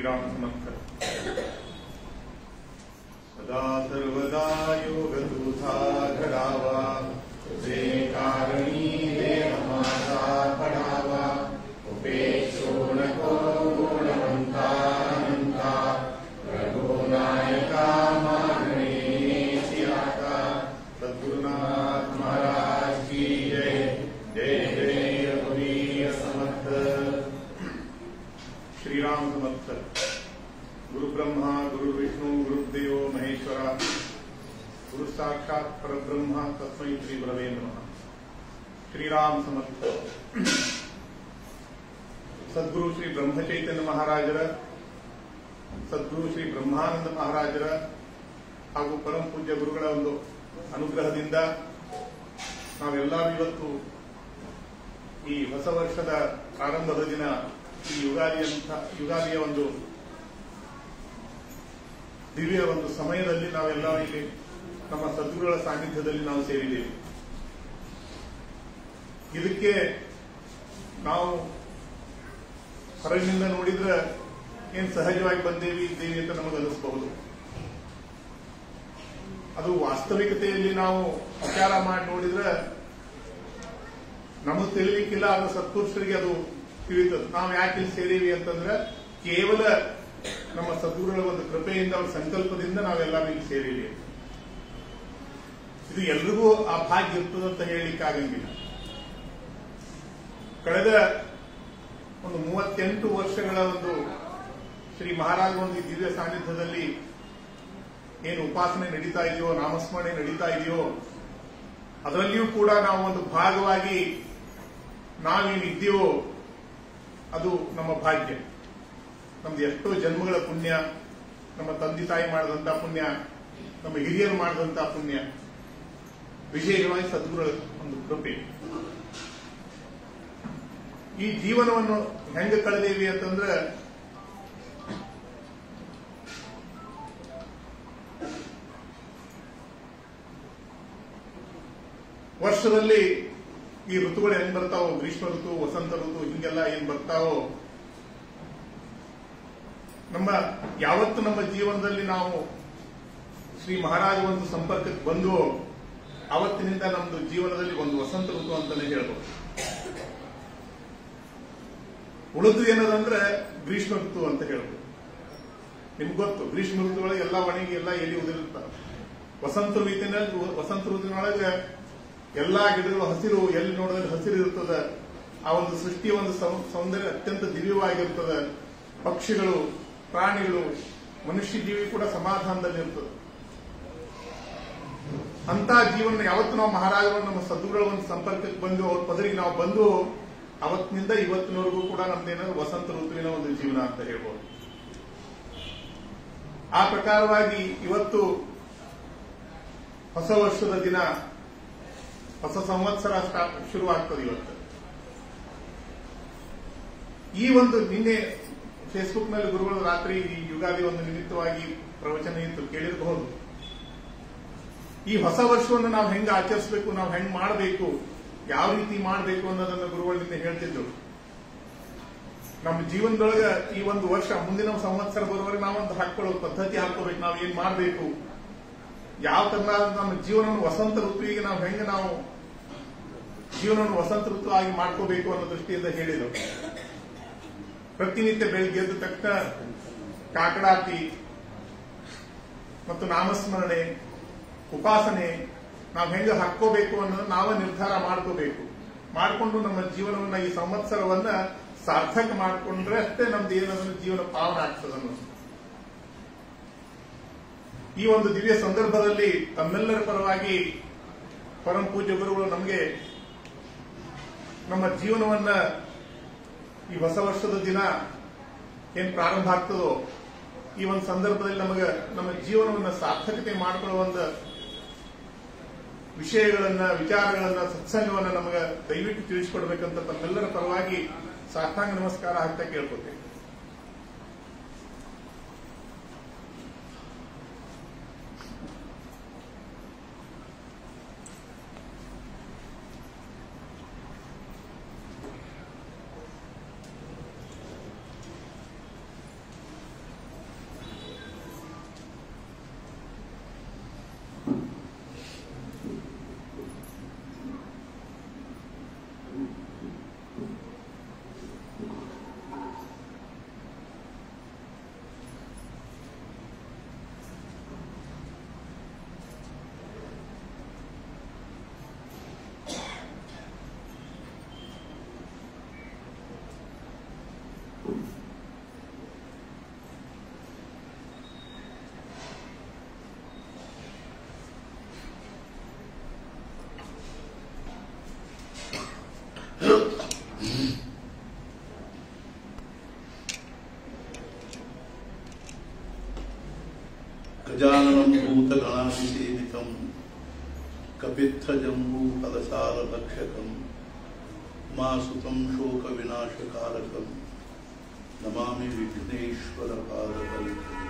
श्रीराम समर्थ सदा सर्वदा योगदूता घडावा जे कारणी देह माझा पडावा उपेक्षो नको गुणवंता अनंता रघुनायका मागणेची आता सद्गुरुनाथ महाराज की जय जय जय रघुवीर समर्थ श्रीराम समर्थ गुरु ब्रह्मा गुरु विष्णु गुरुदेव महेश्वर गुरु साक्षात परब्रह्म तस्मै श्री गुरवे नमः ಶ್ರೀರಾಮ್ ಸಮರ್ಥ ಸದ್ಗುರು ಶ್ರೀ ಬ್ರಹ್ಮಚೈತನ್ಯ ಮಹಾರಾಜರ ಸದ್ಗುರು ಶ್ರೀ ಬ್ರಹ್ಮಾನಂದ ಮಹಾರಾಜರ ಹಾಗೂ ಪರಮ ಪೂಜ್ಯ ಗುರುಗಳ ಒಂದು ಅನುಗ್ರಹದಿಂದ ನಾವೆಲ್ಲರೂ ಇವತ್ತು ಈ ಹೊಸ ವರ್ಷದ ಪ್ರಾರಂಭದ ದಿನ ಈ ಯುಗಾದಿಯಂತ ಯುಗಾದಿಯ ಒಂದು ದಿವ್ಯ ಒಂದು ಸಮಯದಲ್ಲಿ ನಾವೆಲ್ಲ ಇಲ್ಲಿ ನಮ್ಮ ಸದ್ಗುರುಗಳ ಸಾನ್ನಿಧ್ಯದಲ್ಲಿ ನಾವು ಸೇರಿದ್ದೇವೆ ಇದಕ್ಕೆ ನಾವು ಹೊರಗಿನಿಂದ ನೋಡಿದ್ರೆ ಏನ್ ಸಹಜವಾಗಿ ಬಂದೇವಿ ಇದ್ದೇವೆ ಅಂತ ನಮಗೆ ಅನಿಸಬಹುದು ಅದು ವಾಸ್ತವಿಕತೆಯಲ್ಲಿ ನಾವು ವಿಚಾರ ಮಾಡಿ ನೋಡಿದ್ರೆ ನಮಗೆ ತಿಳಿಲಿಕ್ಕಿಲ್ಲ ಅದು ಸತ್ಪುರುಷರಿಗೆ ಅದು ತಿಳಿತದೆ ನಾವು ಯಾಕೆ ಇಲ್ಲಿ ಸೇರೀವಿ ಅಂತಂದ್ರೆ ಕೇವಲ ನಮ್ಮ ಸದ್ಗುರುಗಳ ಒಂದು ಕೃಪೆಯಿಂದ ಅವ್ರ ಸಂಕಲ್ಪದಿಂದ ನಾವೆಲ್ಲ ಇಲ್ಲಿ ಸೇರೀವಿ ಇದು ಎಲ್ರಿಗೂ ಆ ಭಾಗ್ಯ ಇರ್ತದಂತ ಹೇಳಲಿಕ್ಕೆ ಆಗಂಗಿಲ್ಲ ಕಳೆದ ಒಂದು ಮೂವತ್ತೆಂಟು ವರ್ಷಗಳ ಒಂದು ಶ್ರೀ ಮಹಾರಾಜ ಒಂದು ಈ ದಿವ್ಯ ಸಾನ್ನಿಧ್ಯದಲ್ಲಿ ಏನು ಉಪಾಸನೆ ನಡೀತಾ ಇದೆಯೋ ನಾಮಸ್ಮರಣೆ ನಡೀತಾ ಇದೆಯೋ ಅದರಲ್ಲಿಯೂ ಕೂಡ ನಾವು ಒಂದು ಭಾಗವಾಗಿ ನಾವೇನಿದ್ದೀವೋ ಅದು ನಮ್ಮ ಭಾಗ್ಯ ನಮ್ದು ಎಷ್ಟೋ ಜನ್ಮಗಳ ಪುಣ್ಯ ನಮ್ಮ ತಂದೆ ತಾಯಿ ಮಾಡಿದಂತ ಪುಣ್ಯ ನಮ್ಮ ಹಿರಿಯರು ಮಾಡಿದಂತ ಪುಣ್ಯ ವಿಶೇಷವಾಗಿ ಸದ್ಗುರುಗಳ ಒಂದು ಕೃಪೆ ಈ ಜೀವನವನ್ನು ಹೆಂಗ ಕಳೆದೇವಿ ಅಂತಂದ್ರೆ ವರ್ಷದಲ್ಲಿ ಈ ಋತುಗಳು ಹೆಂಗ್ ಬರ್ತಾವೋ ಗ್ರೀಷ್ಮ ಋತು ವಸಂತ ಋತು ಹಿಂಗೆಲ್ಲ ಏನ್ ಬರ್ತಾವೋ ನಮ್ಮ ಯಾವತ್ತು ನಮ್ಮ ಜೀವನದಲ್ಲಿ ನಾವು ಶ್ರೀ ಮಹಾರಾಜ ಒಂದು ಸಂಪರ್ಕಕ್ಕೆ ಬಂದು ಅವತ್ತಿನಿಂದ ನಮ್ದು ಜೀವನದಲ್ಲಿ ಒಂದು ವಸಂತ ಋತು ಅಂತಾನೆ ಹೇಳ್ಬೋದು ಉಳಿದು ಏನದಂದ್ರೆ ಗ್ರೀಷ್ಮ ಋತು ಅಂತ ಹೇಳ್ಬೋದು ನಿಮ್ಗೆ ಗೊತ್ತು ಗ್ರೀಷ್ಮ ಋತುಗಳಿಗೆ ಎಲ್ಲ ಒಣಗಿ ಎಲ್ಲ ಎಲಿ ಉದಿರುತ್ತಾರೆ ವಸಂತ ಋತುವಿನಲ್ಲಿ ವಸಂತ ಋತುವಿನೊಳಗೆ ಎಲ್ಲಾ ಗಿಡಗಳು ಹಸಿರು ಎಲ್ಲಿ ನೋಡಿದ್ರೆ ಹಸಿರು ಇರ್ತದೆ ಆ ಒಂದು ಸೃಷ್ಟಿಯ ಒಂದು ಸೌ- ಸೌಂದರ್ಯ ಅತ್ಯಂತ ದಿವ್ಯವಾಗಿರ್ತದೆ ಪಕ್ಷಿಗಳು ಪ್ರಾಣಿಗಳು ಮನುಷ್ಯ ಜೀವಿ ಕೂಡ ಸಮಾಧಾನದಲ್ಲಿ ಇರ್ತದೆ ಅಂತ ಜೀವನ ಯಾವತ್ತು ನಾವು ಮಹಾರಾಜರು ನಮ್ಮ ಸದ್ಗುರುಗಳ ಒಂದು ಸಂಪರ್ಕಕ್ಕೆ ಬಂದು ಅವ್ರ ಪದರಿಗೆ ನಾವು ಬಂದು ಅವತ್ತಿನಿಂದ ಇವತ್ತಿನವರೆಗೂ ಕೂಡ ನಮ್ದೇನಾದ್ರು ವಸಂತ ಋತುವಿನ ಒಂದು ಜೀವನ ಅಂತ ಹೇಳ್ಬೋದು ಆ ಪ್ರಕಾರವಾಗಿ ಇವತ್ತು ಹೊಸ ವರ್ಷದ ದಿನ ಹೊಸ ಸಂವತ್ಸರ ಸ್ಟಾರ್ಟ್ ಶುರುವಾಗ್ತದೆ ಇವತ್ತು ಈ ಒಂದು ನಿನ್ನೆ ಫೇಸ್ಬುಕ್ ನಲ್ಲಿ ಗುರುಗಳು ರಾತ್ರಿ ಈ ಯುಗಾದಿ ಒಂದು ನಿಮಿತ್ತವಾಗಿ ಪ್ರವಚನ ಇತ್ತು ಕೇಳಿರಬಹುದು ಈ ಹೊಸ ವರ್ಷವನ್ನು ನಾವು ಹೆಂಗ ಆಚರಿಸಬೇಕು ನಾವು ಹೆಂಗ್ ಮಾಡಬೇಕು ಯಾವ ರೀತಿ ಮಾಡಬೇಕು ಅನ್ನೋದನ್ನ ಗುರುಗಳು ನಿನ್ನೆ ಹೇಳ್ತಿದ್ರು ನಮ್ಮ ಜೀವನದೊಳಗ ಈ ಒಂದು ವರ್ಷ ಮುಂದಿನ ಸಂವತ್ಸರ ಬರುವವರೆಗೆ ನಾವೊಂದು ಹಾಕೊಳ್ಳೋ ಪದ್ಧತಿ ಹಾಕೋಬೇಕು ನಾವು ಏನ್ ಮಾಡಬೇಕು ಯಾವ ತರ ನಮ್ಮ ಜೀವನವನ್ನು ವಸಂತ ಋತುವಿಗೆ ನಾವು ಹೆಂಗ ನಾವು ಜೀವನವನ್ನು ವಸಂತ ಋತು ಆಗಿ ಮಾಡ್ಕೋಬೇಕು ಅನ್ನೋ ದೃಷ್ಟಿಯಿಂದ ಹೇಳಿದರು ಪ್ರತಿನಿತ್ಯ ಬೆಳಿಗ್ಗೆ ಎದ್ದ ತಕ್ಷಣ ಕಾಕಡಾತಿ ಮತ್ತು ನಾಮಸ್ಮರಣೆ ಉಪಾಸನೆ ನಾವು ಹೆಂಗ ಹಾಕೋಬೇಕು ಅನ್ನೋದು ನಾವೇ ನಿರ್ಧಾರ ಮಾಡ್ಕೋಬೇಕು ಮಾಡಿಕೊಂಡು ನಮ್ಮ ಜೀವನವನ್ನ ಈ ಸಂವತ್ಸರವನ್ನ ಸಾರ್ಥಕ ಮಾಡಿಕೊಂಡ್ರೆ ಅಷ್ಟೇ ನಮ್ದು ಏನದನ್ನು ಜೀವನ ಪಾವನ ಆಗ್ತದೆ ಅನ್ನೋದು ಈ ಒಂದು ದಿವ್ಯ ಸಂದರ್ಭದಲ್ಲಿ ತಮ್ಮೆಲ್ಲರ ಪರವಾಗಿ ಪರಮ ಪೂಜ್ಯ ಗುರುಗಳು ನಮಗೆ ನಮ್ಮ ಜೀವನವನ್ನ ಈ ಹೊಸ ವರ್ಷದ ದಿನ ಏನ್ ಪ್ರಾರಂಭ ಆಗ್ತದೋ ಈ ಒಂದು ಸಂದರ್ಭದಲ್ಲಿ ನಮಗೆ ನಮ್ಮ ಜೀವನವನ್ನ ಸಾರ್ಥಕತೆ ಮಾಡಿಕೊಳ್ಳುವ ಒಂದು ವಿಷಯಗಳನ್ನ ವಿಚಾರಗಳನ್ನ ಸತ್ಸಂಗವನ್ನ ನಮಗೆ ದಯವಿಟ್ಟು ತಿಳಿಸಿಕೊಡ್ಬೇಕಂತ ತಮ್ಮೆಲ್ಲರ ಪರವಾಗಿ ಸಾಷ್ಟಾಂಗ ನಮಸ್ಕಾರ ಆಗ್ತಾ ಕೇಳ್ಕೊತೇನೆ गजाननं भूतगणाभिसेवितं कपित्थजम्बूफलसारभक्षकं मासुतं शोकविनाशकारकं नमामि विघ्नेश्वरपादपल्कम्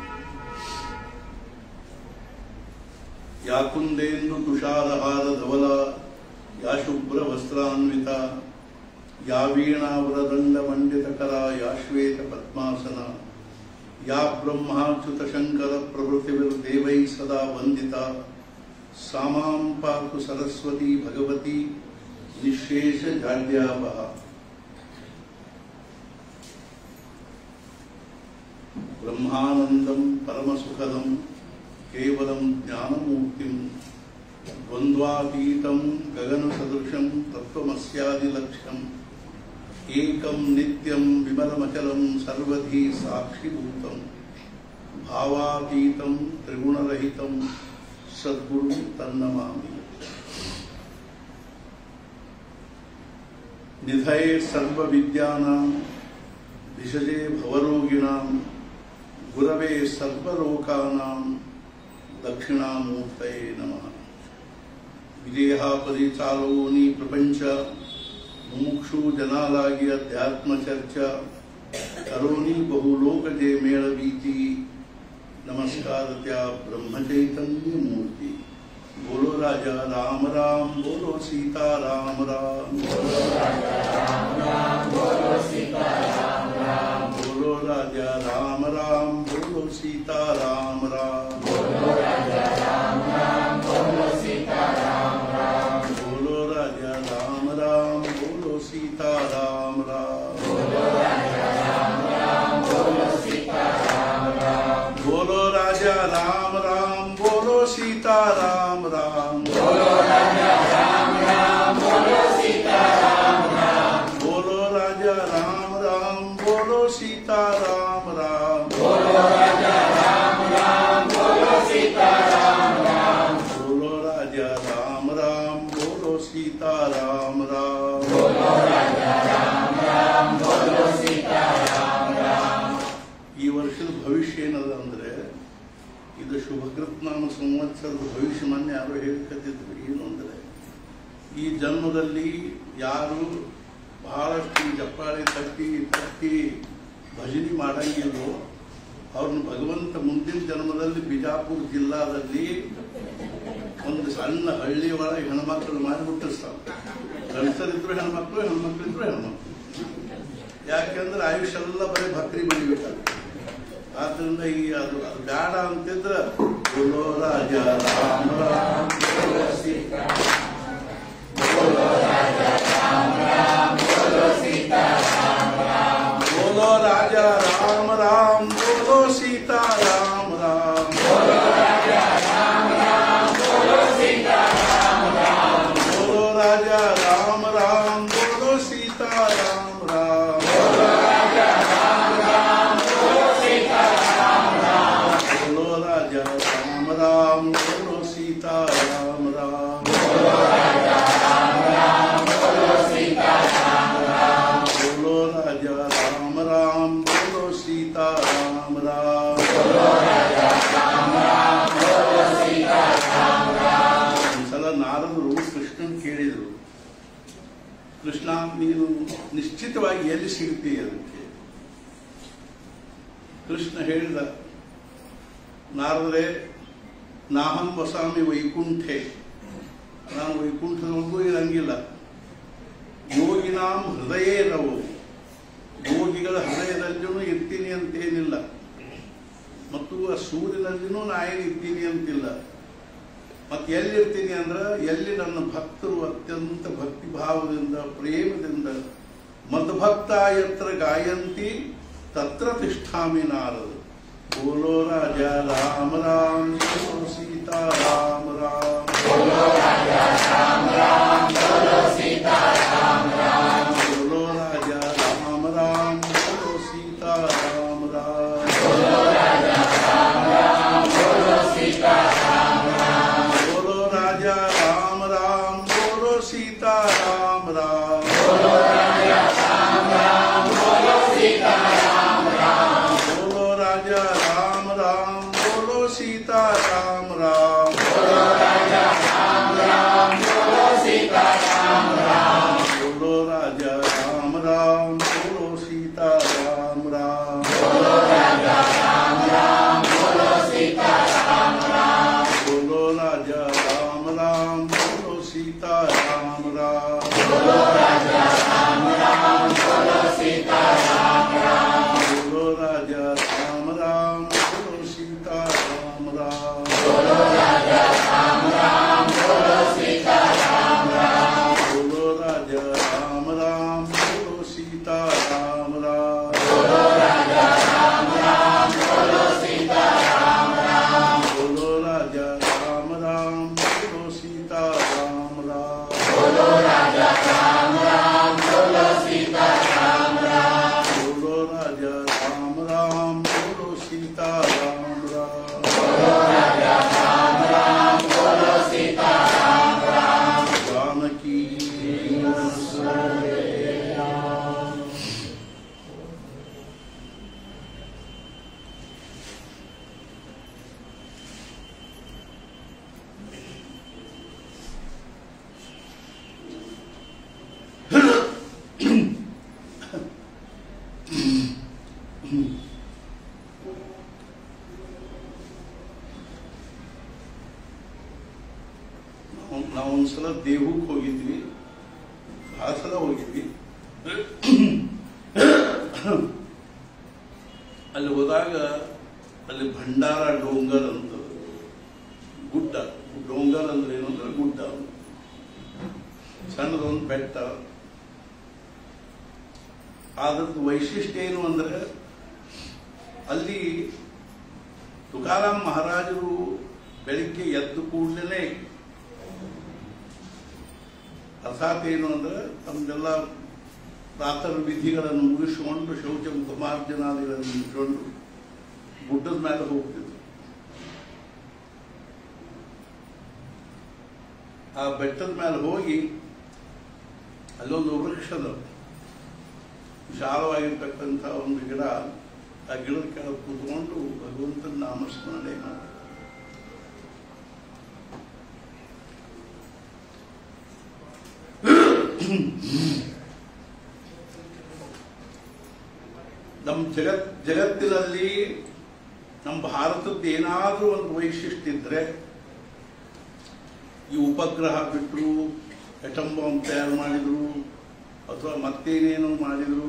या कुन्देन्दुतुषारहारधवला या शुभ्रवस्त्रान्विता या वीणावरदण्डमण्डितकरा या श्वेतपद्मासना या ब्रह्माच्युतशङ्करप्रभृतिर्देवैः सदा वन्दिता सा मां पातु सरस्वती भगवती निःशेषजाड्यापहा ब्रह्मानन्दं परमसुखदं केवलं ज्ञानमूर्तिं द्वन्द्वातीतं गगनसदृशं तत्त्वमस्यादिलक्ष्यम् एकं नित्यं विमलमचलं सर्वधी साक्षिभूतं भावातीतं त्रिगुणरहितं सद्गुरुं तन्नमामि निधये सर्वविद्यानां भिषजे भवरोगिणां गुरवे सर्वलोकानां दक्षिणामूर्तये नमः ವಿದೇಹಾಪದಿ ಚಾಲೋನಿ ಪ್ರಪಂಚ ಮುಮುಕ್ಷು ಜನಾಲಾಗಿ ಅಧ್ಯಾತ್ಮ ಚರ್ಚಾ ಕರೋನಿ ಬಹುಲೋಕಜೆ ಮೇಳವೀತಿ ನಮಸ್ಕಾರ ತ್ಯಾ ಬ್ರಹ್ಮಚೈತನ್ಯ ಮೂರ್ತಿ ಬೋಲೋ ರಾಜ ರಾಮ ರಾಮ ಬೋಲೋ ಸೀತಾ ರಾಮ ರಾಮ ಬೋಲೋ ರಾಜ ರಾಮ ರಾಮ ಬೋಲೋ ಸೀತಾ ರಾಮ ರಾಮ बोलो राजा राम राम बोलो सीता राम राम बोलो राजा राम राम बोलो सीता राम राम बोलो राजा राम राम बोलो सीता राम राम बोलो राजा राम राम बोलो सीता राम राम बोलो राजा राम राम बोलो सीता राम राम बोलो राजा राम राम बोलो सीता राम राम बोलो राजा राम राम बोलो सीता राम राम बोलो राजा राम राम बोलो सीता राम राम ಈ ವರ್ಷದ ಭವಿಷ್ಯ ಏನದ ಅಂದ್ರೆ ಇದು ಶುಭಕೃತ್ನಾಮ ಸಂವತ್ಸರದ ಭವಿಷ್ಯ ಮೊನ್ನೆ ಯಾರೋ ಹೇಳ್ಕತ್ತಿದ್ರು ಏನು ಅಂದ್ರೆ ಈ ಜನ್ಮದಲ್ಲಿ ಯಾರು ಬಹಳಷ್ಟು ಜಪ್ಪಾಳಿ ತಟ್ಟಿ ತಟ್ಟಿ ಭಜನೆ ಮಾಡಂಗಿಲ್ಲೋ ಅವ್ರನ್ನ ಭಗವಂತ ಮುಂದಿನ ಜನ್ಮದಲ್ಲಿ ಬಿಜಾಪುರ ಜಿಲ್ಲಾದಲ್ಲಿ ಒಂದು ಸಣ್ಣ ಹಳ್ಳಿ ಒಳಗೆ ಹೆಣ್ಮಕ್ಳು ಮಾಡಿ ಹುಟ್ಟಿಸ್ತಾವೆ ಗಂಡಸರಿದ್ರು ಹೆಣ್ಮಕ್ಳು ಹೆಣ್ಮಕ್ಳಿದ್ರು ಹೆಣ್ಮಕ್ಳು ಯಾಕೆಂದ್ರೆ ಆಯುಷ್ಯ ಎಲ್ಲ ಬರೀ ಭಕ್ರಿ ಬೆಳಿಬೇಕಾಗ್ತದೆ ಆದ್ರಿಂದ ಈ ಅದು ಅದು ಬೇಡ ಅಂತಿದ್ರೆ ಬೋಲೋ ರಾಜ ರಾಮ ರಾಮ ಬೋಲೋ ಸೀತಾ बोलो राजा राम राम बोलो सीता राम राम बोलो राजा राम राम बोलो सीता राम राम बोलो राजा राम राम बोलो सीता राम राम बोलो राजा राम राम बोलो सीता राम राम बोलो राजा राम राम बोलो सीता राम राम बोलो राजा राम राम बोलो सीता राम राम बोलो राजा राम राम बोलो सीता राम राम बोलो राजा राम राम बोलो सीता राम राम ಒಂದ್ಸಲ ನಾರದರು ಕೃಷ್ಣನ್ ಕೇಳಿದರು ಕೃಷ್ಣ ನೀನು ನಿಶ್ಚಿತವಾಗಿ ಎಲ್ಲಿ ಸಿಗ್ತೀಯ ಅದಕ್ಕೆ ಕೃಷ್ಣ ಹೇಳಿದ ನಾರದರೆ ನಾಹಂ ವಸಾಮಿ ವೈಕುಂಠೆ ನಾನು ವೈಕುಂಠದೊಳಗೂ ಇರಂಗಿಲ್ಲ ಯೋಗಿನಾಂ ಹೃದಯೇ ರವು ಯೋಗಿಗಳ ಹೃದಯದಲ್ಲಿಯೂ ಇರ್ತೀನಿ ಅಂತೇನಿಲ್ಲ ಮತ್ತು ಆ ಸೂರ್ಯನಲ್ಲಿನೂ ನಾ ಏನು ಇರ್ತೀನಿ ಅಂತಿಲ್ಲ ಮತ್ತೆ ಎಲ್ಲಿರ್ತೀನಿ ಅಂದ್ರೆ ಎಲ್ಲಿ ನನ್ನ ಭಕ್ತರು ಅತ್ಯಂತ ಭಕ್ತಿ ಭಾವದಿಂದ ಪ್ರೇಮದಿಂದ ಮದ್ಭಕ್ತ ಯತ್ರ ಗಾಯಂತಿ ತತ್ರ ತಿಷ್ಠಾಮಿ ನಾರದು ಬೋಲೋ ರಾಜ ರಾಮ ರಾಮ ಬೋಲೋ ಸೀತಾ ರಾಮ ರಾಮ ಬೋಲೋ ರಾಜ ರಾಮ ರಾಮ ಬೋಲೋ ಸೀತಾ ರಾಮ ರಾಮ ಬೋಲೋ ರಾಜ ರಾಮ ರಾಮ ಬೋಲೋ ಸೀತಾ सीताराम राम बोलो राजा राम राम बोलो सीताराम राम बोलो राजा राम राम बोलो सीताराम राम बोलो राजा राम राम बोलो सीताराम राम बोलो राजा राम राम बोलो सीताराम राम बोलो राजा राम राम बोलो सीताराम राम जानकी ನಾವು ನಾವೊಂದ್ಸಲ ದೇವಕ್ಕೆ ಹೋಗಿದ್ವಿ ಆ ಸಲ ಹೋಗಿದ್ವಿ ಅಲ್ಲಿ ಹೋದಾಗ ಅಲ್ಲಿ ಭಂಡಾರ ಡೋಂಗರ್ ಅಂತ ಗುಡ್ಡ ಡೋಂಗರ್ ಅಂದ್ರೆ ಏನು ಅಂದ್ರೆ ಗುಡ್ಡ ಸಣ್ಣದೊಂದು ಬೆಟ್ಟ ಅದ್ರದ್ದು ವೈಶಿಷ್ಟ್ಯ ಏನು ಅಂದ್ರೆ ಅಲ್ಲಿ ತುಕಾರಾಮ್ ಮಹಾರಾಜರು ಬೆಳಿಗ್ಗೆ ಎದ್ದು ಕೂಡಲೇ ಅರ್ಥಾತ್ ಏನು ಅಂದ್ರೆ ತಮ್ದೆಲ್ಲ ಪ್ರಾತಃ ವಿಧಿಗಳನ್ನು ಮುಗಿಸಿಕೊಂಡು ಶೌಚ ಮುಖಮಾರ್ಜನಾದಿಗಳನ್ನು ಮುಗಿಸಿಕೊಂಡು ಗುಡ್ಡದ ಮೇಲೆ ಹೋಗ್ತಿದ್ರು ಆ ಬೆಟ್ಟದ ಮೇಲೆ ಹೋಗಿ ಅಲ್ಲೊಂದು ವೃಕ್ಷದ ವಿಶಾಲವಾಗಿರ್ತಕ್ಕಂಥ ಒಂದು ಗಿಡ ಆ ಗಿಡದ ಕೆಳಗೆ ಕೂತ್ಕೊಂಡು ಭಗವಂತನ ನಾಮಸ್ಮರಣೆ ಮಾಡಿ ನಮ್ಮ ಜಗತ್ ಜಗತ್ತಿನಲ್ಲಿ ನಮ್ಮ ಭಾರತದ ಏನಾದರೂ ಒಂದು ವೈಶಿಷ್ಟ್ಯ ಇದ್ರೆ ಈ ಉಪಗ್ರಹ ಬಿಟ್ಟರು ಅಟಮ್ ಬಾಂಬ್ ತಯಾರು ಮಾಡಿದ್ರು ಅಥವಾ ಮತ್ತೇನೇನೋ ಮಾಡಿದ್ರು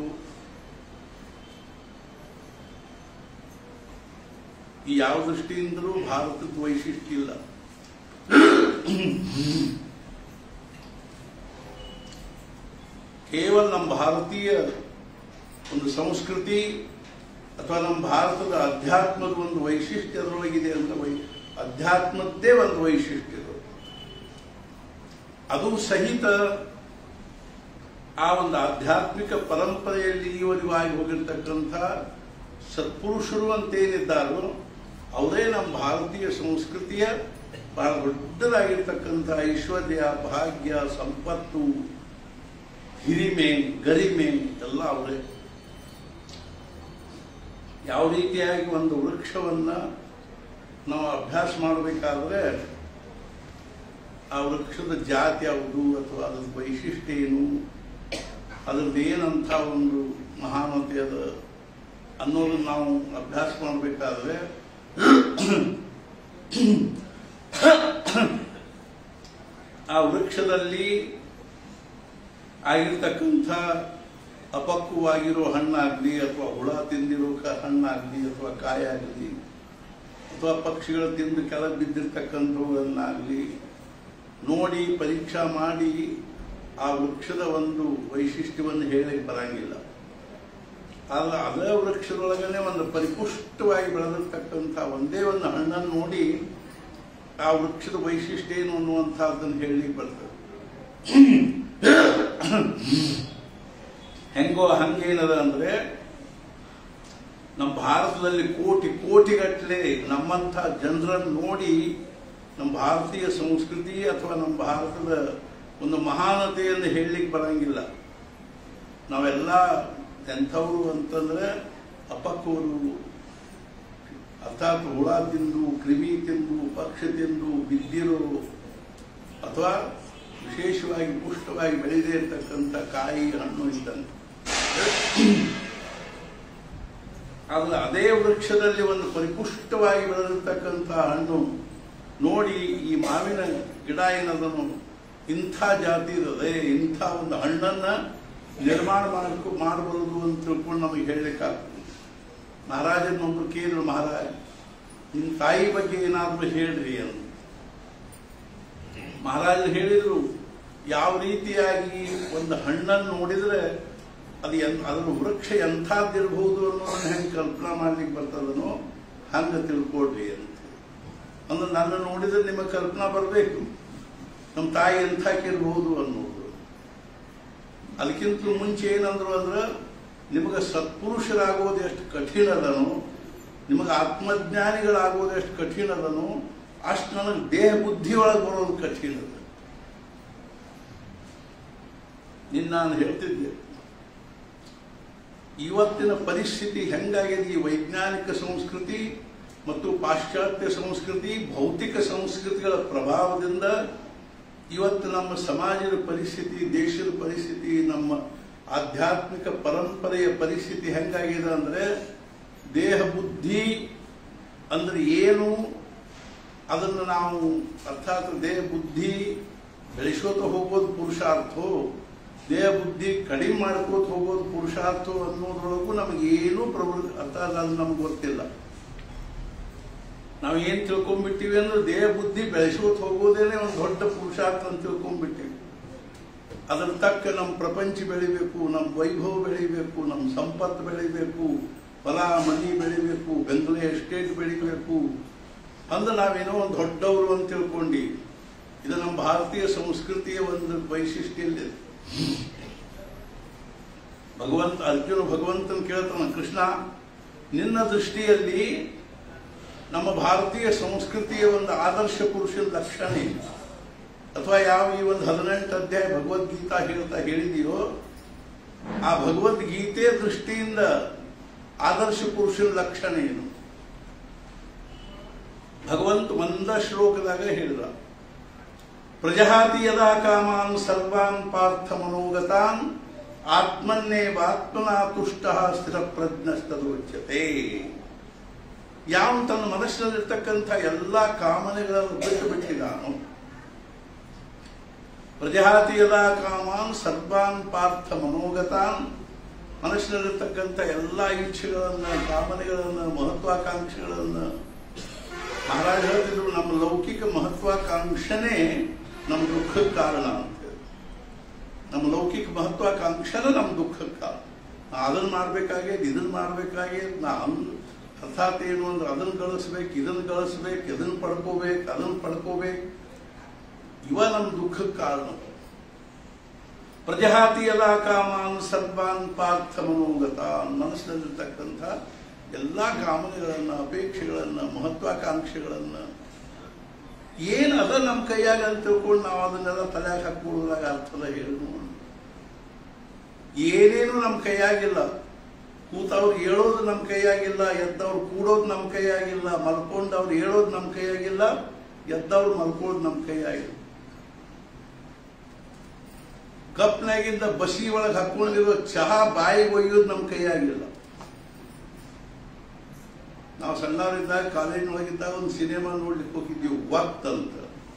ಈ ಯಾವ ದೃಷ್ಟಿಯಿಂದಲೂ ಭಾರತದ ವೈಶಿಷ್ಟ್ಯ ಇಲ್ಲ ಕೇವಲ ನಮ್ಮ ಭಾರತೀಯ ಒಂದು ಸಂಸ್ಕೃತಿ ಅಥವಾ ನಮ್ಮ ಭಾರತದ ಅಧ್ಯಾತ್ಮದ ಒಂದು ವೈಶಿಷ್ಟ್ಯ ಅದರೊಳಗಿದೆ ಅಂತ ವೈ ಅಧ್ಯಾತ್ಮದ್ದೇ ಒಂದು ವೈಶಿಷ್ಟ್ಯ ಇದು. ಅದು ಸಹಿತ ಆ ಒಂದು ಆಧ್ಯಾತ್ಮಿಕ ಪರಂಪರೆಯಲ್ಲಿ ಈವರೆಗೂ ಆಗಿ ಹೋಗಿರ್ತಕ್ಕಂಥ ಸತ್ಪುರುಷರು ಅಂತೇನಿದ್ದಾರೋ ಅವರೇ ನಮ್ಮ ಭಾರತೀಯ ಸಂಸ್ಕೃತಿಯ ಬಹಳ ದೊಡ್ಡದಾಗಿರ್ತಕ್ಕಂಥ ಐಶ್ವರ್ಯ ಭಾಗ್ಯ ಸಂಪತ್ತು ಹಿರಿಮೆ ಗರಿಮೆ ಎಲ್ಲ ಅವರೇ ಯಾವ ರೀತಿಯಾಗಿ ಒಂದು ವೃಕ್ಷವನ್ನ ನಾವು ಅಭ್ಯಾಸ ಮಾಡಬೇಕಾದ್ರೆ ಆ ವೃಕ್ಷದ ಜಾತಿ ಯಾವುದು ಅಥವಾ ಅದರ ವೈಶಿಷ್ಟ್ಯ ಏನು ಅದ್ರದ್ದು ಏನಂತ ಒಂದು ಮಹಾನತೆ ಅದ ಅನ್ನೋದನ್ನ ನಾವು ಅಭ್ಯಾಸ ಮಾಡಬೇಕಾದ್ರೆ ಆ ವೃಕ್ಷದಲ್ಲಿ ಆಗಿರ್ತಕ್ಕಂಥ ಅಪಕ್ವವಾಗಿರೋ ಹಣ್ಣಾಗ್ಲಿ ಅಥವಾ ಹುಳ ತಿಂದಿರೋ ಕ- ಹಣ್ಣಾಗ್ಲಿ ಅಥವಾ ಕಾಯಾಗಲಿ ಅಥವಾ ಪಕ್ಷಿಗಳು ತಿಂದು ಕೆಳಗೆ ಬಿದ್ದಿರ್ತಕ್ಕಂಥವುಗಳನ್ನಾಗಲಿ ನೋಡಿ ಪರೀಕ್ಷಾ ಮಾಡಿ ಆ ವೃಕ್ಷದ ಒಂದು ವೈಶಿಷ್ಟ್ಯವನ್ನು ಹೇಳಕ್ಕೆ ಬರಂಗಿಲ್ಲ ಆದ್ರೆ ಅದೇ ವೃಕ್ಷದೊಳಗನೆ ಒಂದು ಪರಿಪುಷ್ಟವಾಗಿ ಬೆಳೆದಿರ್ತಕ್ಕಂಥ ಒಂದೇ ಒಂದು ಹಣ್ಣನ್ನು ನೋಡಿ ಆ ವೃಕ್ಷದ ವೈಶಿಷ್ಟ್ಯ ಏನು ಅನ್ನುವಂಥದ್ದನ್ನು ಹೇಳಲಿಕ್ಕೆ ಬರ್ತದೆ ಹೆಂಗೋ ಹಂಗೇನದ ಅಂದ್ರೆ ನಮ್ಮ ಭಾರತದಲ್ಲಿ ಕೋಟಿ ಕೋಟಿಗಟ್ಟಲೆ ನಮ್ಮಂಥ ಜನರನ್ನು ನೋಡಿ ನಮ್ಮ ಭಾರತೀಯ ಸಂಸ್ಕೃತಿ ಅಥವಾ ನಮ್ಮ ಭಾರತದ ಒಂದು ಮಹಾನತೆಯನ್ನು ಹೇಳಲಿಕ್ಕೆ ಬರಂಗಿಲ್ಲ ನಾವೆಲ್ಲ ಎಂಥವ್ರು ಅಂತಂದ್ರೆ ಅಪಕ್ವರು ಅರ್ಥಾತ್ ಹುಳ ತಿಂದು ಕ್ರಿಮಿ ತಿಂದು ಪಕ್ಷ ತಿಂದು ಬಿದ್ದಿರೋರು ಅಥವಾ ವಿಶೇಷವಾಗಿ ಪುಷ್ಟವಾಗಿ ಬೆಳೆದೇ ಇರತಕ್ಕಂಥ ಕಾಯಿ ಹಣ್ಣು ಇದ್ದಂತೆ ಆದ್ರೆ ಅದೇ ವೃಕ್ಷದಲ್ಲಿ ಒಂದು ಪರಿಪುಷ್ಟವಾಗಿ ಬೆಳೆದಿರ್ತಕ್ಕಂಥ ಹಣ್ಣು ನೋಡಿ ಈ ಮಾವಿನ ಗಿಡ ಏನದನ್ನು ಇಂಥ ಜಾತಿ ಇರದೆ ಇಂಥ ಒಂದು ಹಣ್ಣನ್ನ ನಿರ್ಮಾಣ ಮಾಡಬೇಕು ಮಾಡಬಾರದು ಅಂತ ತಿಳ್ಕೊಂಡು ನಮಗೆ ಹೇಳಲಿಕ್ಕಾಗ್ತದೆ ಮಹಾರಾಜನೊಬ್ರು ಕೇಳಿದ್ರು ಮಹಾರಾಜ್ ನಿಮ್ ತಾಯಿ ಬಗ್ಗೆ ಏನಾದ್ರೂ ಹೇಳ್ರಿ ಅಂತ ಮಹಾರಾಜರು ಹೇಳಿದ್ರು ಯಾವ ರೀತಿಯಾಗಿ ಒಂದು ಹಣ್ಣನ್ನು ನೋಡಿದ್ರೆ ಅದು ಎನ್ ಅದರ ವೃಕ್ಷ ಎಂಥದ್ದಿರ್ಬಹುದು ಅನ್ನೋದನ್ನ ಹೆಂಗೆ ಕಲ್ಪನಾ ಮಾಡ್ಲಿಕ್ಕೆ ಬರ್ತದನೋ ಹಂಗೆ ತಿಳ್ಕೊಡ್ರಿ ಅಂತ ಅಂದ್ರೆ ನನ್ನ ನೋಡಿದ್ರೆ ನಿಮಗೆ ಕಲ್ಪನಾ ಬರಬೇಕು ನಮ್ಮ ತಾಯಿ ಎಂಥಕ್ಕಿರ್ಬಹುದು ಅನ್ನೋದು ಅದಕ್ಕಿಂತ ಮುಂಚೆ ಏನಂದ್ರು ಅಂದ್ರೆ ನಿಮಗೆ ಸತ್ಪುರುಷರಾಗೋದು ಎಷ್ಟು ಕಠಿಣ ಅದನೋ ನಿಮಗೆ ಆತ್ಮಜ್ಞಾನಿಗಳಾಗೋದು ಎಷ್ಟು ಕಠಿಣ ಅದನೋ ಅಷ್ಟು ನನಗೆ ದೇಹ ಬುದ್ಧಿ ಒಳಗೆ ಬರೋದು ಕಠಿಣ ಅದ ನಿನ್ನ ನಾನು ಹೇಳ್ತಿದ್ದೆ ಇವತ್ತಿನ ಪರಿಸ್ಥಿತಿ ಹೆಂಗಾಗಿದೆ ಈ ವೈಜ್ಞಾನಿಕ ಸಂಸ್ಕೃತಿ ಮತ್ತು ಪಾಶ್ಚಾತ್ಯ ಸಂಸ್ಕೃತಿ ಭೌತಿಕ ಸಂಸ್ಕೃತಿಗಳ ಪ್ರಭಾವದಿಂದ ಇವತ್ತು ನಮ್ಮ ಸಮಾಜದ ಪರಿಸ್ಥಿತಿ ದೇಶದ ಪರಿಸ್ಥಿತಿ ನಮ್ಮ ಆಧ್ಯಾತ್ಮಿಕ ಪರಂಪರೆಯ ಪರಿಸ್ಥಿತಿ ಹೆಂಗಾಗಿದೆ ಅಂದ್ರೆ ದೇಹ ಬುದ್ಧಿ ಅಂದ್ರೆ ಏನು ಅದನ್ನು ನಾವು ಅರ್ಥಾತ್ ದೇಹ ಬುದ್ಧಿ ಬೆಳೆಸೋತ ಹೋಗೋದು ಪುರುಷಾರ್ಥೋ ದೇಹ ಬುದ್ಧಿ ಕಡಿಮೆ ಮಾಡ್ಕೋತ ಹೋಗೋದು ಪುರುಷಾರ್ಥ ಅನ್ನೋದ್ರೊಳಗೂ ನಮಗೇನು ಪ್ರವೃತ್ತಿ ಅರ್ಥಾತ್ ಅದು ನಮ್ಗೆ ಗೊತ್ತಿಲ್ಲ ನಾವು ಏನ್ ತಿಳ್ಕೊಂಡ್ಬಿಟ್ಟಿವಿ ಅಂದ್ರೆ ದೇಹ ಬುದ್ಧಿ ಬೆಳೆಸೋತ್ ಹೋಗೋದೇನೆ ಒಂದು ದೊಡ್ಡ ಪುರುಷಾರ್ಥ ಅಂತ ತಿಳ್ಕೊಂಡ್ಬಿಟ್ಟಿವಿ ಅದರ ತಕ್ಕ ನಮ್ಮ ಪ್ರಪಂಚ ಬೆಳಿಬೇಕು ನಮ್ಮ ವೈಭವ ಬೆಳಿಬೇಕು ನಮ್ಮ ಸಂಪತ್ತು ಬೆಳಿಬೇಕು ಹೊಲ ಮನಿ ಬೆಳಿಬೇಕು ಬೆಂಗಳೂರು ಎಸ್ಟೇಟ್ ಬೆಳಿಬೇಕು ಅಂದ್ರೆ ನಾವೇನೋ ಒಂದು ದೊಡ್ಡವರು ಅಂತ ತಿಳ್ಕೊಂಡಿ ಇದು ನಮ್ಮ ಭಾರತೀಯ ಸಂಸ್ಕೃತಿಯ ಒಂದು ವೈಶಿಷ್ಟ್ಯ ಇದೆ ಭಗವಂತ ಅರ್ಜುನ ಭಗವಂತನ ಕೇಳ್ತಾನ ಕೃಷ್ಣ ನಿನ್ನ ದೃಷ್ಟಿಯಲ್ಲಿ ನಮ್ಮ ಭಾರತೀಯ ಸಂಸ್ಕೃತಿಯ ಒಂದು ಆದರ್ಶ ಪುರುಷನ ಲಕ್ಷಣ ಏನು ಅಥವಾ ಯಾವ ಈ ಒಂದು ಹದಿನೆಂಟು ಅಧ್ಯಾಯ ಭಗವದ್ಗೀತಾ ಹೇಳ್ತಾ ಹೇಳಿದೆಯೋ ಆ ಭಗವದ್ಗೀತೆಯ ದೃಷ್ಟಿಯಿಂದ ಆದರ್ಶ ಪುರುಷನ ಲಕ್ಷಣ ಏನು ಭಗವಂತ ಒಂದ ಶ್ಲೋಕದಾಗ ಹೇಳಿದ ಪ್ರಜಹಾತಿ ಯದಾ ಕಾಮಾನ್ ಸರ್ವಾನ್ ಪಾರ್ಥ ಮನೋಗತಾನ್ ಆತ್ಮನ್ನೇವಾತ್ಮನಾ ತುಷ್ಟ ಸ್ಥಿರ ಪ್ರಜ್ಞಸ್ತದೋಚ್ಯತೆ ಯಾವ ತನ್ನ ಮನಸ್ಸಿನಲ್ಲಿರ್ತಕ್ಕಂಥ ಎಲ್ಲಾ ಕಾಮನೆಗಳನ್ನು ಬಿಟ್ಟು ಬಿಟ್ಟಿದ್ದಾನೋ ಪ್ರಜಹಾತಿ ಯದಾ ಕಾಮಾನ್ ಸರ್ವಾನ್ ಪಾರ್ಥ ಮನೋಗತಾನ್ ಮನಸ್ಸಿನಲ್ಲಿರ್ತಕ್ಕಂಥ ಎಲ್ಲಾ ಇಚ್ಛೆಗಳನ್ನ ಕಾಮನೆಗಳನ್ನ ಮಹತ್ವಾಕಾಂಕ್ಷೆಗಳನ್ನ ಮಹಾರಾಜ ಹೇಳ್ತಿದ್ರು ನಮ್ಮ ಲೌಕಿಕ ಮಹತ್ವಾಕಾಂಕ್ಷನೇ ನಮ್ಮ ದುಃಖಕ್ಕೆ ಕಾರಣ ಅಂತ ನಮ್ಮ ಲೌಕಿಕ ಮಹತ್ವಾಕಾಂಕ್ಷನ ನಮ್ಮ ದುಃಖಕ್ಕೆ ಕಾರಣ ನಾ ಅದನ್ನ ಮಾಡ್ಬೇಕಾಗೇದ್ ಇದನ್ನ ಮಾಡ್ಬೇಕಾಗೇದ್ ನಾ ಅನ್- ಅರ್ಥಾತ್ ಏನು ಅಂದ್ರೆ ಅದನ್ನ ಗಳಿಸ್ಬೇಕು ಇದನ್ನ ಗಳಿಸ್ಬೇಕು ಇದನ್ನ ಪಡ್ಕೋಬೇಕು ಅದನ್ನ ಪಡ್ಕೋಬೇಕು ಇವ ನಮ್ಮ ದುಃಖಕ್ಕೆ ಕಾರಣ ಪ್ರಜಹಾತಿ ಎಲ್ಲ ಕಾಮಾನ್ ಸರ್ವಾನ್ ಪಾರ್ಥ ಮನೋಗತ ಮನಸ್ಸಿನಲ್ಲಿರ್ತಕ್ಕಂಥ ಎಲ್ಲ ಕಾಮನೆಗಳನ್ನ ಅಪೇಕ್ಷೆಗಳನ್ನ ಮಹತ್ವಾಕಾಂಕ್ಷೆಗಳನ್ನ ಏನು ಅದ ನಮ್ಮ ಕೈಯಾಗ ಅಂತ ತಿಳ್ಕೊಂಡು ನಾವು ಅದನ್ನೆಲ್ಲ ತಲೆಯಾಗ ಹಾಕೊಳ್ಳೋದ್ರಾಗ ಅರ್ಥದ ಹೇಳು ಏನೇನು ನಮ್ಮ ಕೈಯಾಗಿಲ್ಲ ಕೂತವ್ರು ಹೇಳೋದು ನಮ್ಮ ಕೈಯಾಗಿಲ್ಲ ಎದ್ದವ್ರು ಕೂಡೋದು ನಮ್ಮ ಕೈಯಾಗಿಲ್ಲ ಮಲ್ಕೊಂಡವ್ರು ಹೇಳೋದು ನಮ್ಮ ಕೈಯಾಗಿಲ್ಲ ಎದ್ದವ್ರು ಮಲ್ಕೊಳ್ಳೋದು ನಮ್ಮ ಕೈಯಾಗಿಲ್ಲ ಕಪ್ನಾಗಿಂದ ಬಸಿ ಒಳಗೆ ಹಾಕೊಂಡಿರೋ ಚಹಾ ಬಾಯಿಗೆ ಒಯ್ಯೋದು ನಮ್ಮ ಕೈಯಾಗಿಲ್ಲ ನಾವು ಸಣ್ಣವರಿದ್ದಾಗ ಕಾಲೇಜಿನೊಳಗಿದ್ದಾಗ ಒಂದು ಸಿನಿಮಾ ನೋಡ್ಲಿಕ್ಕೆ ಹೋಗಿದ್ದೀವಿ ವಕ್ತ್ ಅಂತ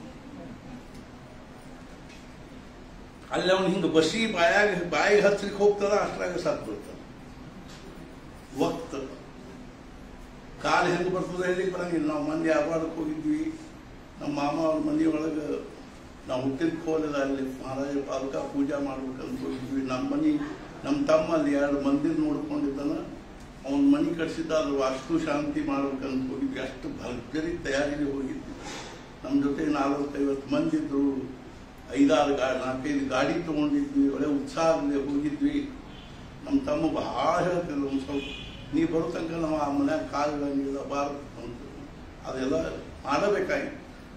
ಅಲ್ಲಿ ಅವನು ಹಿಂಗೆ ಬಸಿ ಬಾಯಾಗ ಬಾಯಿಗೆ ಹಚ್ಚಲಿಕ್ಕೆ ಹೋಗ್ತಾರ ಅಷ್ಟ್ರಾಗ ಸತ್ತು ಬಿಡ್ತಾನೆ ವಕ್ತ್ ಕಾಲು ಹೆಂಗೆ ಬರ್ತದೆ ಹೇಳಿಕ್ ಬರಂಗಿಲ್ಲ ನಾವು ಮಂದಿ ಆರ್ವಾಡಕ್ಕೆ ಹೋಗಿದ್ವಿ ನಮ್ಮ ಮಾಮ ಅವ್ರ ಮನೆ ಒಳಗೆ ನಾವು ಹುಟ್ಟಿದ ಕೋಲದ ಅಲ್ಲಿ ಮಹಾರಾಜ ಪಾಲಕ ಪೂಜಾ ಮಾಡ್ಬೇಕಂತ ಹೋಗಿದ್ವಿ ನಮ್ಮ ಮನೆ ನಮ್ಮ ತಮ್ಮ ಅಲ್ಲಿ ಎರಡು ಮಂದಿರ ನೋಡ್ಕೊಂಡಿದ್ದಾನ ಅವನ ಮನೆ ಕಟ್ಸಿದ್ದ ಅದು ವಾಸ್ತು ಶಾಂತಿ ಮಾಡ್ಬೇಕಂತ ಹೋಗಿದ್ವಿ ಅಷ್ಟು ಭರ್ಜರಿ ತಯಾರಿಗೆ ಹೋಗಿದ್ವಿ ನಮ್ಮ ಜೊತೆ ನಾಲ್ವತ್ತೈವತ್ತು ಮಂದಿ ಇದ್ರು ಐದಾರು ಗಾ ನಾಲ್ಕೈದು ಗಾಡಿ ತಗೊಂಡಿದ್ವಿ ಒಳ್ಳೆ ಉತ್ಸಾಹದಲ್ಲಿ ಹೋಗಿದ್ವಿ ನಮ್ಮ ತಮ್ಮ ಬಹಳ ಹೇಳ್ತಿದ್ರು ಒಂದು ಸ್ವಲ್ಪ ನೀ ಬರೋ ತನಕ ನಾವು ಆ ಮನ್ಯಾಗ ಕಾಲುಗಳಂಗಿಲ್ಲ ಬಾರ ಅಂತ ಅದೆಲ್ಲ ಮಾಡಬೇಕಾಗಿ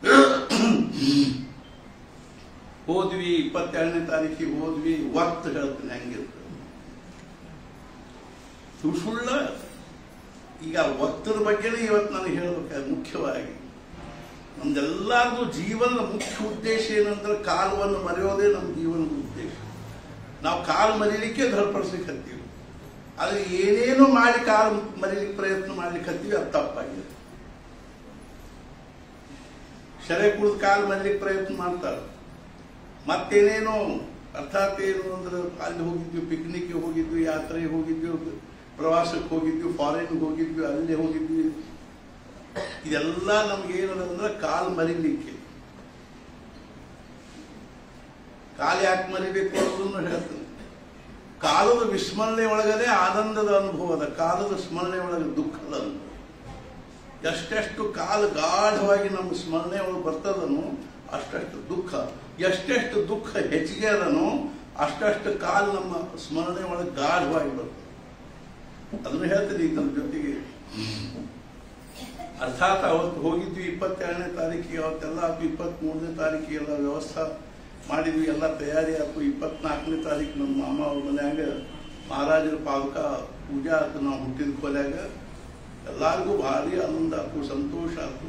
ಹೋದ್ವಿ ಇಪ್ಪತ್ತೆರಡನೇ ತಾರೀಕಿಗೆ ಹೋದ್ವಿ ವಕ್ತ್ ಹೇಳ್ತೀನಿ ಹೆಂಗಿರ್ತದೆ ಸುಳ್ಳು ಸುಳ್ಳ ಈಗ ವಕ್ತದ ಬಗ್ಗೆನೇ ಇವತ್ತು ನನಗೆ ಹೇಳ್ಬೇಕಾದ್ರೆ ಮುಖ್ಯವಾಗಿ ನಮ್ದೆಲ್ಲರದು ಜೀವನದ ಮುಖ್ಯ ಉದ್ದೇಶ ಏನಂದ್ರೆ ಕಾಲವನ್ನು ಮರೆಯೋದೇ ನಮ್ಮ ಜೀವನದ ಉದ್ದೇಶ ನಾವು ಕಾಲು ಮರೀಲಿಕ್ಕೆ ಧರ್ಪಡಿಸ್ಲಿಕ್ಕೆ ಹತ್ತೀವಿ ಆದ್ರೆ ಏನೇನು ಮಾಡಿ ಕಾಲು ಮರಿಲಿಕ್ಕೆ ಪ್ರಯತ್ನ ಮಾಡ್ಲಿಕ್ಕೆ ಹತ್ತೀವಿ ಅದು ತಪ್ಪಾಗಿದೆ ಶರೆ ಕುಡಿದು ಕಾಲು ಮರಿಲಿಕ್ಕೆ ಪ್ರಯತ್ನ ಮಾಡ್ತಾರೆ ಮತ್ತೇನೇನೋ ಅರ್ಥಾತ್ ಏನು ಅಂದ್ರೆ ಅಲ್ಲಿ ಹೋಗಿದ್ವಿ ಪಿಕ್ನಿಕ್ಗೆ ಹೋಗಿದ್ವಿ ಯಾತ್ರೆಗೆ ಹೋಗಿದ್ವಿ ಪ್ರವಾಸಕ್ಕೆ ಹೋಗಿದ್ವಿ ಫಾರಿನ್ಗೆ ಹೋಗಿದ್ವಿ ಅಲ್ಲಿ ಹೋಗಿದ್ವಿ ಇದೆಲ್ಲ ನಮ್ಗೆ ಏನದ ಅಂದ್ರೆ ಕಾಲು ಮರಿಲಿಕ್ಕೆ ಕಾಲು ಯಾಕೆ ಮರಿಬೇಕು ಅನ್ನೋದನ್ನು ಹೇಳ್ತೀನಿ ಕಾಲದ ವಿಸ್ಮರಣೆ ಒಳಗಡೆ ಆನಂದದ ಅನುಭವದ ಕಾಲದ ಸ್ಮರಣೆ ಒಳಗೆ ದುಃಖದ ಅನುಭವ ಎಷ್ಟೆಷ್ಟು ಕಾಲ ಗಾಢವಾಗಿ ನಮ್ಮ ಸ್ಮರಣೆ ಒಳಗೆ ಬರ್ತದನೋ ಅಷ್ಟಷ್ಟು ದುಃಖ ಎಷ್ಟೆಷ್ಟು ದುಃಖ ಹೆಚ್ಚಿಗೆ ಅದನೋ ಅಷ್ಟಷ್ಟು ಕಾಲ ನಮ್ಮ ಸ್ಮರಣೆ ಒಳಗೆ ಗಾಢವಾಗಿ ಬರ್ತದೆ ಅದನ್ನು ಹೇಳ್ತೀನಿ ಇದ್ರ ಜೊತೆಗೆ ಅರ್ಥಾತ್ ಅವತ್ತು ಹೋಗಿದ್ವಿ ಇಪ್ಪತ್ತೆರಡನೇ ತಾರೀಕಿಗೆ ಅವತ್ತೆಲ್ಲ ಆಯ್ತು ಇಪ್ಪತ್ತ್ ಮೂರನೇ ತಾರೀಕಿಗೆ ಎಲ್ಲ ವ್ಯವಸ್ಥೆ ಮಾಡಿದ್ವಿ ಎಲ್ಲ ತಯಾರಿ ಆಯ್ತು ಇಪ್ಪತ್ನಾಲ್ಕನೇ ತಾರೀಕು ನಮ್ಮ ಮಾಮ ಅವ್ರ ಮನ್ಯಾಗ ಮಹಾರಾಜರ ಪಾವಕ ಪೂಜಾ ಆಯ್ತು ನಾವು ಹುಟ್ಟಿದ ಕೊಲ್ಯಾಗ ಎಲ್ಲರಿಗೂ ಭಾರಿ ಆನಂದ ಆಯ್ತು ಸಂತೋಷ ಆಯ್ತು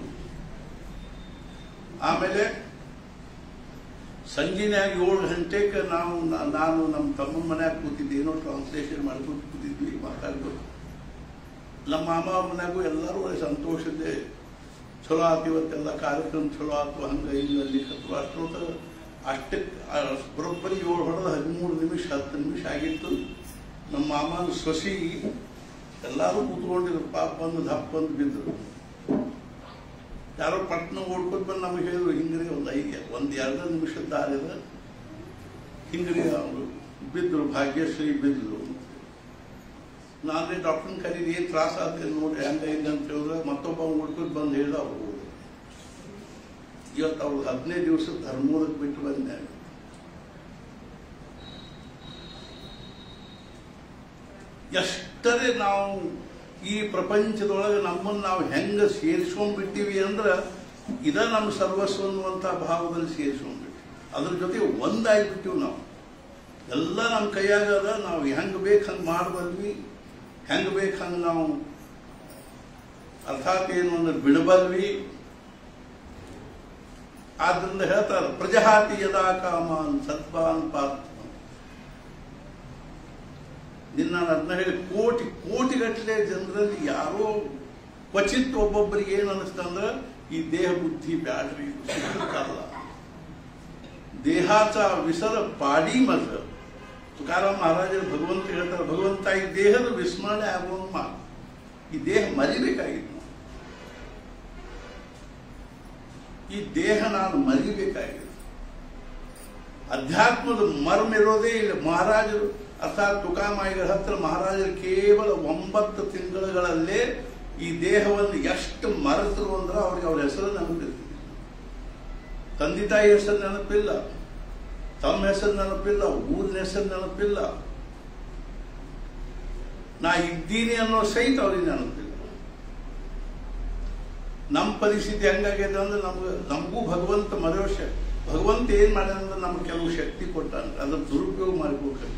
ಆಮೇಲೆ ಸಂಜೆನ್ಯಾಗ ಏಳು ಗಂಟೆಗೆ ನಾವು ನಾ- ನಾನು ನಮ್ಮ ತಮ್ಮನ ಮನ್ಯಾಗ ಕೂತಿದ್ದೆ ಏನೋ ಟ್ರಾನ್ಸ್ಲೇಷನ್ ಮಾಡ್ಕೊಂಡು ಕೂತಿದ್ವಿ ಮಾತಾಡ್ಬೋದು ನಮ್ಮ ಮಾಮ ಅವ್ರ ಮನ್ಯಾಗೂ ಎಲ್ಲರೂ ಒಳ್ಳೆ ಸಂತೋಷದೆ ಚಲೋ ಆತು ಇವತ್ತೆಲ್ಲ ಕಾರ್ಯಕ್ರಮ ಚಲೋ ಆತು ಹಂಗ ಹಿಂಗ ಅಲ್ಲಿ ಹತ್ತು ಅಷ್ಟೊತ್ತ ಅಷ್ಟಕ್ಕೆ ಬರೋಬ್ಬರಿ ಏಳು ಹೊಡೆದ ಹದಿಮೂರು ನಿಮಿಷ ಹತ್ತು ನಿಮಿಷ ಆಗಿತ್ತು ನಮ್ಮ ಮಾಮನ ಸೊಸಿ ಎಲ್ಲರೂ ಕೂತ್ಕೊಂಡಿದ್ರು ಪಾಪ ಬಂದು ದಪ್ಪ ಬಂದು ಬಿದ್ದರು ಯಾರೋ ಪಟ್ನ ಓಡ್ಕೊಂಡು ಬಂದು ನಮಗೆ ಹೇಳಿದ್ರು ಹಿಂಗ್ರಿ ಒಂದು ಐದು ಒಂದು ಎರಡು ನಿಮಿಷದ ದಾರಿದ ಹಿಂಗ್ರಿ ಅವರು ಬಿದ್ದರು ಭಾಗ್ಯಶ್ರೀ ಬಿದ್ದರು ನಾನೇ ಡಾಕ್ಟರ್ನ ಕರೀರಿ ಏನು ತ್ರಾಸ ಆಗ್ತದೆ ನೋಡಿ ಹೆಂಗ ಇಲ್ಲ ಅಂತ ಹೇಳಿದ್ರೆ ಮತ್ತೊಬ್ಬ ಹುಡ್ಕೊಂಡು ಬಂದು ಹೇಳ್ದ ಅವ್ರು ಹೋದ್ರು. ಇವತ್ತು ಅವ್ರು ಹದಿನೈದು ದಿವಸ ಧರ್ಮೂರಕ್ಕೆ ಬಿಟ್ಟು ಬಂದೆ ಎಷ್ಟರೇ ನಾವು ಈ ಪ್ರಪಂಚದೊಳಗೆ ನಮ್ಮನ್ನು ನಾವು ಹೆಂಗ ಸೇರಿಸ್ಕೊಂಡ್ಬಿಟ್ಟಿವಿ ಅಂದ್ರೆ ಇದ ನಮ್ಮ ಸರ್ವಸ್ವ ಅನ್ನುವಂಥ ಭಾವದಲ್ಲಿ ಸೇರಿಸ್ಕೊಂಡ್ಬಿಟ್ಟು ಅದ್ರ ಜೊತೆ ಒಂದಾಗ್ಬಿಟ್ಟಿವಿ ನಾವು ಎಲ್ಲ ನಮ್ಮ ಕೈಯಾಗ ಅದ ನಾವು ಹೆಂಗ್ ಬೇಕು ಹಂಗೆ ಮಾಡಬಲ್ವಿ ಹೆಂಗ್ ಬೇಕು ಹಂಗೆ ನಾವು ಅರ್ಥಾತ್ ಏನು ಅಂದ್ರೆ ಬಿಡಬಲ್ವಿ ಆದ್ರಿಂದ ಹೇಳ್ತಾರೆ ಪ್ರಜಹಾತಿ ಯದಾ ಕಾಮಾನ್ ಸತ್ವಾನ್ ಪಾತ್ರ ನಿನ್ನ ಅದನ್ನ ಹೇಳಿ ಕೋಟಿ ಕೋಟಿಗಟ್ಟಲೆ ಜನರಲ್ಲಿ ಯಾರೋ ಕ್ವಚಿತ್ ಒಬ್ಬೊಬ್ಬರಿಗೆ ಏನು ಅನಿಸ್ತಂದ್ರ ಈ ದೇಹ ಬುದ್ಧಿ ಬ್ಯಾಡ್ರಿ ಇದು ಸುಖಕ್ಕಲ್ಲ ದೇಹಾಚ ವಿಸರ ಪಾಡಿ ಮಗ ತುಕಾರಾಮ್ ಮಹಾರಾಜರು ಭಗವಂತ ಹೇಳ್ತಾರೆ ಭಗವಂತ ಈ ದೇಹದ ವಿಸ್ಮರಣೆ ಆಗುವಂಗ ಮಾಡು. ಈ ದೇಹ ಮರಿಬೇಕಾಗಿತ್ತು ನಾವು. ಈ ದೇಹ ನಾನು ಮರಿಬೇಕಾಗಿದೆ ಅಧ್ಯಾತ್ಮದ ಮರ್ಮ ಇರೋದೇ ಇಲ್ಲ ಮಹಾರಾಜರು ಅರ್ಥಾತ್ ತುಕಾಮಾಯಿಗಳ ಹತ್ರ ಮಹಾರಾಜರು ಕೇವಲ ಒಂಬತ್ತು ತಿಂಗಳುಗಳಲ್ಲೇ ಈ ದೇಹವನ್ನು ಎಷ್ಟು ಮರೆತರು ಅಂದ್ರೆ ಅವ್ರಿಗೆ ಅವ್ರ ಹೆಸರು ನೆನಪಿರ್ತಿದೆ ತಂದೆ ತಾಯಿ ಹೆಸರು ನೆನಪಿಲ್ಲ ತಮ್ಮ ಹೆಸರು ನೆನಪಿಲ್ಲ ಊರಿನ ಹೆಸರು ನೆನಪಿಲ್ಲ ನಾ ಇದ್ದೀನಿ ಅನ್ನೋ ಸಹಿತ ಅವ್ರಿಗೆ ನೆನಪಿಲ್ಲ ನಮ್ಮ ಪರಿಸ್ಥಿತಿ ಹೆಂಗಾಗಿದೆ ಅಂದ್ರೆ ನಮ್ಗೆ ನಮಗೂ ಭಗವಂತ ಮರೆಯೋ ಶಕ್ತಿ ಭಗವಂತ ಏನ್ ಮಾಡ್ಯಾನ ಅಂದ್ರೆ ನಮ್ಗೆ ಕೆಲವು ಶಕ್ತಿ ಕೊಟ್ಟಾನ ಅದ್ರ ದುರುಪಯೋಗ ಮಾಡ್ಕೋಬೇಕು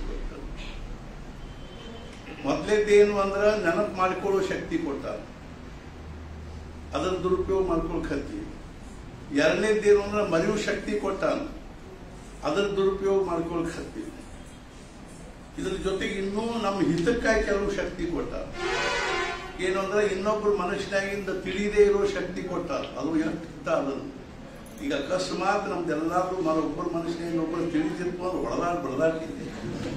ಮೊದಲೇದೇನು ಅಂದ್ರೆ ನೆನಪು ಮಾಡಿಕೊಳ್ಳೋ ಶಕ್ತಿ ಕೊಟ್ಟಾನ ಅದರ ದುರುಪಯೋಗ ಮಾಡ್ಕೊಳಕ್ ಹತ್ತಿ ಎರಡನೇದೇನು ಅಂದ್ರೆ ಮರೆಯುವ ಶಕ್ತಿ ಕೊಟ್ಟಾನ ಅದರ ದುರುಪಯೋಗ ಮಾಡ್ಕೊಳಕ್ ಹತ್ತಿ ಇದ್ರ ಜೊತೆಗೆ ಇನ್ನೂ ನಮ್ಮ ಹಿತಕ್ಕಾಗಿ ಕೆಲವು ಶಕ್ತಿ ಕೊಟ್ಟಾನ ಏನು ಅಂದ್ರೆ ಇನ್ನೊಬ್ರು ಮನುಷ್ಯನಾಗಿಂದ ತಿಳಿದೇ ಇರೋ ಶಕ್ತಿ ಕೊಟ್ಟಾರ ಅದು ಎಷ್ಟು ಹಿತ ಅದನ್ನು ಈಗ ಅಕಸ್ಮಾತ್ ನಮ್ದೆಲ್ಲಾದ್ರೂ ಮರ ಒಬ್ಬರು ಮನುಷ್ಯನ ಇನ್ನೊಬ್ಬರು ತಿಳಿದಿರ್ಕೊಂಡು ಹೊಡೆದಾಡ್ ಬಡದಾಡ್ತಿದ್ದೆ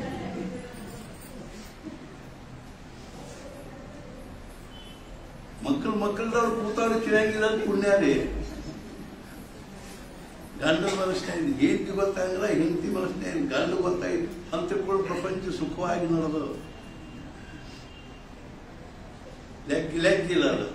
ಮಕ್ಕಳು ಮಕ್ಕಳದವ್ರು ಕೂತಾಡು ತಿಳಿಯಂಗಿಲ್ಲ ಅಂತ ಪುಣ್ಯ ರೀ ಗಂಡ ಮನಸ್ಸಿನ ಹೆಂಡತಿ ಗೊತ್ತಾಗಿಲ್ಲ ಹೆಂಡತಿ ಮನಸ್ಸಿನ ಗಂಡ ಗೊತ್ತಾಗಿಲ್ಲ ಅಂತ ತಿಳ್ಕೊಂಡು ಪ್ರಪಂಚ ಸುಖವಾಗಿ ನಡೆದು ಲೆಕ್ಕ ಲೆಕ್ಕಿಲ್ಲ ಅದು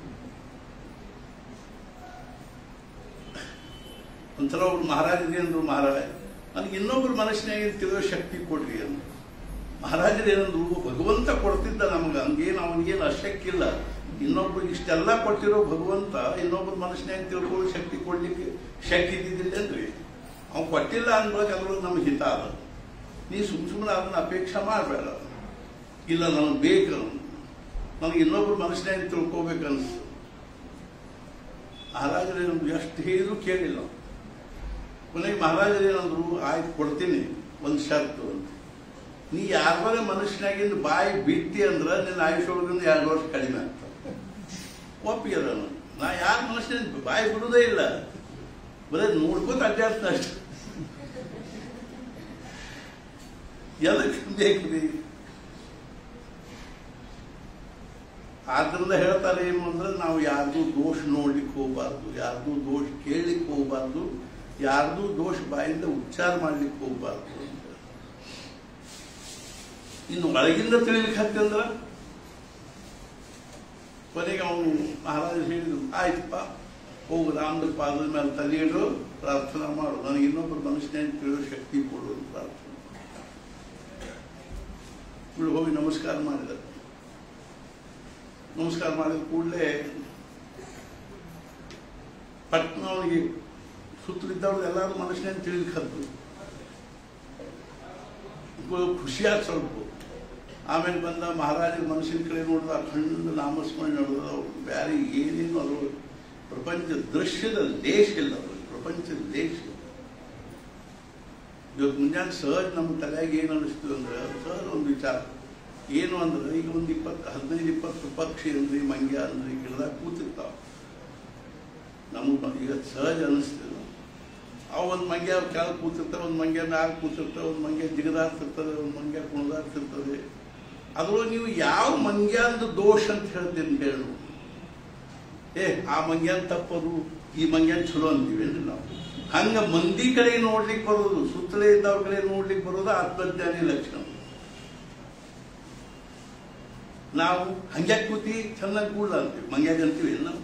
ಒಂಥರ ಅವ್ರು ಮಹಾರಾಜರಿಗೆ ಅಂದ್ರು ಮಹಾರಾಜ ನನಗೆ ಇನ್ನೊಬ್ರು ಮನಸ್ಸಿನಾಗ ತಿಳಿಯೋ ಶಕ್ತಿ ಕೊಡ್ರಿ ಅಂದ್ರು ಮಹಾರಾಜರು ಏನಂದ್ರು ಭಗವಂತ ಕೊಡ್ತಿದ್ದ ನಮ್ಗೆ ಹಂಗೇನು ಅವನಿಗೇನು ಅಶಕ್ಕಿಲ್ಲ ಇನ್ನೊಬ್ರು ಇಷ್ಟೆಲ್ಲ ಕೊಟ್ಟಿರೋ ಭಗವಂತ ಇನ್ನೊಬ್ರು ಮನಸ್ಸಿನಾಗ ತಿಳ್ಕೊಳ್ಳೋ ಶಕ್ತಿ ಕೊಡ್ಲಿಕ್ಕೆ ಶಕ್ತಿ ಇದ್ದಿದ್ದಿಲ್ಲೇನ್ರಿ ಅವ್ನು ಕೊಟ್ಟಿಲ್ಲ ಅಂದ್ವಾಗ ಅದ್ರ ನಮ್ಗೆ ಹಿತ ಅದ ನೀ ಸುಮ್ ಸುಮ್ಮನೆ ಅದನ್ನ ಅಪೇಕ್ಷೆ ಮಾಡಬೇಡ ಇಲ್ಲ ನನಗೆ ಬೇಕು ನನಗೆ ಇನ್ನೊಬ್ರು ಮನಸ್ಸಿನಾಗ ತಿಳ್ಕೊಬೇಕನ್ನಿಸ್ತು ಮಹಾರಾಜರು ಏನಂದ್ರು ಎಷ್ಟು ಹೇಳಿದ್ರು ಕೇಳಿಲ್ಲ ಕೊನೆಗೆ ಮಹಾರಾಜರು ಏನಂದ್ರು ಆಯ್ತು ಕೊಡ್ತೀನಿ ಒಂದು ಶರ್ತು ಅಂತ ನೀ ಯಾರ್ದಾರ ಮನುಷ್ಯನಾಗಿಂದ ಬಾಯಿ ಬಿಟ್ಟಿ ಅಂದ್ರ ನಿನ್ನ ಆಯುಷ್ಯ ಒಳಗಿಂದ ಎರಡು ವರ್ಷ ಕಡಿಮೆ ಆಗ್ತದೆ ಒಪ್ಪಿಗೆ ಅದ ನಾ ಯಾರ ಮನುಷ್ಯನ ಬಾಯಿ ಬಿಡುವುದೇ ಇಲ್ಲ ಬರೀ ನೋಡ್ಕೋತ ಅಡ್ಡಾಡ್ತ ಅಷ್ಟೆ ಎದಕ್ಕೆ ಬೇಕು ರೀ ಆದ್ರಿಂದ ಹೇಳ್ತಾರೆ ಏನು ಅಂದ್ರೆ ನಾವು ಯಾರ್ದು ದೋಷ ನೋಡ್ಲಿಕ್ಕೆ ಹೋಗ್ಬಾರ್ದು ಯಾರ್ದು ದೋಷ ಕೇಳಲಿಕ್ಕೆ ಹೋಗ್ಬಾರ್ದು ಯಾರ್ದು ದೋಷ ಬಾಯಿಂದ ಉಚ್ಚಾರ ಮಾಡ್ಲಿಕ್ಕೆ ಹೋಗ್ಬಾರ್ದು ಅಂತ. ಇನ್ನು ಒಳಗಿಂದ ತಿಳಿಲಿಕ್ಕೆ ಹತ್ತಂದ್ರ ಕೊನೆಗೆ ಅವನು ಮಹಾರಾಜ ಹೇಳಿದ್ರು ಆಯ್ತಪ್ಪ ಹೋಗು ರಾಮದ ಪಾದದ ಮೇಲೆ ತಲೆ ಇಡು ಪ್ರಾರ್ಥನಾ ಮಾಡು ನನಗೆ ಇನ್ನೊಬ್ಬರು ಮನುಷ್ಯನ ತಿಳಿಯೋ ಶಕ್ತಿ ಕೊಡು ಅಂತ ಪ್ರಾರ್ಥನೆ ಇವಳು ಹೋಗಿ ನಮಸ್ಕಾರ ಮಾಡಿದ ನಮಸ್ಕಾರ ಮಾಡಿದ ಕೂಡಲೇ ಪಟ್ನ ಅವನಿಗೆ ಸುತ್ತಲಿದ್ದವ್ರು ಎಲ್ಲರೂ ಮನುಷ್ಯನ ತಿಳಿಲಿಕ್ಕೆ ಹತ್ತು ಖುಷಿಯಾದ ಸ್ವಲ್ಪ ಆಮೇಲೆ ಬಂದ ಮಹಾರಾಜರ ಮನುಷ್ಯನ ಕಡೆ ನೋಡಿದ ಖಂಡ ನಾಮಸ್ಮರಣೆ ನಡೆದ ಅವ್ರು ಬ್ಯಾರೆ ಏನೇನು ಅದು ಪ್ರಪಂಚ ದೃಶ್ಯದ ದೇಶ ಇಲ್ಲ ಅವ್ರಿಗೆ ಪ್ರಪಂಚದ ದೇಶ ಇವತ್ತು ಮುಂಜಾನೆ ಸಹಜ ನಮ್ಮ ತಲೆಯಾಗ ಏನು ಅನಿಸ್ತು ಅಂದ್ರೆ ಸಹಜ ಒಂದು ವಿಚಾರ ಏನು ಅಂದ್ರೆ ಈಗ ಒಂದು ಇಪ್ಪತ್ತು ಹದಿನೈದು ಇಪ್ಪತ್ತು ಪಕ್ಷಿ ಅಂದ್ರಿ ಮಂಗ್ಯ ಅಂದ್ರಿ ಗಿಡದಾಗ ಕೂತಿರ್ತಾವ ನಮಗೆ ಈಗ ಸಹಜ ಅನಿಸ್ತದೆ ಅವು ಒಂದು ಮಂಗ್ಯ ಕೆಳಗೆ ಕೂತಿರ್ತಾವೆ ಒಂದು ಮಂಗ್ಯ ಮ್ಯಾಲ ಕೂತಿರ್ತವೆ ಒಂದು ಮಂಗ್ಯ ಜಿಗದಾಡ್ತಿರ್ತದೆ ಒಂದು ಮಂಗ್ಯ ಕುಣಿದಾಡ್ತಿರ್ತದೆ ಅದ್ರೊಳಗೆ ನೀವು ಯಾವ ಮಂಗ್ಯಾಂದು ದೋಷ ಅಂತ ಹೇಳ್ತೀನಿ ಹೇಳು ಏ ಆ ಮಂಗ್ಯಾನ್ ತಪ್ಪದು ಈ ಮಂಗ್ಯಾನ್ ಚಲೋ ಅಂತೀವೇನ್ರಿ ನಾವು ಹಂಗ ಮಂದಿ ಕಡೆ ನೋಡ್ಲಿಕ್ಕೆ ಬರೋದು ಸುತ್ತಲೇ ಇದ್ದವ್ರ ಕಡೆ ನೋಡ್ಲಿಕ್ಕೆ ಬರೋದು ಆತ್ಮಜ್ಞಾನಿ ಲಕ್ಷಣ ನಾವು ಹಂಗ್ಯಾಕ್ ಕೂತಿ ಚೆನ್ನಾಗಿ ಕೂಡ್ಲ ಅಂತೀವಿ ಮಂಗ್ಯಾಗ ಅಂತೀವಿ ನಾವು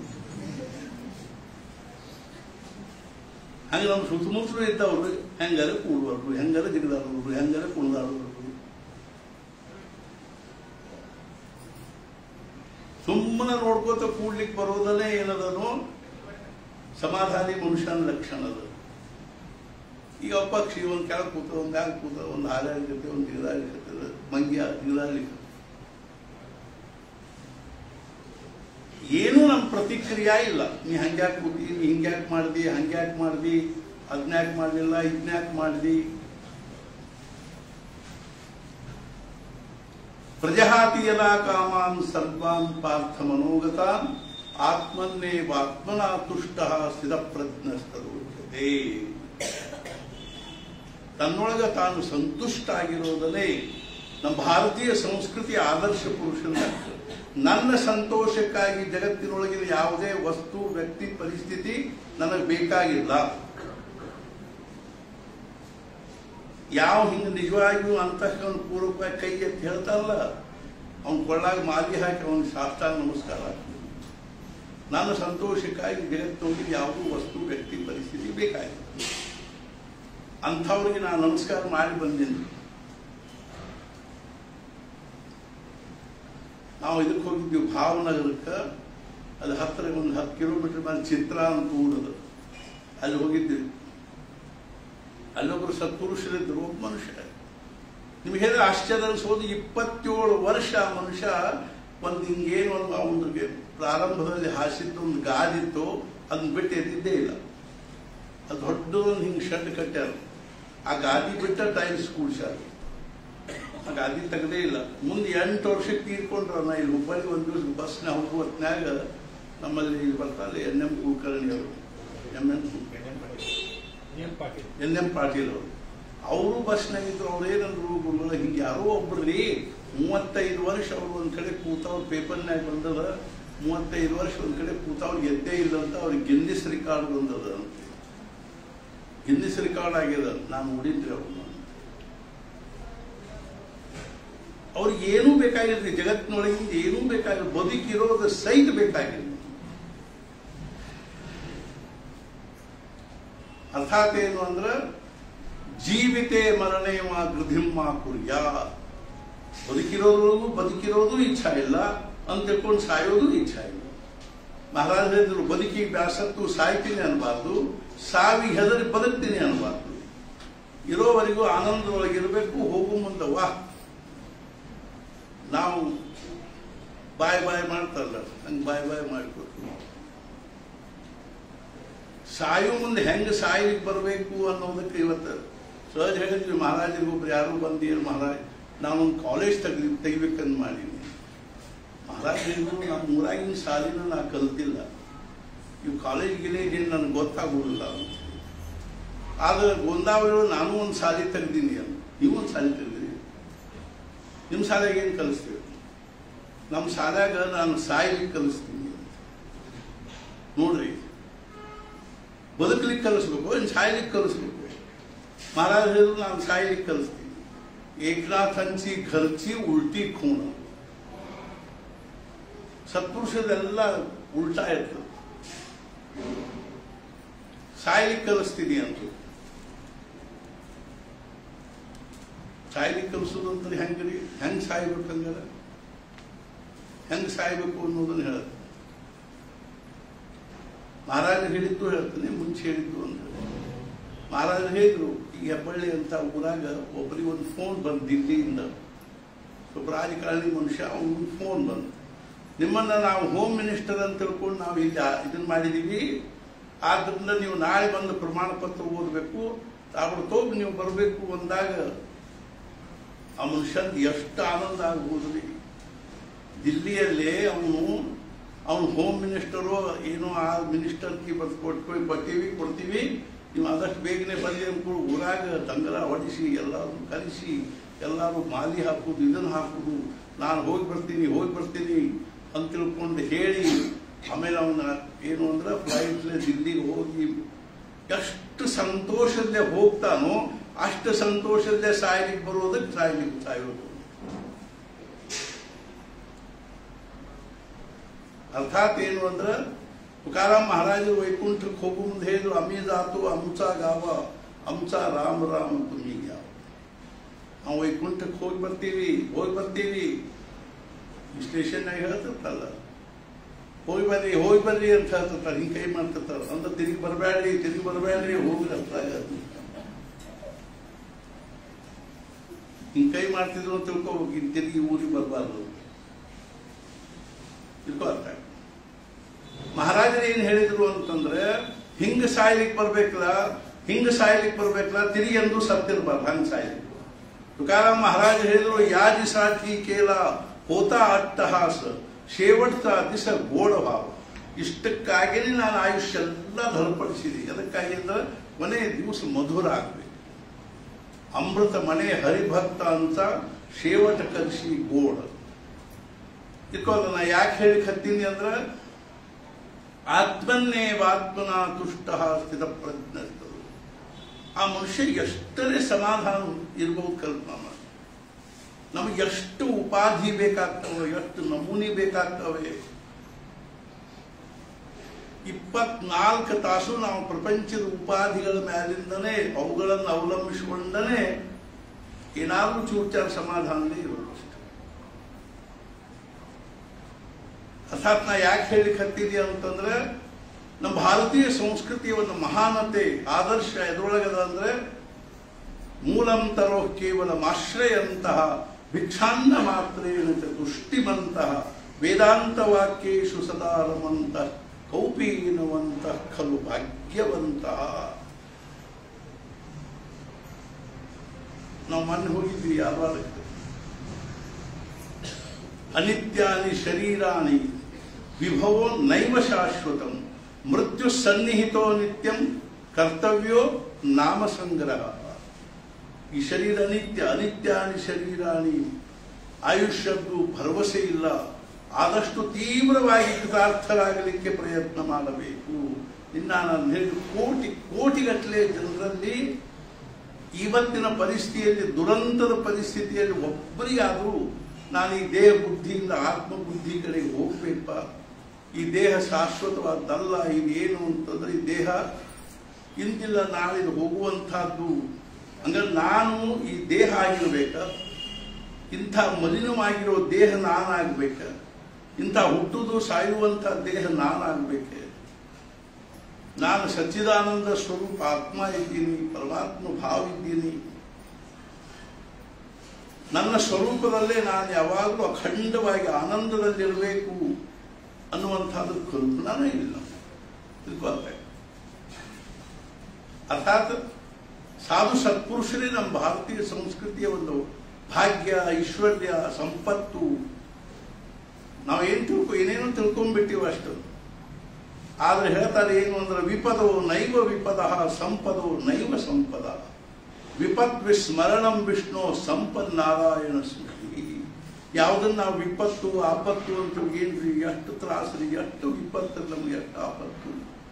ಹಂಗೆ ನಮ್ಮ ಸುತ್ತಮುತ್ತಲು ಇದ್ದವ್ರು ಹೆಂಗಾರ ಕೂಡುವರು ಹೆಂಗಾರ ಜಿಗದಾಡೋರು ಹೆಂಗಾರ ಕುಣಿದಾಡೋರು ಸುಮ್ಮನೆ ನೋಡ್ಕೋತ ಕೂಡ್ಲಿಕ್ಕೆ ಬರೋದನ್ನೇ ಏನದನು ಸಮಾಧಾನಿ ಮನುಷ್ಯನ ಲಕ್ಷಣ ಅದು ಈಗ ಪಕ್ಷಿ ಒಂದು ಕೆಳಗೆ ಕೂತ ಒಂದು ಮ್ಯಾಗ ಕೂತ ಒಂದು ಹಾರಾಡ್ಲಿಕ್ಕೆ ಒಂದು ಜಿಗದಾಡ್ಲಿಕ್ಕೆ ಮಂಗ್ಯ ಜಿಗದಾಡ್ಲಿಕ್ಕೆ ಏನೂ ನಮ್ಮ ಪ್ರತಿಕ್ರಿಯೆ ಇಲ್ಲ ನೀ ಹಂಗ್ಯಾಕ್ ಕೂತಿ ನೀ ಹಿಂಗ್ಯಾಕ್ ಮಾಡ್ದಿ ಹಂಗ್ಯಾಕ್ ಮಾಡ್ದಿ ಅದ್ನ್ಯಾಕ್ ಮಾಡಲಿಲ್ಲ ಇದ್ನ್ಯಾಕ್ ಮಾಡ್ದಿ ಪ್ರಜಹಾತಿ ಯದಾ ಕಾಮಾನ್ ಸರ್ವಾನ್ ಪಾರ್ಥ ಮನೋಗತಾನ್ ಆತ್ಮನ್ನೇವಾತ್ಮನ ತುಷ್ಟ ಸ್ಥಿತಪ್ರಜ್ಞಸ್ತರೋಚ್ಯತೆ ತನ್ನೊಳಗ ತಾನು ಸಂತುಷ್ಟ ಆಗಿರೋದಲ್ಲೇ ನಮ್ಮ ಭಾರತೀಯ ಸಂಸ್ಕೃತಿಯ ಆದರ್ಶ ಪುರುಷನ ನನ್ನ ಸಂತೋಷಕ್ಕಾಗಿ ಜಗತ್ತಿನೊಳಗಿನ ಯಾವುದೇ ವಸ್ತು ವ್ಯಕ್ತಿ ಪರಿಸ್ಥಿತಿ ನನಗೆ ಬೇಕಾಗಿಲ್ಲ ಯಾವ ಹಿಂಗೆ ನಿಜವಾಗಿಯೂ ಅಂತಃಕರಣ ಪೂರ್ವಕವಾಗಿ ಕೈ ಎತ್ತಿ ಹೇಳ್ತಾರಲ್ಲ ಅವ್ನ ಕೊಳ್ಳಾಗ ಮಾಲಿ ಹಾಕಿ ಅವನ ಸಾಷ್ಟಾಂಗ ನಮಸ್ಕಾರ ಹಾಕ್ತೀನಿ. ನನ್ನ ಸಂತೋಷಕ್ಕಾಗಿ ಜಗತ್ತಿನೊಳಗೆ ಯಾವುದೂ ವಸ್ತು ವ್ಯಕ್ತಿ ಪರಿಸ್ಥಿತಿ ಬೇಕಾಗಿಲ್ಲ ಅಂಥವ್ರಿಗೆ ನಾನು ನಮಸ್ಕಾರ ಮಾಡಿ ಬಂದೀನಿ ನಾವು ಇದಕ್ಕೆ ಹೋಗಿದ್ವಿ ಭಾವನಗರಕ್ಕೆ ಅದು ಹತ್ತಿರ ಒಂದು ಹತ್ತು ಕಿಲೋಮೀಟರ್ ಮೇಲೆ ಚಿತ್ರ ಅಂತ ಊರದು ಅಲ್ಲಿ ಹೋಗಿದ್ವಿ ಅಲ್ಲೊಬ್ರು ಸತ್ಪುರುಷರಿದ್ರು ಒಬ್ಬ ಮನುಷ್ಯ ನಿಮ್ಗೆ ಹೇಳಿದ್ರೆ ಆಶ್ಚರ್ಯ ಅನ್ಸೋದು ಇಪ್ಪತ್ತೇಳು ವರ್ಷ ಆ ಮನುಷ್ಯ ಒಂದು ಹಿಂಗೇನು ಒಂದು ಅವನಿಗೆ ಪ್ರಾರಂಭದಲ್ಲಿ ಹಾಸಿದ್ದು ಒಂದು ಗಾದಿತ್ತು ಅದನ್ನ ಬಿಟ್ಟು ಎದ್ದಿದ್ದೇ ಇಲ್ಲ ಅದು ದೊಡ್ಡದೊಂದು ಹಿಂಗೆ ಶೆಡ್ ಕಟ್ಟ್ಯಾರ ಆ ಗಾದಿ ಬಿಟ್ಟ ಟೈಮ್ಸ್ ಕೂಡ್ಸ್ಯಾರ ಆ ಗಾದಿ ತೆಗದೇ ಇಲ್ಲ ಮುಂದೆ ಎಂಟು ವರ್ಷಕ್ಕೆ ತೀರ್ಕೊಂಡ್ರ ನಾ ಇಲ್ಲಿ ಹುಬ್ಬಳ್ಳಿ ಒಂದು ದಿವಸ ಬಸ್ನ ಹೋಗುವ ಹೊತ್ನ್ಯಾಗ ನಮ್ಮಲ್ಲಿ ಇಲ್ಲಿ ಬರ್ತಾರೆ ಎನ್ ಎಂ ಕುಲಕರ್ಣಿ ಅವರು M N N M Patil ಅವರು ಅವರು ಬಸ್ನಾಗಿದ್ರು ಅವ್ರು ಏನಂದ್ರು ಗುರುಗಳ ಹಿಂಗೆ ಯಾರೋ ಒಬ್ರು ರೀ ಮೂವತ್ತೈದು ವರ್ಷ ಅವ್ರು ಒಂದ್ ಕಡೆ ಕೂತವ್ರು ಪೇಪರ್ನ್ಯಾಗ ಬಂದದ ಮೂವತ್ತೈದು ವರ್ಷ ಒಂದ್ ಕಡೆ ಕೂತವ್ರು ಎದ್ದೇ ಇಲ್ಲ ಅಂತ ಅವ್ರಿಗೆ ಗಿನ್ನಿಸ್ ರಿಕಾರ್ಡ್ ಬಂದದ ಅಂತ ಗಿನ್ನಿಸ್ ರಿಕಾರ್ಡ್ ಆಗ್ಯದ ನಾನು ನೋಡಿದ್ರಿ ಅವ್ರನ್ನ ಅವ್ರಿಗೆ ಏನೂ ಬೇಕಾಗಿಲ್ರಿ ಜಗತ್ತಿನೊಳಗಿಂದ ಏನೂ ಬೇಕಾಗಿಲ್ಲ ಬದುಕಿರೋದು ಸಹಿತ ಬೇಕಾಗಿಲ್ಲ ಅರ್ಥಾತ್ ಏನು ಅಂದ್ರ ಜೀವಿತೆ ಮರಣೆ ಮಾ ಗೃಧಿಮ್ಮ ಕುರ್ಯ ಬದುಕಿರೋದ್ರೊಳಗೂ ಬದುಕಿರೋದು ಇಚ್ಛಾ ಇಲ್ಲ ಅಂತ ತಿಳ್ಕೊಂಡು ಸಾಯೋದು ಇಚ್ಛಾ ಇಲ್ಲ ಮಹಾರಾಜ ಹೇಳಿದ್ರು ಬದುಕಿಗೆ ಬ್ಯಾಸತ್ತು ಸಾಯ್ತೀನಿ ಅನ್ಬಾರ್ದು ಸಾವಿಗೆ ಹೆದರಿ ಬದುಕ್ತೀನಿ ಅನ್ಬಾರ್ದು ಇರೋವರೆಗೂ ಆನಂದದೊಳಗಿರಬೇಕು ಹೋಗು ಮುಂದೆ ವಾ ನಾವು ಬಾಯ್ ಬಾಯ್ ಮಾಡ್ತಾರಲ್ಲ ಹಂಗೆ ಬಾಯ್ ಬಾಯ್ ಮಾಡ್ಕೊತೀವಿ ಸಾಯೋ ಮುಂದೆ ಹೆಂಗೆ ಸಾಯ್ಲಿಕ್ಕೆ ಬರಬೇಕು ಅನ್ನೋದಕ್ಕೆ ಇವತ್ತು ಸಹಜ ಹೇಳಿದ್ವಿ ಮಹಾರಾಜರಿಗೊಬ್ರು ಯಾರು ಬಂದಿರು ಮಹಾರಾಜ್ ನಾನೊಂದು ಕಾಲೇಜ್ ತೆಗ್ದು ತೆಗಿಬೇಕಂತ ಮಾಡೀನಿ ಮಹಾರಾಜ್ ಹೇಳಿದ್ರು ನಮ್ಮ ಊರಾಗಿನ ಶಾಲಿನ ನಾ ಕಲ್ತಿಲ್ಲ ಇವು ಕಾಲೇಜ್ ಗಿಲೇಜ್ ಏನು ನನಗೆ ಗೊತ್ತಾಗುವುದಿಲ್ಲ ಅಂತ ಆದ್ರೆ ಗೊಂದಾವಳಿ ನಾನು ಒಂದು ಶಾಲೆ ತೆಗ್ದೀನಿ ಅಂತ ನೀವು ಒಂದು ಶಾಲೆ ತೆಗ್ದಿರಿ ನಿಮ್ಮ ಶಾಲೆಗೆ ಏನು ಕಲಿಸ್ತೀವಿ ನಮ್ಮ ಶಾಲ್ಯಾಗ ನಾನು ಸಾಯ್ಲಿಕ್ಕೆ ಕಲಿಸ್ತೀನಿ ಅಂತ ನೋಡ್ರಿ ಬದುಕಲಿಕ್ಕೆ ಕಲಿಸ್ಬೇಕು ಏನು ಸಾಯ್ಲಿಕ್ಕೆ ಕಲಿಸ್ಬೇಕು ಮಹಾರಾಜ್ ಹೇಳಿದ್ರು ನಾನು ಸಾಯ್ಲಿಕ್ಕೆ ಕಲಿಸ್ತೀನಿ ಏಕನಾಥ್ ಹಂಚಿ ಖರ್ಚಿ ಉಲ್ಟಿ ಖೂಣ ಸತ್ಪುರುಷದೆಲ್ಲ ಉಲ್ಟಾ ಇರ್ತದೆ ಸಾಯ್ಲಿಕ್ಕೆ ಕಲಿಸ್ತೀನಿ ಅಂತ ಸಾಯ್ಲಿಕ್ಕೆ ಕಲಿಸೋದು ಅಂತಂದ್ರೆ ಹೆಂಗ್ರಿ ಹೆಂಗ್ ಸಾಯ್ಬೇಕು ಹಂಗಾರ ಹೆಂಗ್ ಸಾಯ್ಬೇಕು ಅನ್ನೋದನ್ನ ಹೇಳುತ್ತೆ ಮಹಾರಾಜ ಹೇಳಿದ್ದು ಹೇಳ್ತಾನೆ ಮುಂಚೆ ಹೇಳಿದ್ದು ಅಂತ ಮಹಾರಾಜ ಹೇಳಿದ್ರು ಈ ಹೆಬ್ಬಳ್ಳಿ ಅಂತ ಊರಾಗ ಒಬ್ಬರಿಗೆ ಒಂದು ಫೋನ್ ಬಂದು ದಿಲ್ಲಿಯಿಂದ ಒಬ್ಬ ರಾಜಕಾರಣಿ ಮನುಷ್ಯ ಅವನಿಗೆ ಫೋನ್ ಬಂತು ನಿಮ್ಮನ್ನ ನಾವು ಹೋಮ್ ಮಿನಿಸ್ಟರ್ ಅಂತ ತಿಳ್ಕೊಂಡು ನಾವು ಇಲ್ಲಿ ಇದನ್ನ ಮಾಡಿದೀವಿ ಆದ್ರಿಂದ ನೀವು ನಾಳೆ ಬಂದು ಪ್ರಮಾಣ ಪತ್ರ ಓದಬೇಕು ತಾಬಡ್ತೋಗ್ ನೀವು ಬರಬೇಕು ಅಂದಾಗ ಆ ಮನುಷ್ಯನ್ ಎಷ್ಟು ಆನಂದ ಆಗ್ಬೋದ್ರಿ ದಿಲ್ಲಿಯಲ್ಲೇ ಅವನು ಅವನು ಹೋಮ್ ಮಿನಿಸ್ಟರು ಏನೋ ಆ ಮಿನಿಸ್ಟರ್ಗೆ ಬಂದು ಕೊಟ್ಟು ಬರ್ತೀವಿ ಕೊಡ್ತೀವಿ ನೀವು ಆದಷ್ಟು ಬೇಗನೆ ಬಂದಿ ಅಂದ್ಕೊಂಡು ಊರಾಗ ದಂಗಲ ಹೊಡಿಸಿ ಎಲ್ಲರೂ ಕಲಿಸಿ ಎಲ್ಲರೂ ಮಾಲಿ ಹಾಕುದು ಇದನ್ನು ಹಾಕುದು ನಾನು ಹೋಗಿ ಬರ್ತೀನಿ ಹೋಗಿ ಬರ್ತೀನಿ ಅಂತ ತಿಳ್ಕೊಂಡು ಹೇಳಿ ಆಮೇಲೆ ಅವನ ಏನು ಅಂದ್ರೆ ಫ್ಲೈಟ್ಲೆ ದಿಲ್ಲಿಗೆ ಹೋಗಿ ಎಷ್ಟು ಸಂತೋಷದಲ್ಲೇ ಹೋಗ್ತಾನೋ ಅಷ್ಟು ಸಂತೋಷದಲ್ಲೇ ಸಾಯ್ಲಿಕ್ಕೆ ಬರೋದಕ್ಕೆ ಸಾಯ್ಲಿಕ್ಕೆ ಸಾಯ್ಬೇಕು ಅರ್ಥಾತ್ ಏನು ಅಂದ್ರೆ ತುಕಾರಾಮ್ ಮಹಾರಾಜರು ವೈಕುಂಠಕ್ಕೆ ಹೋಗು ಮುಂದೆ ಹೇಳಿದ್ರು ಅಮೀದಾತು ಅಂಸ ಗಾವ ಅಂಸ ರಾಮ ರಾಮ ತುಮಿ ಯಾವ ನಾವು ವೈಕುಂಠಕ್ಕೆ ಹೋಗಿ ಬರ್ತೀವಿ ಹೋಗಿ ಬರ್ತೀವಿ ಸ್ಟೇಷನ್ನಾಗ ಹೇಳ್ತಿರ್ತಲ್ಲ ಹೋಗಿ ಬರ್ರಿ ಹೋಗಿ ಬರ್ರಿ ಅಂತ ಹೇಳ್ತಿರ್ತಾರೆ ಹಿಂಗೆ ಕೈ ಮಾಡ್ತಿರ್ತಾರೆ ಅಂದ್ರೆ ತಿರುಗಿ ಬರಬೇಡ್ರಿ ತಿರುಗಿ ಬರಬೇಡ್ರಿ ಹೋಗ್ರಿ ಅಂತ ಹಿಂಗೆ ಕೈ ಮಾಡ್ತಿದ್ರು ಅಂತ ತಿಳ್ಕೊಬೇಕು ಇನ್ನು ತಿರುಗಿ ಊರಿಗೆ ಬರಬಾರ್ದು ತಿಳ್ಕೊ ಅರ್ಥ ಆಯ್ತು. ಮಹಾರಾಜರು ಏನ್ ಹೇಳಿದ್ರು ಅಂತಂದ್ರೆ ಹಿಂಗ ಸಾಯ್ಲಿಕ್ಕೆ ಬರ್ಬೇಕಲ್ಲ ಹಿಂಗ ಸಾಯ್ಲಿಕ್ಕೆ ಬರ್ಬೇಕಲ್ಲ ತಿರುಗಿ ಎಂದು ಸತ್ತಿರ್ಬಾರ್ದು ಹಂಗ ಸಾಯ್ಲಿಕ್ಕೆ ತುಕಾರಾಮ್ ಮಹಾರಾಜ ಹೇಳಿದ್ರು ಯಾಜಿ ಸಾಠಿ ಕೇಲ ಹೋತಾ ಅಟ್ಟಹಾಸ ಶೇವಟ್ಟ ದಿಸ ಗೋಡ ಭಾವ ಇಷ್ಟಕ್ಕಾಗಿನೇ ನಾನು ಆಯುಷ್ಯ ಎಲ್ಲ ಧರ್ಪಡಿಸಿದೆ ಅದಕ್ಕಾಗಿ ಅಂದ್ರೆ ಮನೆ ದಿವಸ ಮಧುರ ಆಗ್ಬೇಕು ಅಮೃತ ಮನೆ ಹರಿಭಕ್ತ ಅಂತ ಶೇವಟ ಕಲಿಸಿ ಗೋಡ ಇದಕ್ಕೋಲ್ಲ ನಾ ಯಾಕೆ ಹೇಳಿ ಹತ್ತೀನಿ ಅಂದ್ರೆ ಆತ್ಮನ್ನೇವಾತ್ಮನ ತುಷ್ಟ ಸ್ಥಿತ ಪ್ರಜ್ಞ ಆ ಮನುಷ್ಯ ಎಷ್ಟರೇ ಸಮಾಧಾನ ಇರ್ಬೋದು ಕಲ್ಪನಾ ಮಾಡಿ ನಮಗೆ ಎಷ್ಟು ಉಪಾಧಿ ಬೇಕಾಗ್ತವೆ ಎಷ್ಟು ನಮೂನಿ ಬೇಕಾಗ್ತವೆ ಇಪ್ಪತ್ನಾಲ್ಕು ತಾಸು ನಾವು ಪ್ರಪಂಚದ ಉಪಾಧಿಗಳ ಮೇಲಿಂದನೇ ಅವುಗಳನ್ನು ಅವಲಂಬಿಸಿಕೊಂಡನೇ ಏನಾದ್ರೂ ಚೂರ್ಚಾರ ಸಮಾಧಾನದೇ ಇರೋದು ಅಷ್ಟೇ ಅರ್ಥಾತ್ ನಾ ಯಾಕೆ ಹೇಳಿಕ್ ಹತ್ತಿದೆ ಅಂತಂದ್ರೆ ನಮ್ಮ ಭಾರತೀಯ ಸಂಸ್ಕೃತಿಯ ಒಂದು ಮಹಾನತೆ ಆದರ್ಶ ಎದುರೊಳಗದ ಅಂದ್ರೆ ಮೂಲಂತರೋ ಕೇವಲ ಆಶ್ರಯಂತಹ ಭಿಕ್ಷಾನ್ನ ಮಾತ್ರೇಣ ತುಷ್ಟಿಮಂತಹ ವೇದಾಂತ ವಾಕ್ಯೇಶು ಸದಾ ರಮಂತ ಕೌಪೀನವಂತ ಖಲು ಭಾಗ್ಯವಂತಹ ನಾವು ಮೊನ್ನೆ ಹೋಗಿದ್ವಿ ಯಾವಾಗಕ್ಕೆ ಅನಿತ್ಯಾನಿ ಶರೀರಾಣಿ ವಿಭವೋ ನೈವ ಶಾಶ್ವತಂ ಮೃತ್ಯು ಸನ್ನಿಹಿತೋ ನಿತ್ಯಂ ಕರ್ತವ್ಯೋ ನಾಮ ಸಂಗ್ರಹ ಈ ಶರೀರ ಅನಿತ್ಯ ಅನಿತ್ಯಾನಿ ಶರೀರಾಣಿ ಆಯುಷ್ಯದ್ದು ಭರವಸೆ ಇಲ್ಲ ಆದಷ್ಟು ತೀವ್ರವಾಗಿ ಕೃತಾರ್ಥರಾಗಲಿಕ್ಕೆ ಪ್ರಯತ್ನ ಮಾಡಬೇಕು ಇನ್ನ ನಾನು ಹೇಳಿದ ಕೋಟಿ ಕೋಟಿಗಟ್ಟಲೆ ಜನರಲ್ಲಿ ಇವತ್ತಿನ ಪರಿಸ್ಥಿತಿಯಲ್ಲಿ ದುರಂತದ ಪರಿಸ್ಥಿತಿಯಲ್ಲಿ ಒಬ್ಬರಿಗಾದರೂ ನಾನು ಈ ದೇಹ ಬುದ್ಧಿಯಿಂದ ಆತ್ಮ ಬುದ್ಧಿ ಕಡೆಗೆ ಹೋಗ್ಬೇಕಪ್ಪ ಈ ದೇಹ ಶಾಶ್ವತವಾದಲ್ಲ ಇದೇನು ಅಂತಂದ್ರೆ ಈ ದೇಹ ಇಂದಿಲ್ಲ ನಾಳೆ ಇದು ಹೋಗುವಂತಹದ್ದು ಹಂಗಾರೆ ನಾನು ಈ ದೇಹ ಆಗಿರ್ಬೇಕ ಇಂಥ ಮಲಿನವಾಗಿರೋ ದೇಹ ನಾನಾಗ್ಬೇಕ ಇಂಥ ಹುಟ್ಟುದು ಸಾಯುವಂಥ ದೇಹ ನಾನಾಗ್ಬೇಕೆ ನಾನು ಸಚ್ಚಿದಾನಂದ ಸ್ವರೂಪ ಆತ್ಮ ಇದ್ದೀನಿ ಪರಮಾತ್ಮ ಭಾವ ಇದ್ದೀನಿ ನನ್ನ ಸ್ವರೂಪದಲ್ಲೇ ನಾನು ಯಾವಾಗಲೂ ಅಖಂಡವಾಗಿ ಆನಂದದಲ್ಲಿರಬೇಕು ಅನ್ನುವಂಥದ್ದು ಕಲ್ಪನಾನೇ ಇಲ್ಲ ತಿಳ್ಕೊಳ್ತಾ ಅರ್ಥಾತ್ ಸಾಧು ಸತ್ಪುರುಷರೇ ನಮ್ಮ ಭಾರತೀಯ ಸಂಸ್ಕೃತಿಯ ಒಂದು ಭಾಗ್ಯ ಐಶ್ವರ್ಯ ಸಂಪತ್ತು ನಾವೇನು ತಿಳ್ಕೊ ಏನೇನು ತಿಳ್ಕೊಂಡ್ಬಿಟ್ಟಿವ ಅಷ್ಟು ಆದ್ರೆ ಹೇಳ್ತಾರೆ ಏನು ಅಂದ್ರೆ ವಿಪದವು ನೈವ ವಿಪದ ಸಂಪದವು ನೈವ ಸಂಪದ ವಿಪತ್ ವಿಸ್ಮರಣಂ ವಿಷ್ಣು ಸಂಪದ್ ನಾರಾಯಣ ಸ್ಮೃತಿ ಯಾವುದನ್ನ ನಾವು ವಿಪತ್ತು ಆಪತ್ತು ಅಂತ ಏನ್ರಿ ಎಷ್ಟು ತ್ರಾಸ್ರಿ ಎಷ್ಟು ವಿಪತ್ತು ನಮ್ಗೆ ಎಷ್ಟು ಆಪತ್ತು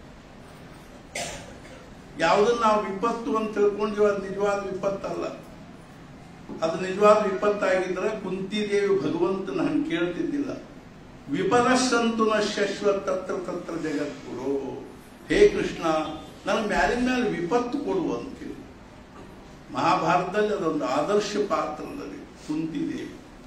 ಯಾವುದನ್ನ ನಾವು ವಿಪತ್ತು ಅಂತ ತಿಳ್ಕೊಂಡ್ವಿ ಅದು ನಿಜವಾದ ವಿಪತ್ತಲ್ಲ ಅದು ನಿಜವಾದ ವಿಪತ್ತಾಗಿದ್ರೆ ಕುಂತಿದೇವಿ ಭಗವಂತನ ಹಂಗೆ ಕೇಳ್ತಿದ್ದಿಲ್ಲ ವಿಪನಸ್ಸಂತು ನ ಶಶ್ವತ್ ತತ್ರ ತತ್ರ ಜಗದ್ಗುರು ಹೇ ಕೃಷ್ಣ ನನಗೆ ಮ್ಯಾಲಿನ ಮೇಲೆ ವಿಪತ್ತು ಕೊಡು ಅಂತ ಕೇಳಿ ಮಹಾಭಾರತದಲ್ಲಿ ಅದೊಂದು ಆದರ್ಶ ಪಾತ್ರದಲ್ಲಿ ಕುಂತಿದೇವಿ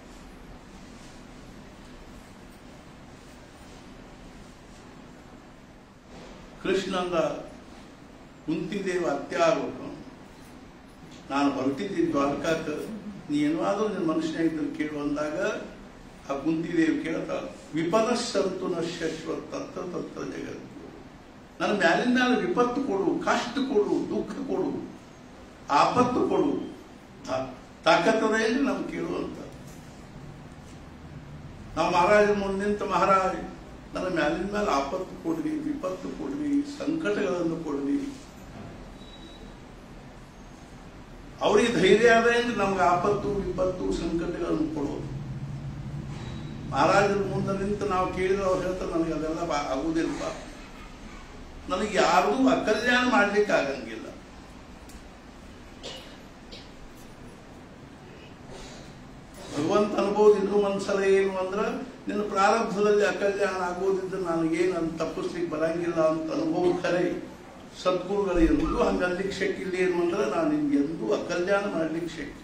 ಕೃಷ್ಣಂದ ಕುಂತಿದೇವ ಅತ್ಯ ಆಗ್ಬೇಕು ನಾನು ಹೊರಟಿದ್ದೀನಿ ದ್ವಾರಕಾಕ ನೀ ಏನಾದರೂ ನಿನ್ನ ಮನುಷ್ಯನ ಇದ್ರೆ ಕೇಳು ಅಂದಾಗ ಆ ಕುಂತಿದೇವಿ ಕೇಳ್ತಾಳೆ ವಿಪನಸ್ಸಂತು ನ ಶಶ್ವತ್ ತತ್ರ ತತ್ರ ಜಗತ್ತು ನನ್ನ ಮ್ಯಾಲಿನ ಮೇಲೆ ವಿಪತ್ತು ಕೊಡು ಕಷ್ಟ ಕೊಡು ದುಃಖ ಕೊಡು ಆಪತ್ತು ಕೊಡು ತಾ- ತಾಕತ್ತದೆ ಅಂದ್ರೆ ನಮ್ಗೆ ಕೇಳುವಂತ ನಾವು ಮಹಾರಾಜ ಮುಂದೆ ನಿಂತ ಮಹಾರಾಜ್ ನನ್ನ ಮ್ಯಾಲಿನ ಮೇಲೆ ಆಪತ್ತು ಕೊಡ್ರಿ ವಿಪತ್ತು ಕೊಡ್ರಿ ಸಂಕಟಗಳನ್ನು ಕೊಡ್ರಿ ಅವರಿಗೆ ಧೈರ್ಯ ಆದ ಅಂದ್ರೆ ನಮ್ಗೆ ಆಪತ್ತು ವಿಪತ್ತು ಸಂಕಟಗಳನ್ನು ಕೊಡೋದು ಮಹಾರಾಜರ ಮುಂದೆ ನಿಂತು ನಾವು ಕೇಳಿದ್ರೆ ಅವ್ರು ಹೇಳ್ತಾರೆ ನನಗೆ ಅದೆಲ್ಲ ಬಾ- ಆಗುವುದಿಲ್ಪ ನನಗೆ ಯಾರೂ ಅಕಲ್ಯಾಣ ಮಾಡ್ಲಿಕ್ಕೆ ಆಗಂಗಿಲ್ಲ ಭಗವಂತ ಅನುಭವ ಇನ್ನೂ ಒಂದ್ಸಲ ಏನು ಅಂದ್ರೆ ನಿನ್ನ ಪ್ರಾರಬ್ಧದಲ್ಲಿ ಅಕಲ್ಯಾಣ ಆಗೋದಿದ್ದು ನನಗೇನು ಅಂತ ತಪ್ಪಿಸ್ಲಿಕ್ಕೆ ಬರಂಗಿಲ್ಲ ಅಂತ ಅನುಭವ ಖರೆ ಸದ್ಗುರುಗಳು ಎಂದೂ ಹಂಗೆ ಅನ್ಲಿಕ್ಕೆ ಶಕ್ತಿಲ್ಲ ಏನು ಅಂದ್ರೆ ನಾನು ನಿಮ್ಗೆ ಎಂದೂ ಅಕಲ್ಯಾಣ ಮಾಡ್ಲಿಕ್ಕೆ ಶಕ್ತಿ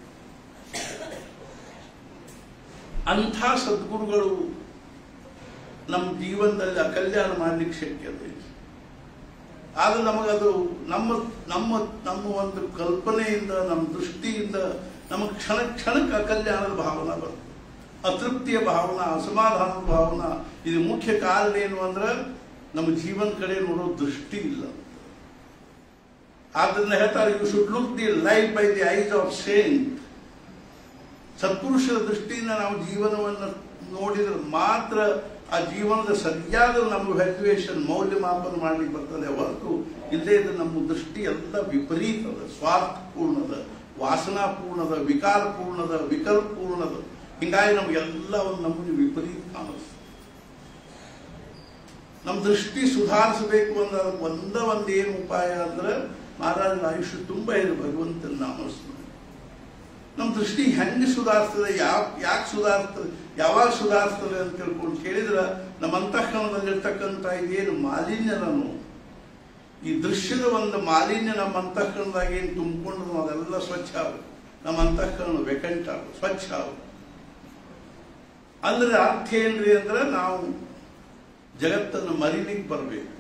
ಅಂಥ ಸದ್ಗುರುಗಳು ನಮ್ಮ ಜೀವನದಲ್ಲಿ ಅಕಲ್ಯಾಣ ಮಾಡ್ಲಿಕ್ಕೆ ಶಕ್ಯತೆ ಇದೆ. ಆದ್ರೆ ನಮಗದು ನಮ್ಮ ನಮ್ಮ ನಮ್ಮ ಒಂದು ಕಲ್ಪನೆಯಿಂದ ನಮ್ಮ ದೃಷ್ಟಿಯಿಂದ ನಮಗೆ ಕ್ಷಣ ಕ್ಷಣಕ್ಕೆ ಅಕಲ್ಯಾಣದ ಭಾವನೆ ಬರ್ತದೆ ಅತೃಪ್ತಿಯ ಭಾವನಾ ಅಸಮಾಧಾನದ ಭಾವನಾ ಇದು ಮುಖ್ಯ ಕಾರಣ ಏನು ಅಂದ್ರೆ ನಮ್ಮ ಜೀವನ ಕಡೆ ನೋಡೋ ದೃಷ್ಟಿ ಇಲ್ಲ ಆದ್ರಿಂದ ಹೇಳ್ತಾರೆ you should look the life by the eyes of saint ಸತ್ಪುರುಷರ ದೃಷ್ಟಿಯಿಂದ ನಾವು ಜೀವನವನ್ನು ನೋಡಿದ್ರೆ ಮಾತ್ರ ಆ ಜೀವನದ ಸರಿಯಾದ ನಮ್ಮ ವ್ಯಾಲ್ಯೂಯೇಷನ್ ಮೌಲ್ಯಮಾಪನ ಮಾಡ್ಲಿಕ್ಕೆ ಬರ್ತದೆ ಹೊರತು ಇಲ್ಲೇ ಇದು ನಮ್ಮ ದೃಷ್ಟಿ ಎಲ್ಲ ವಿಪರೀತದ ಸ್ವಾರ್ಥಪೂರ್ಣದ ವಾಸನಾಪೂರ್ಣದ ವಿಕಾರಪೂರ್ಣದ ವಿಕಲ್ಪೂರ್ಣದ ಹಿಂಗಾಗಿ ನಮಗೆಲ್ಲ ಒಂದು ನಮಗೆ ವಿಪರೀತ ಕಾಣಿಸ್ತದೆ ನಮ್ಮ ದೃಷ್ಟಿ ಸುಧಾರಿಸಬೇಕು ಅಂದ್ರೆ ಅದಕ್ಕೆ ಒಂದ ಒಂದು ಏನು ಉಪಾಯ ಅಂದ್ರೆ ಮಹಾರಾಜನ ಆಯುಷ್ಯ ತುಂಬಾ ಇದೆ ಭಗವಂತನ ನಾಮಸ್ಮರಣೆ ನಮ್ಮ ದೃಷ್ಟಿ ಹೆಂಗೆ ಸುಧಾರಿಸ್ತದೆ ಯಾವ ಯಾಕೆ ಸುಧಾರಿಸ್ತದೆ ಯಾವಾಗ ಸುಧಾರಿಸ್ತದೆ ಅಂತ ತಿಳ್ಕೊಂಡು ಕೇಳಿದ್ರೆ ನಮ್ಮ ಅಂತಃಕರಣದಲ್ಲಿರ್ತಕ್ಕಂಥ ಇದೇನು ಮಾಲಿನ್ಯನನು ಈ ದೃಶ್ಯದ ಒಂದು ಮಾಲಿನ್ಯ ನಮ್ಮ ಅಂತಃಕರಣದಾಗ ಏನು ತುಂಬಿಕೊಂಡು ಅದೆಲ್ಲ ಸ್ವಚ್ಛ ಆಗುತ್ತೆ ನಮ್ಮ ಅಂತಃಕರಣ ವೆಕಂಟ್ ಆಗುತ್ತೆ ಸ್ವಚ್ಛ ಆಗುತ್ತೆ ಅಂದ್ರೆ ಅರ್ಥ ಏನ್ರಿ ಅಂದ್ರೆ ನಾವು ಜಗತ್ತನ್ನು ಮರಿಲಿಕ್ಕೆ ಬರಬೇಕು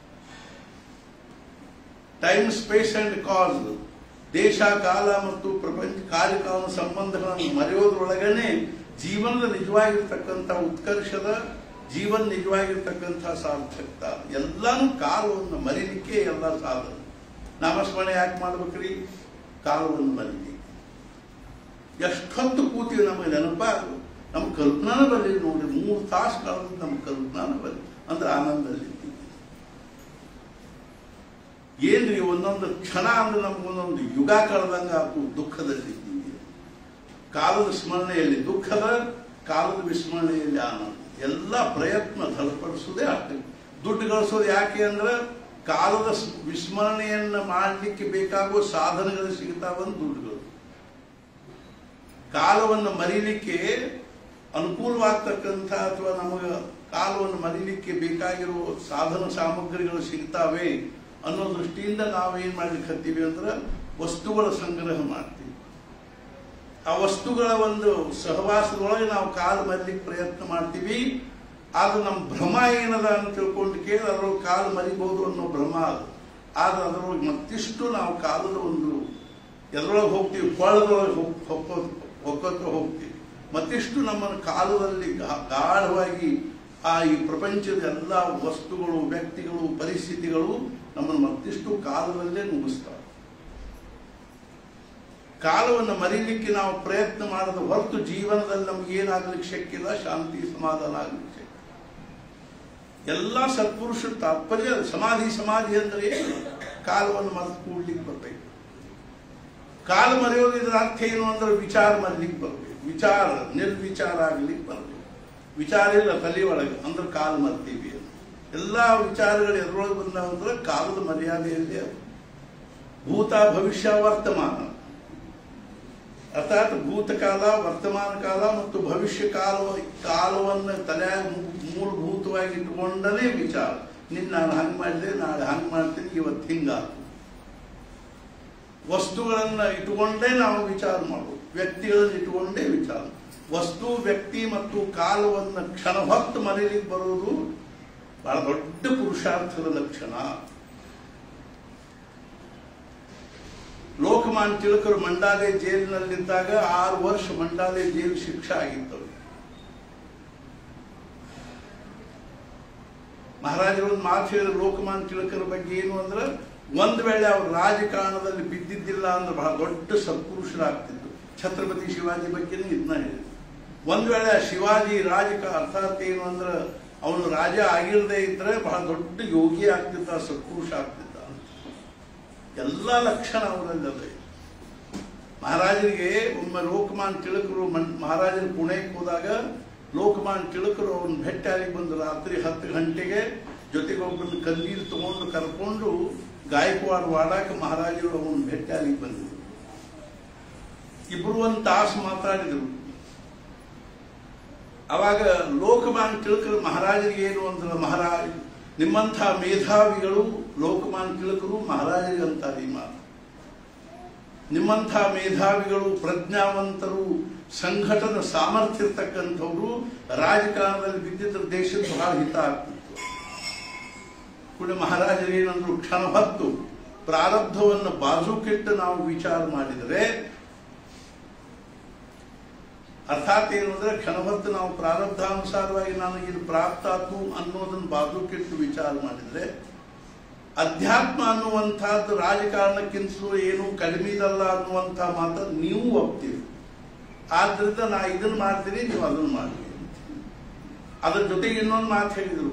ಟೈಮ್ ಸ್ಪೇಸ್ ಅಂಡ್ ಕಾಸ್ ದೇಶ ಕಾಲ ಮತ್ತು ಪ್ರಪಂಚ ಕಾರ್ಯಕಾಲ ಸಂಬಂಧಗಳನ್ನು ಮರೆಯೋದ್ರೊಳಗನೆ ಜೀವನದ ನಿಜವಾಗಿರ್ತಕ್ಕಂಥ ಉತ್ಕರ್ಷದ ಜೀವನ ನಿಜವಾಗಿರ್ತಕ್ಕಂಥ ಸಾರ್ಥಕತ ಎಲ್ಲಾನು ಕಾಲವನ್ನು ಮರಿಲಿಕ್ಕೆ ಎಲ್ಲ ಸಾಧನ ನಾಮಸ್ಮರಣೆ ಯಾಕೆ ಮಾಡ್ಬೇಕ್ರಿ ಕಾಲವನ್ನು ಮರಿಲಿಕ್ಕೆ ಎಷ್ಟೊತ್ತು ಕೂತೀವಿ ನಮಗೆ ನೆನಪಾಗ ನಮ್ಮ ಕಲ್ಪನಾನ ಬರಲಿ ನೋಡಿ ಮೂರು ತಾಸು ಕಳೆದು ನಮ್ಮ ಕಲ್ಪನಾನ ಬರಲಿ ಅಂದ್ರೆ ಆನಂದದಲ್ಲಿ ಏನ್ರಿ ಒಂದೊಂದು ಕ್ಷಣ ಅಂದ್ರೆ ನಮ್ಗೆ ಒಂದೊಂದು ಯುಗ ಕಳೆದಂಗ ಆತು ದುಃಖದಲ್ಲಿ ಕಾಲದ ಸ್ಮರಣೆಯಲ್ಲಿ ದುಃಖದ ಕಾಲದ ವಿಸ್ಮರಣೆಯಲ್ಲಿ ಆನಂದ ಎಲ್ಲ ಪ್ರಯತ್ನ ಧಳಪಡಿಸೋದೇ ಆಗ್ತದೆ ದುಡ್ಡು ಗಳಿಸೋದು ಯಾಕೆ ಅಂದ್ರೆ ಕಾಲದ ಸ್- ವಿಸ್ಮರಣೆಯನ್ನ ಮಾಡಲಿಕ್ಕೆ ಬೇಕಾಗುವ ಸಾಧನಗಳು ಸಿಗ್ತಾವಂತ ದುಡ್ಡುಗಳು ಕಾಲವನ್ನು ಮರೀಲಿಕ್ಕೆ ಅನುಕೂಲವಾಗ್ತಕ್ಕಂಥ ಅಥವಾ ನಮಗೆ ಕಾಲವನ್ನು ಮರೀಲಿಕ್ಕೆ ಬೇಕಾಗಿರುವ ಸಾಧನ ಸಾಮಗ್ರಿಗಳು ಸಿಗ್ತಾವೆ ಅನ್ನೋ ದೃಷ್ಟಿಯಿಂದ ನಾವೇನ್ ಮಾಡ್ಲಿಕ್ಕೆ ಹತ್ತೀವಿ ಅಂದ್ರೆ ವಸ್ತುಗಳ ಸಂಗ್ರಹ ಮಾಡ್ತೀವಿ ಆ ವಸ್ತುಗಳ ಒಂದು ಸಹವಾಸದೊಳಗೆ ನಾವು ಕಾಲು ಮರಿಲಿಕ್ಕೆ ಪ್ರಯತ್ನ ಮಾಡ್ತೀವಿ ಆದ್ರೆ ನಮ್ಮ ಭ್ರಮ ಏನದ ಅಂತ ತಿಳ್ಕೊಂಡು ಕೇಳಿ ಅದ್ರೊಳಗೆ ಕಾಲು ಮರಿಬಹುದು ಅನ್ನೋ ಭ್ರಮ ಅದು ಆದ್ರೆ ಅದರೊಳಗೆ ಮತ್ತಿಷ್ಟು ನಾವು ಕಾಲದ ಒಂದು ಎದ್ರೊಳಗೆ ಹೋಗ್ತೀವಿ ಕೊಳ್ಳದೊಳಗೆ ಹೋಗ್ ಹೊಕ್ಕೋದು ಹೊಕ್ಕೋತ ಹೋಗ್ತೀವಿ ಮತ್ತಿಷ್ಟು ನಮ್ಮನ್ನು ಕಾಲದಲ್ಲಿ ಗಾ- ಗಾಢವಾಗಿ ಆ ಈ ಪ್ರಪಂಚದ ಎಲ್ಲ ವಸ್ತುಗಳು ವ್ಯಕ್ತಿಗಳು ಪರಿಸ್ಥಿತಿಗಳು ನಮ್ಮನ್ನು ಮತ್ತಿಷ್ಟು ಕಾಲದಲ್ಲೇ ನುಗ್ಗಿಸ್ತಾವೆ ಕಾಲವನ್ನು ಮರೀಲಿಕ್ಕೆ ನಾವು ಪ್ರಯತ್ನ ಮಾಡದ ಹೊರತು ಜೀವನದಲ್ಲಿ ನಮ್ಗೆ ಏನಾಗ್ಲಿಕ್ಕೆ ಶಕ್ಯ ಇಲ್ಲ ಶಾಂತಿ ಸಮಾಧಾನ ಆಗ್ಲಿಕ್ಕೆ ಶಕ್ಯ ಎಲ್ಲ ಸತ್ಪುರುಷರ ತಾತ್ಪರ್ಯ ಅದು. ಸಮಾಧಿ ಸಮಾಧಿ ಅಂದ್ರೆ ಏನು ಕಾಲವನ್ನು ಮರೆತು ಕೂಡ್ಲಿಕ್ಕೆ ಬರ್ಬೇಕು ಕಾಲ ಮರೆಯೋದ್ರ ಅರ್ಥ ಏನು ಅಂದ್ರೆ ವಿಚಾರ ಮರಿಲಿಕ್ಕೆ ಬರ್ಬೇಕು ವಿಚಾರ ನಿರ್ವಿಚಾರ ಆಗ್ಲಿಕ್ಕೆ ಬರ್ಬೇಕು ವಿಚಾರ ಇಲ್ಲ ತಲೆ ಒಳಗೆ ಅಂದ್ರೆ ಕಾಲ ಮರ್ತೀವಿ ಅಂತ. ಎಲ್ಲಾ ವಿಚಾರಗಳು ಎದ್ರೊಳಗೆ ಬಂದಾವ ಅಂದ್ರೆ ಕಾಲದ ಮರ್ಯಾದೆಯಲ್ಲಿ ಅವು. ಭೂತ ಭವಿಷ್ಯ ವರ್ತಮಾನ ಅರ್ಥಾತ್ ಭೂತಕಾಲ ವರ್ತಮಾನ ಕಾಲ ಮತ್ತು ಭವಿಷ್ಯ ಕಾಲ ಕಾಲವನ್ನು ತಲೆಯಾಗ ಮೂಲಭೂತವಾಗಿ ಇಟ್ಟುಕೊಂಡಲೇ ವಿಚಾರ ನಿನ್ನ ನಾನು ಹಂಗೆ ಮಾಡಿದೆ ನಾಳೆ ಹಂಗೆ ಮಾಡ್ತೀನಿ ಇವತ್ತು ಹಿಂಗಾಗ್ತದೆ ವಸ್ತುಗಳನ್ನ ಇಟ್ಟುಕೊಂಡೇ ನಾವು ವಿಚಾರ ಮಾಡೋದು ವ್ಯಕ್ತಿಗಳನ್ನ ಇಟ್ಟುಕೊಂಡೇ ವಿಚಾರ ವಸ್ತು ವ್ಯಕ್ತಿ ಮತ್ತು ಕಾಲವನ್ನು ಕ್ಷಣ ಹೊತ್ತು ಮರೀಲಿಕ್ಕೆ ಬರುವುದು ಬಹಳ ದೊಡ್ಡ ಪುರುಷಾರ್ಥದ ಲಕ್ಷಣ ಲೋಕಮಾನ್ ತಿಲಕರು ಮಂಡಾಲೆ ಜೈಲಿನಲ್ಲಿದ್ದಾಗ ಆರು ವರ್ಷ ಮಂಡಾಲೆ ಜೈಲು ಶಿಕ್ಷೆ ಆಗಿತ್ತು ಅವ್ರಿಗೆ. ಮಹಾರಾಜರು ಒಂದು ಮಾತು ಹೇಳಿದ್ರು ಲೋಕಮಾನ್ ತಿಲಕರ ಬಗ್ಗೆ ಏನು ಅಂದ್ರೆ ಒಂದ್ ವೇಳೆ ಅವ್ರು ರಾಜಕಾರಣದಲ್ಲಿ ಬಿದ್ದಿದ್ದಿಲ್ಲ ಅಂದ್ರೆ ಬಹಳ ದೊಡ್ಡ ಸತ್ಪುರುಷರಾಗ್ತಿತ್ತು ಛತ್ರಪತಿ ಶಿವಾಜಿ ಬಗ್ಗೆನೂ ಇದನ್ನ ಹೇಳಿದ್ರು ಒಂದ್ ವೇಳೆ ಆ ಶಿವಾಜಿ ರಾಜಕ ಅರ್ಥಾತ್ ಏನು ಅಂದ್ರೆ ಅವನು ರಾಜ ಆಗಿರದೇ ಇದ್ರೆ ಬಹಳ ದೊಡ್ಡ ಯೋಗಿ ಆಗ್ತಿದ್ದ ಸತ್ಪುರುಷ ಆಗ್ತಿದ್ದ ಎಲ್ಲ ಲಕ್ಷಣ ಅವರಲ್ಲಿ ಅದೇ ಮಹಾರಾಜರಿಗೆ ಒಮ್ಮೆ ಲೋಕಮಾನ್ ತಿಳಕರು ಮನ್- ಮಹಾರಾಜರು ಪುಣೆಗೆ ಹೋದಾಗ ಲೋಕಮಾನ್ ತಿಳಕರು ಅವನ್ನ ಭೇಟಿಯಾಗಿ ಬಂದು ರಾತ್ರಿ ಹತ್ತು ಗಂಟೆಗೆ ಜೊತೆಗೆ ಒಬ್ಬನ ಕನ್ನೀರು ತಗೊಂಡು ಕರ್ಕೊಂಡು ಗಾಯಕವಾಡ ವಾಡಾಕ ಮಹಾರಾಜರು ಅವನ್ನ ಭೇಟಿಯಾಗಿ ಬಂದರು ಇಬ್ರು ಒಂದು ತಾಸು ಮಾತಾಡಿದರು ಅವಾಗ ಲೋಕಮಾನ್ ತಿಳಕರು ಮಹಾರಾಜರಿಗೆ ಏನು ಅಂದ್ರೆ ಮಹಾರಾಜ ನಿಮ್ಮಂಥ ಮೇಧಾವಿಗಳು ಲೋಕಮಾನ್ ತಿಳಕರು ಮಹಾರಾಜರಿಗೆ ಅಂತಾರೆ ಈ ಮಾತು ನಿಮ್ಮಂಥ ಮೇಧಾವಿಗಳು ಪ್ರಜ್ಞಾವಂತರು ಸಂಘಟನ ಸಾಮರ್ಥ್ಯ ಇರ್ತಕ್ಕಂಥವ್ರು ರಾಜಕಾರಣದಲ್ಲಿ ಬಿದ್ದಿದ್ರೆ ದೇಶದ ಬಹಳ ಹಿತ ಆಗ್ತಿತ್ತು ಕೂಡ ಮಹಾರಾಜರು ಏನಂದ್ರು ಕ್ಷಣ ಹೊತ್ತು ಪ್ರಾರಬ್ಧವನ್ನು ಬಾಜುಕಿಟ್ಟು ನಾವು ವಿಚಾರ ಮಾಡಿದರೆ ಅರ್ಥಾತ್ ಏನು ಅಂದ್ರೆ ಕ್ಷಣ ಹೊತ್ತು ನಾವು ಪ್ರಾರಬ್ಧಾನುಸಾರವಾಗಿ ನಾನು ಇದು ಪ್ರಾಪ್ತ ಆತು ಅನ್ನೋದನ್ನ ಬಾಜುಕಿಟ್ಟು ವಿಚಾರ ಮಾಡಿದ್ರೆ ಅಧ್ಯಾತ್ಮ ಅನ್ನುವಂಥದ್ದು ರಾಜಕಾರಣಕ್ಕಿಂತಲೂ ಏನು ಕಡಿಮೆ ಇದಲ್ಲ ಅನ್ನುವಂಥ ಮಾತನ್ನು ನೀವು ಒಪ್ತೀರಿ ಆದ್ರಿಂದ ನಾ ಇದನ್ನ ಮಾಡ್ತೀನಿ ನೀವು ಅದನ್ನ ಮಾಡ್ತೀರಿ ಅದ್ರ ಜೊತೆಗೆ ಇನ್ನೊಂದು ಮಾತು ಹೇಳಿದ್ರು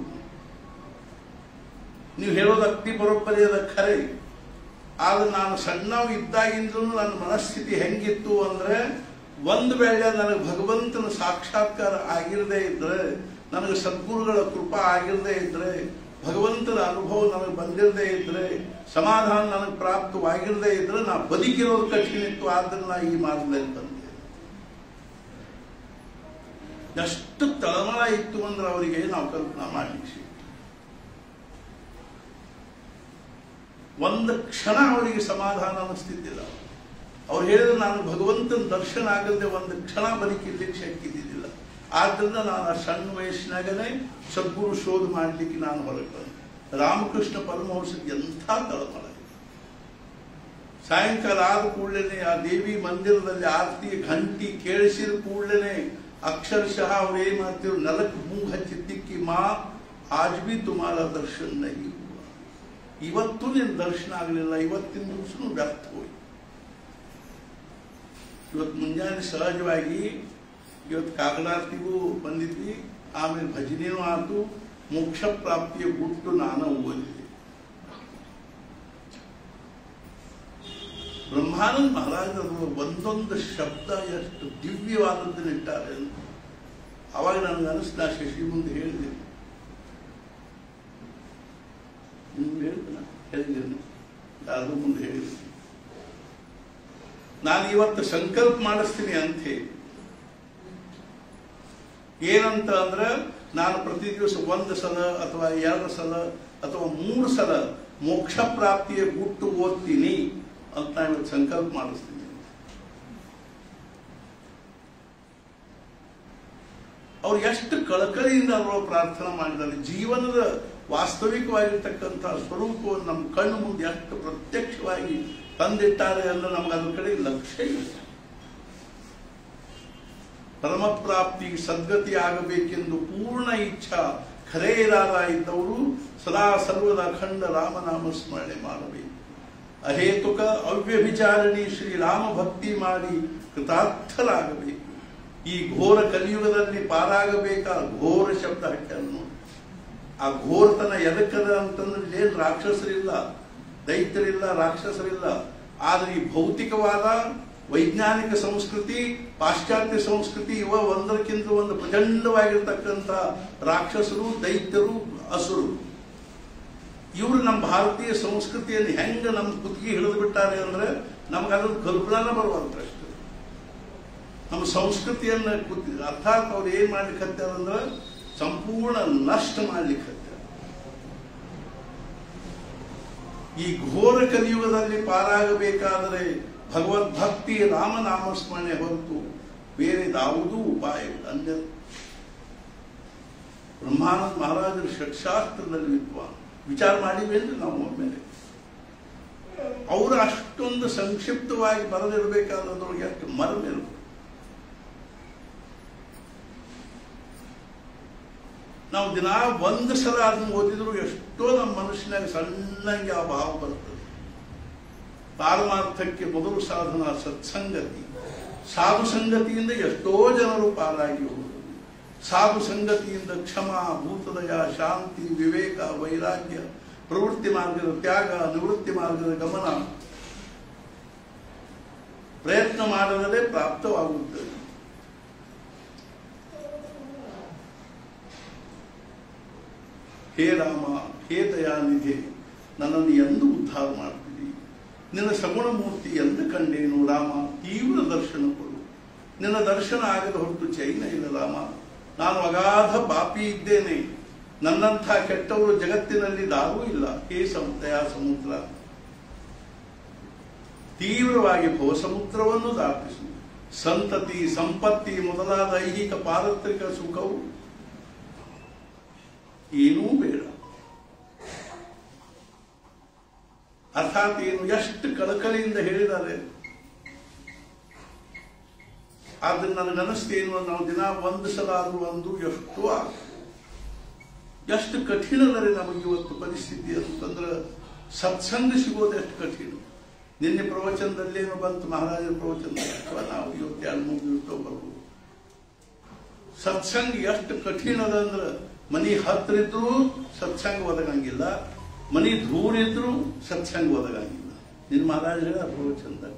ನೀವು ಹೇಳೋದು ಅಗ್ನಿ ಬರೋಬ್ಬರಿ ಅದ ಖರೆ ಆದ್ರೆ ನಾನು ಸಣ್ಣವ್ ಇದ್ದಾಗಿಂದಲೂ ನನ್ನ ಮನಸ್ಥಿತಿ ಹೆಂಗಿತ್ತು ಅಂದ್ರೆ ಒಂದು ವೇಳೆ ನನಗೆ ಭಗವಂತನ ಸಾಕ್ಷಾತ್ಕಾರ ಆಗಿರದೇ ಇದ್ರೆ ನನಗೆ ಸದ್ಗುರುಗಳ ಕೃಪಾ ಆಗಿರದೇ ಇದ್ರೆ ಭಗವಂತನ ಅನುಭವ ನನಗೆ ಬಂದಿರದೇ ಇದ್ರೆ ಸಮಾಧಾನ ನನಗೆ ಪ್ರಾಪ್ತವಾಗಿರದೇ ಇದ್ರೆ ನಾ ಬದುಕಿರೋದು ಕಠಿಣ ಇತ್ತು ಆದ್ರೆ ನಾ ಈ ಮಾರ್ಗದಲ್ಲಿ ಬಂದೆ ಎಷ್ಟು ತಳಮಳ ಇತ್ತು ಅಂದ್ರೆ ಅವರಿಗೆ ನಾವು ಕಲ್ಪನಾ ಮಾಡಲಿಕ್ಕೆ ಒಂದು ಕ್ಷಣ ಅವರಿಗೆ ಸಮಾಧಾನ ಅನಿಸ್ತಿದ್ದಿಲ್ಲ ಅವ್ರು ಹೇಳಿದ್ರೆ ನಾನು ಭಗವಂತನ ದರ್ಶನ ಆಗದೆ ಒಂದು ಕ್ಷಣ ಬದುಕಿರ್ಲಿಕ್ಕೆ ಶಕ್ತಿ ಇದ್ದಿದ್ದಿಲ್ಲ ಆದ್ರಿಂದ ನಾನು ಆ ಸಣ್ಣ ವಯಸ್ಸಿನಾಗನೇ ಸದ್ಗುರು ಶೋಧ ಮಾಡಲಿಕ್ಕೆ ನಾನು ಹೊರಗೆ ಬಂದೆ ರಾಮಕೃಷ್ಣ ಪರಮಹಂಸಕ್ಕೆ ಎಂಥ ತಳಮಳ ಇದೆ. ಸಾಯಂಕಾಲ ಆದ ಕೂಡಲೇ ಆ ದೇವಿ ಮಂದಿರದಲ್ಲಿ ಆರತಿ ಘಂಟಿ ಕೇಳಿಸಿದ ಕೂಡಲೇ ಅಕ್ಷರಶಃ ಅವ್ರು ಏನ್ ಮಾಡ್ತಿದ್ರು ನೆಲಕ್ಕೆ ಮೂಗು ಹಚ್ಚಿ ತಿಕ್ಕಿ ಮಾ ಆಜ್ ಬಿ ತುಮಾರ ದರ್ಶನ ನಹಿ ಹುವಾ. ಇವತ್ತು ನಿನ್ ದರ್ಶನ ಆಗಲಿಲ್ಲ ಇವತ್ತಿನ ದಿವಸನೂ ವ್ಯರ್ಥ ಹೋಯ್ತು ಇವತ್ತು ಮುಂಜಾನೆ ಸಹಜವಾಗಿ ಇವತ್ತು ಕಾಕಡಾರ್ತಿಗೂ ಬಂದಿದ್ವಿ ಆಮೇಲೆ ಭಜನೆನೂ ಆತು ಮೋಕ್ಷ ಪ್ರಾಪ್ತಿಯ ಗುಟ್ಟು ನಾನು ಓದಿದೆ ಬ್ರಹ್ಮಾನಂದ ಮಹಾರಾಜರು ಒಂದೊಂದು ಶಬ್ದ ಎಷ್ಟು ದಿವ್ಯವಾದದ್ದನ್ನು ಇಟ್ಟಾರೆ ಅಂತ ಅವಾಗ ನನಗೆ ಅನಿಸ್ತು ನಾ ಶಶಿ ಮುಂದೆ ಹೇಳಿದೆ ನಿಮ್ಗೆ ಹೇಳ್ತಾನ ಹೇಳಿದ್ದೇನೆ ಯಾರ್ದು ಮುಂದೆ ಹೇಳಿದೆ ನಾನು ಇವತ್ತು ಸಂಕಲ್ಪ ಮಾಡಿಸ್ತೀನಿ ಅಂತ ಹೇಳಿ ಏನಂತ ಅಂದ್ರೆ ನಾನು ಪ್ರತಿ ದಿವಸ ಒಂದು ಸಲ ಅಥವಾ ಎರಡು ಸಲ ಅಥವಾ ಮೂರು ಸಲ ಮೋಕ್ಷ ಪ್ರಾಪ್ತಿಯ ಗುಟ್ಟು ಓದ್ತೀನಿ ಅಂತ ನಾನು ಇವತ್ತು ಸಂಕಲ್ಪ ಮಾಡಿಸ್ತೀನಿ ಅವ್ರು ಎಷ್ಟು ಕಳಕಳಿಯಿಂದ ಅವರು ಪ್ರಾರ್ಥನೆ ಮಾಡಿದ್ದಾರೆ ಜೀವನದ ವಾಸ್ತವಿಕವಾಗಿರ್ತಕ್ಕಂಥ ಸ್ವರೂಪವನ್ನು ನಮ್ಮ ಕಣ್ಣು ಮುಂದೆ ಎಷ್ಟು ಪ್ರತ್ಯಕ್ಷವಾಗಿ ತಂದಿಟ್ಟಾರೆ ಅಂದ್ರೆ ನಮ್ಗೆ ಅದ್ರ ಕಡೆ ಲಕ್ಷ್ಯ ಇಲ್ಲ ಪರಮಪ್ರಾಪ್ತಿ ಸದ್ಗತಿ ಆಗಬೇಕೆಂದು ಪೂರ್ಣ ಇಚ್ಛಾ ಖರೇ ಇರಾದ ಇದ್ದವರು ಸದಾ ಸರ್ವದ ಅಖಂಡ ರಾಮನಾಮ ಸ್ಮರಣೆ ಮಾಡಬೇಕು ಅಹೇತುಕ ಅವ್ಯಭಿಚಾರಣಿ ಶ್ರೀರಾಮ ಭಕ್ತಿ ಮಾಡಿ ಕೃತಾರ್ಥರಾಗಬೇಕು ಈ ಘೋರ ಕಲಿಯುಗದಲ್ಲಿ ಪಾರಾಗಬೇಕಾ ಘೋರ ಶಬ್ದ ಹಾಕ್ಯಾರ ನೋಡಿ ಆ ಘೋರತನ ಎದಕ್ಕದ ಅಂತಂದ್ರೆ ಏನ್ ರಾಕ್ಷಸರಿಲ್ಲ ದೈತ್ಯರಿಲ್ಲ ರಾಕ್ಷಸರಿಲ್ಲ ಆದ್ರೆ ಈ ಭೌತಿಕವಾದ ವೈಜ್ಞಾನಿಕ ಸಂಸ್ಕೃತಿ ಪಾಶ್ಚಾತ್ಯ ಸಂಸ್ಕೃತಿ ಇವ ಒಂದಕ್ಕಿಂತ ಒಂದು ಪ್ರಚಂಡವಾಗಿರ್ತಕ್ಕಂಥ ರಾಕ್ಷಸರು ದೈತ್ಯರು ಅಸುರು ಇವರು ನಮ್ಮ ಭಾರತೀಯ ಸಂಸ್ಕೃತಿಯಲ್ಲಿ ಹೆಂಗ ನಮ್ಮ ಕುತ್ತಿಗೆ ಹಿಡಿದು ಬಿಟ್ಟಾರೆ ಅಂದ್ರೆ ನಮ್ಗೆ ಅದ್ರ ಕಲ್ಪನಾನ ಬರುವಂತ ಅಷ್ಟೇ ನಮ್ಮ ಸಂಸ್ಕೃತಿಯನ್ನ ಕುತ್ತಿ ಅರ್ಥಾತ್ ಅವ್ರು ಏನ್ ಮಾಡ್ಲಿಕ್ಕೆ ಹತ್ತಾರ ಅಂದ್ರೆ ಸಂಪೂರ್ಣ ನಷ್ಟ ಮಾಡ್ಲಿಕ್ಕೆ ಹತ್ತಾರ ಈ ಘೋರ ಕಲಿಯುಗದಲ್ಲಿ ಪಾರಾಗಬೇಕಾದರೆ ಭಗವದ್ಭಕ್ತಿ ರಾಮನಾಮ ಸ್ಮರಣೆ ಹೊರತು ಬೇರೆ ಯಾವುದೂ ಉಪಾಯ ಅನ್ಯ ಬ್ರಹ್ಮಾನಂದ ಮಹಾರಾಜರು ಷಟ್ಶಾಸ್ತ್ರದಲ್ಲಿ ವಿದ್ವಾನ್ ವಿಚಾರ ಮಾಡಿವೇನ್ರಿ ನಾವು ಒಮ್ಮೆಲೆ ಅವರು ಅಷ್ಟೊಂದು ಸಂಕ್ಷಿಪ್ತವಾಗಿ ಬರೆದಿರಬೇಕಾದ್ರೊಳಗೆ ಅಷ್ಟು ಮರವಿರಬೇಕು ನಾವು ದಿನ ಒಂದು ಸಲ ಅದನ್ನ ಓದಿದ್ರು ಎಷ್ಟೋ ನಮ್ಮ ಮನುಷ್ಯನಾಗ ಸಣ್ಣಂಗೆ ಆ ಭಾವ ಬರ್ತದೆ ಪಾರಮಾರ್ಥಕ್ಕೆ ಮೊದಲು ಸಾಧನ ಸತ್ಸಂಗತಿ ಸಾಧು ಸಂಗತಿಯಿಂದ ಎಷ್ಟೋ ಜನರು ಪಾರಾಗಿ ಹೋದರು ಸಾಧು ಸಂಗತಿಯಿಂದ ಕ್ಷಮ ಭೂತದಯ ಶಾಂತಿ ವಿವೇಕ ವೈರಾಗ್ಯ ಪ್ರವೃತ್ತಿ ಮಾರ್ಗದ ತ್ಯಾಗ ನಿವೃತ್ತಿ ಮಾರ್ಗದ ಗಮನ ಪ್ರಯತ್ನ ಮಾಡದೇ ಪ್ರಾಪ್ತವಾಗುತ್ತದೆ ಹೇ ರಾಮ ಹೇ ದಯಾನಿಧಿ ನನ್ನನ್ನು ಎಂದು ಉದ್ಧಾರ ಮಾಡ್ತೀರಿ ನಿನ್ನ ಸಗುಣ ಮೂರ್ತಿ ಎಂದು ಕಂಡೇನು ರಾಮ ತೀವ್ರ ದರ್ಶನ ಕೊಡು ನಿನ್ನ ದರ್ಶನ ಆಗದ ಹೊರತು ಚೈನ ಇಲ್ಲ ರಾಮ ನಾನು ಅಗಾಧ ಪಾಪಿ ಇದ್ದೇನೆ ನನ್ನಂಥ ಕೆಟ್ಟವರು ಜಗತ್ತಿನಲ್ಲಿ ದಾರೂ ಇಲ್ಲ ಹೇ ಸಮುದಯ ಸಮುದ್ರ ತೀವ್ರವಾಗಿ ಭವಸಮುದ್ರವನ್ನು ದಾಟಿಸು ಸಂತತಿ ಸಂಪತ್ತಿ ಮೊದಲಾದ ಐಹಿಕ ಪಾರತ್ರಿಕ ಸುಖವು ಏನೂ ಬೇಡ ಅರ್ಥಾತ್ ಏನು ಎಷ್ಟು ಕಳಕಳಿಯಿಂದ ಹೇಳಿದ್ದಾರೆ ಆದ್ರೆ ನನಗನಿಸ್ತೇನು ನಾವು ದಿನ ಒಂದು ಸಲ ಆದ್ರೂ ಒಂದು ಎಷ್ಟೋ ಆಗ್ತದೆ. ಎಷ್ಟು ಕಠಿಣದರೆ ನಮಗೆ ಇವತ್ತು ಪರಿಸ್ಥಿತಿ ಅಂತಂದ್ರೆ ಸತ್ಸಂಗ ಸಿಗೋದು ಎಷ್ಟು ಕಠಿಣ ನಿನ್ನೆ ಪ್ರವಚನದಲ್ಲೇನು ಬಂತು ಮಹಾರಾಜರ ಪ್ರವಚನದಲ್ಲಿ ಅಥವಾ ನಾವು ಇವತ್ತು ಎರಡು ಮೂರು ದಿವಸ ಬರ್ಬೋದು ಸತ್ಸಂಗ ಎಷ್ಟು ಕಠಿಣದ ಅಂದ್ರೆ ಮನಿ ಹತ್ರ ಇದ್ರೂ ಸತ್ಸಂಗ ಒದಗಂಗಿಲ್ಲ ಮನಿ ದೂರ ಇದ್ರೂ ಸತ್ಸಂಗ ಒದಗಂಗಿಲ್ಲ ನಿನ್ನ ಮಹಾರಾಜ ಹೇಳ ಪ್ರವಚನದಾಗ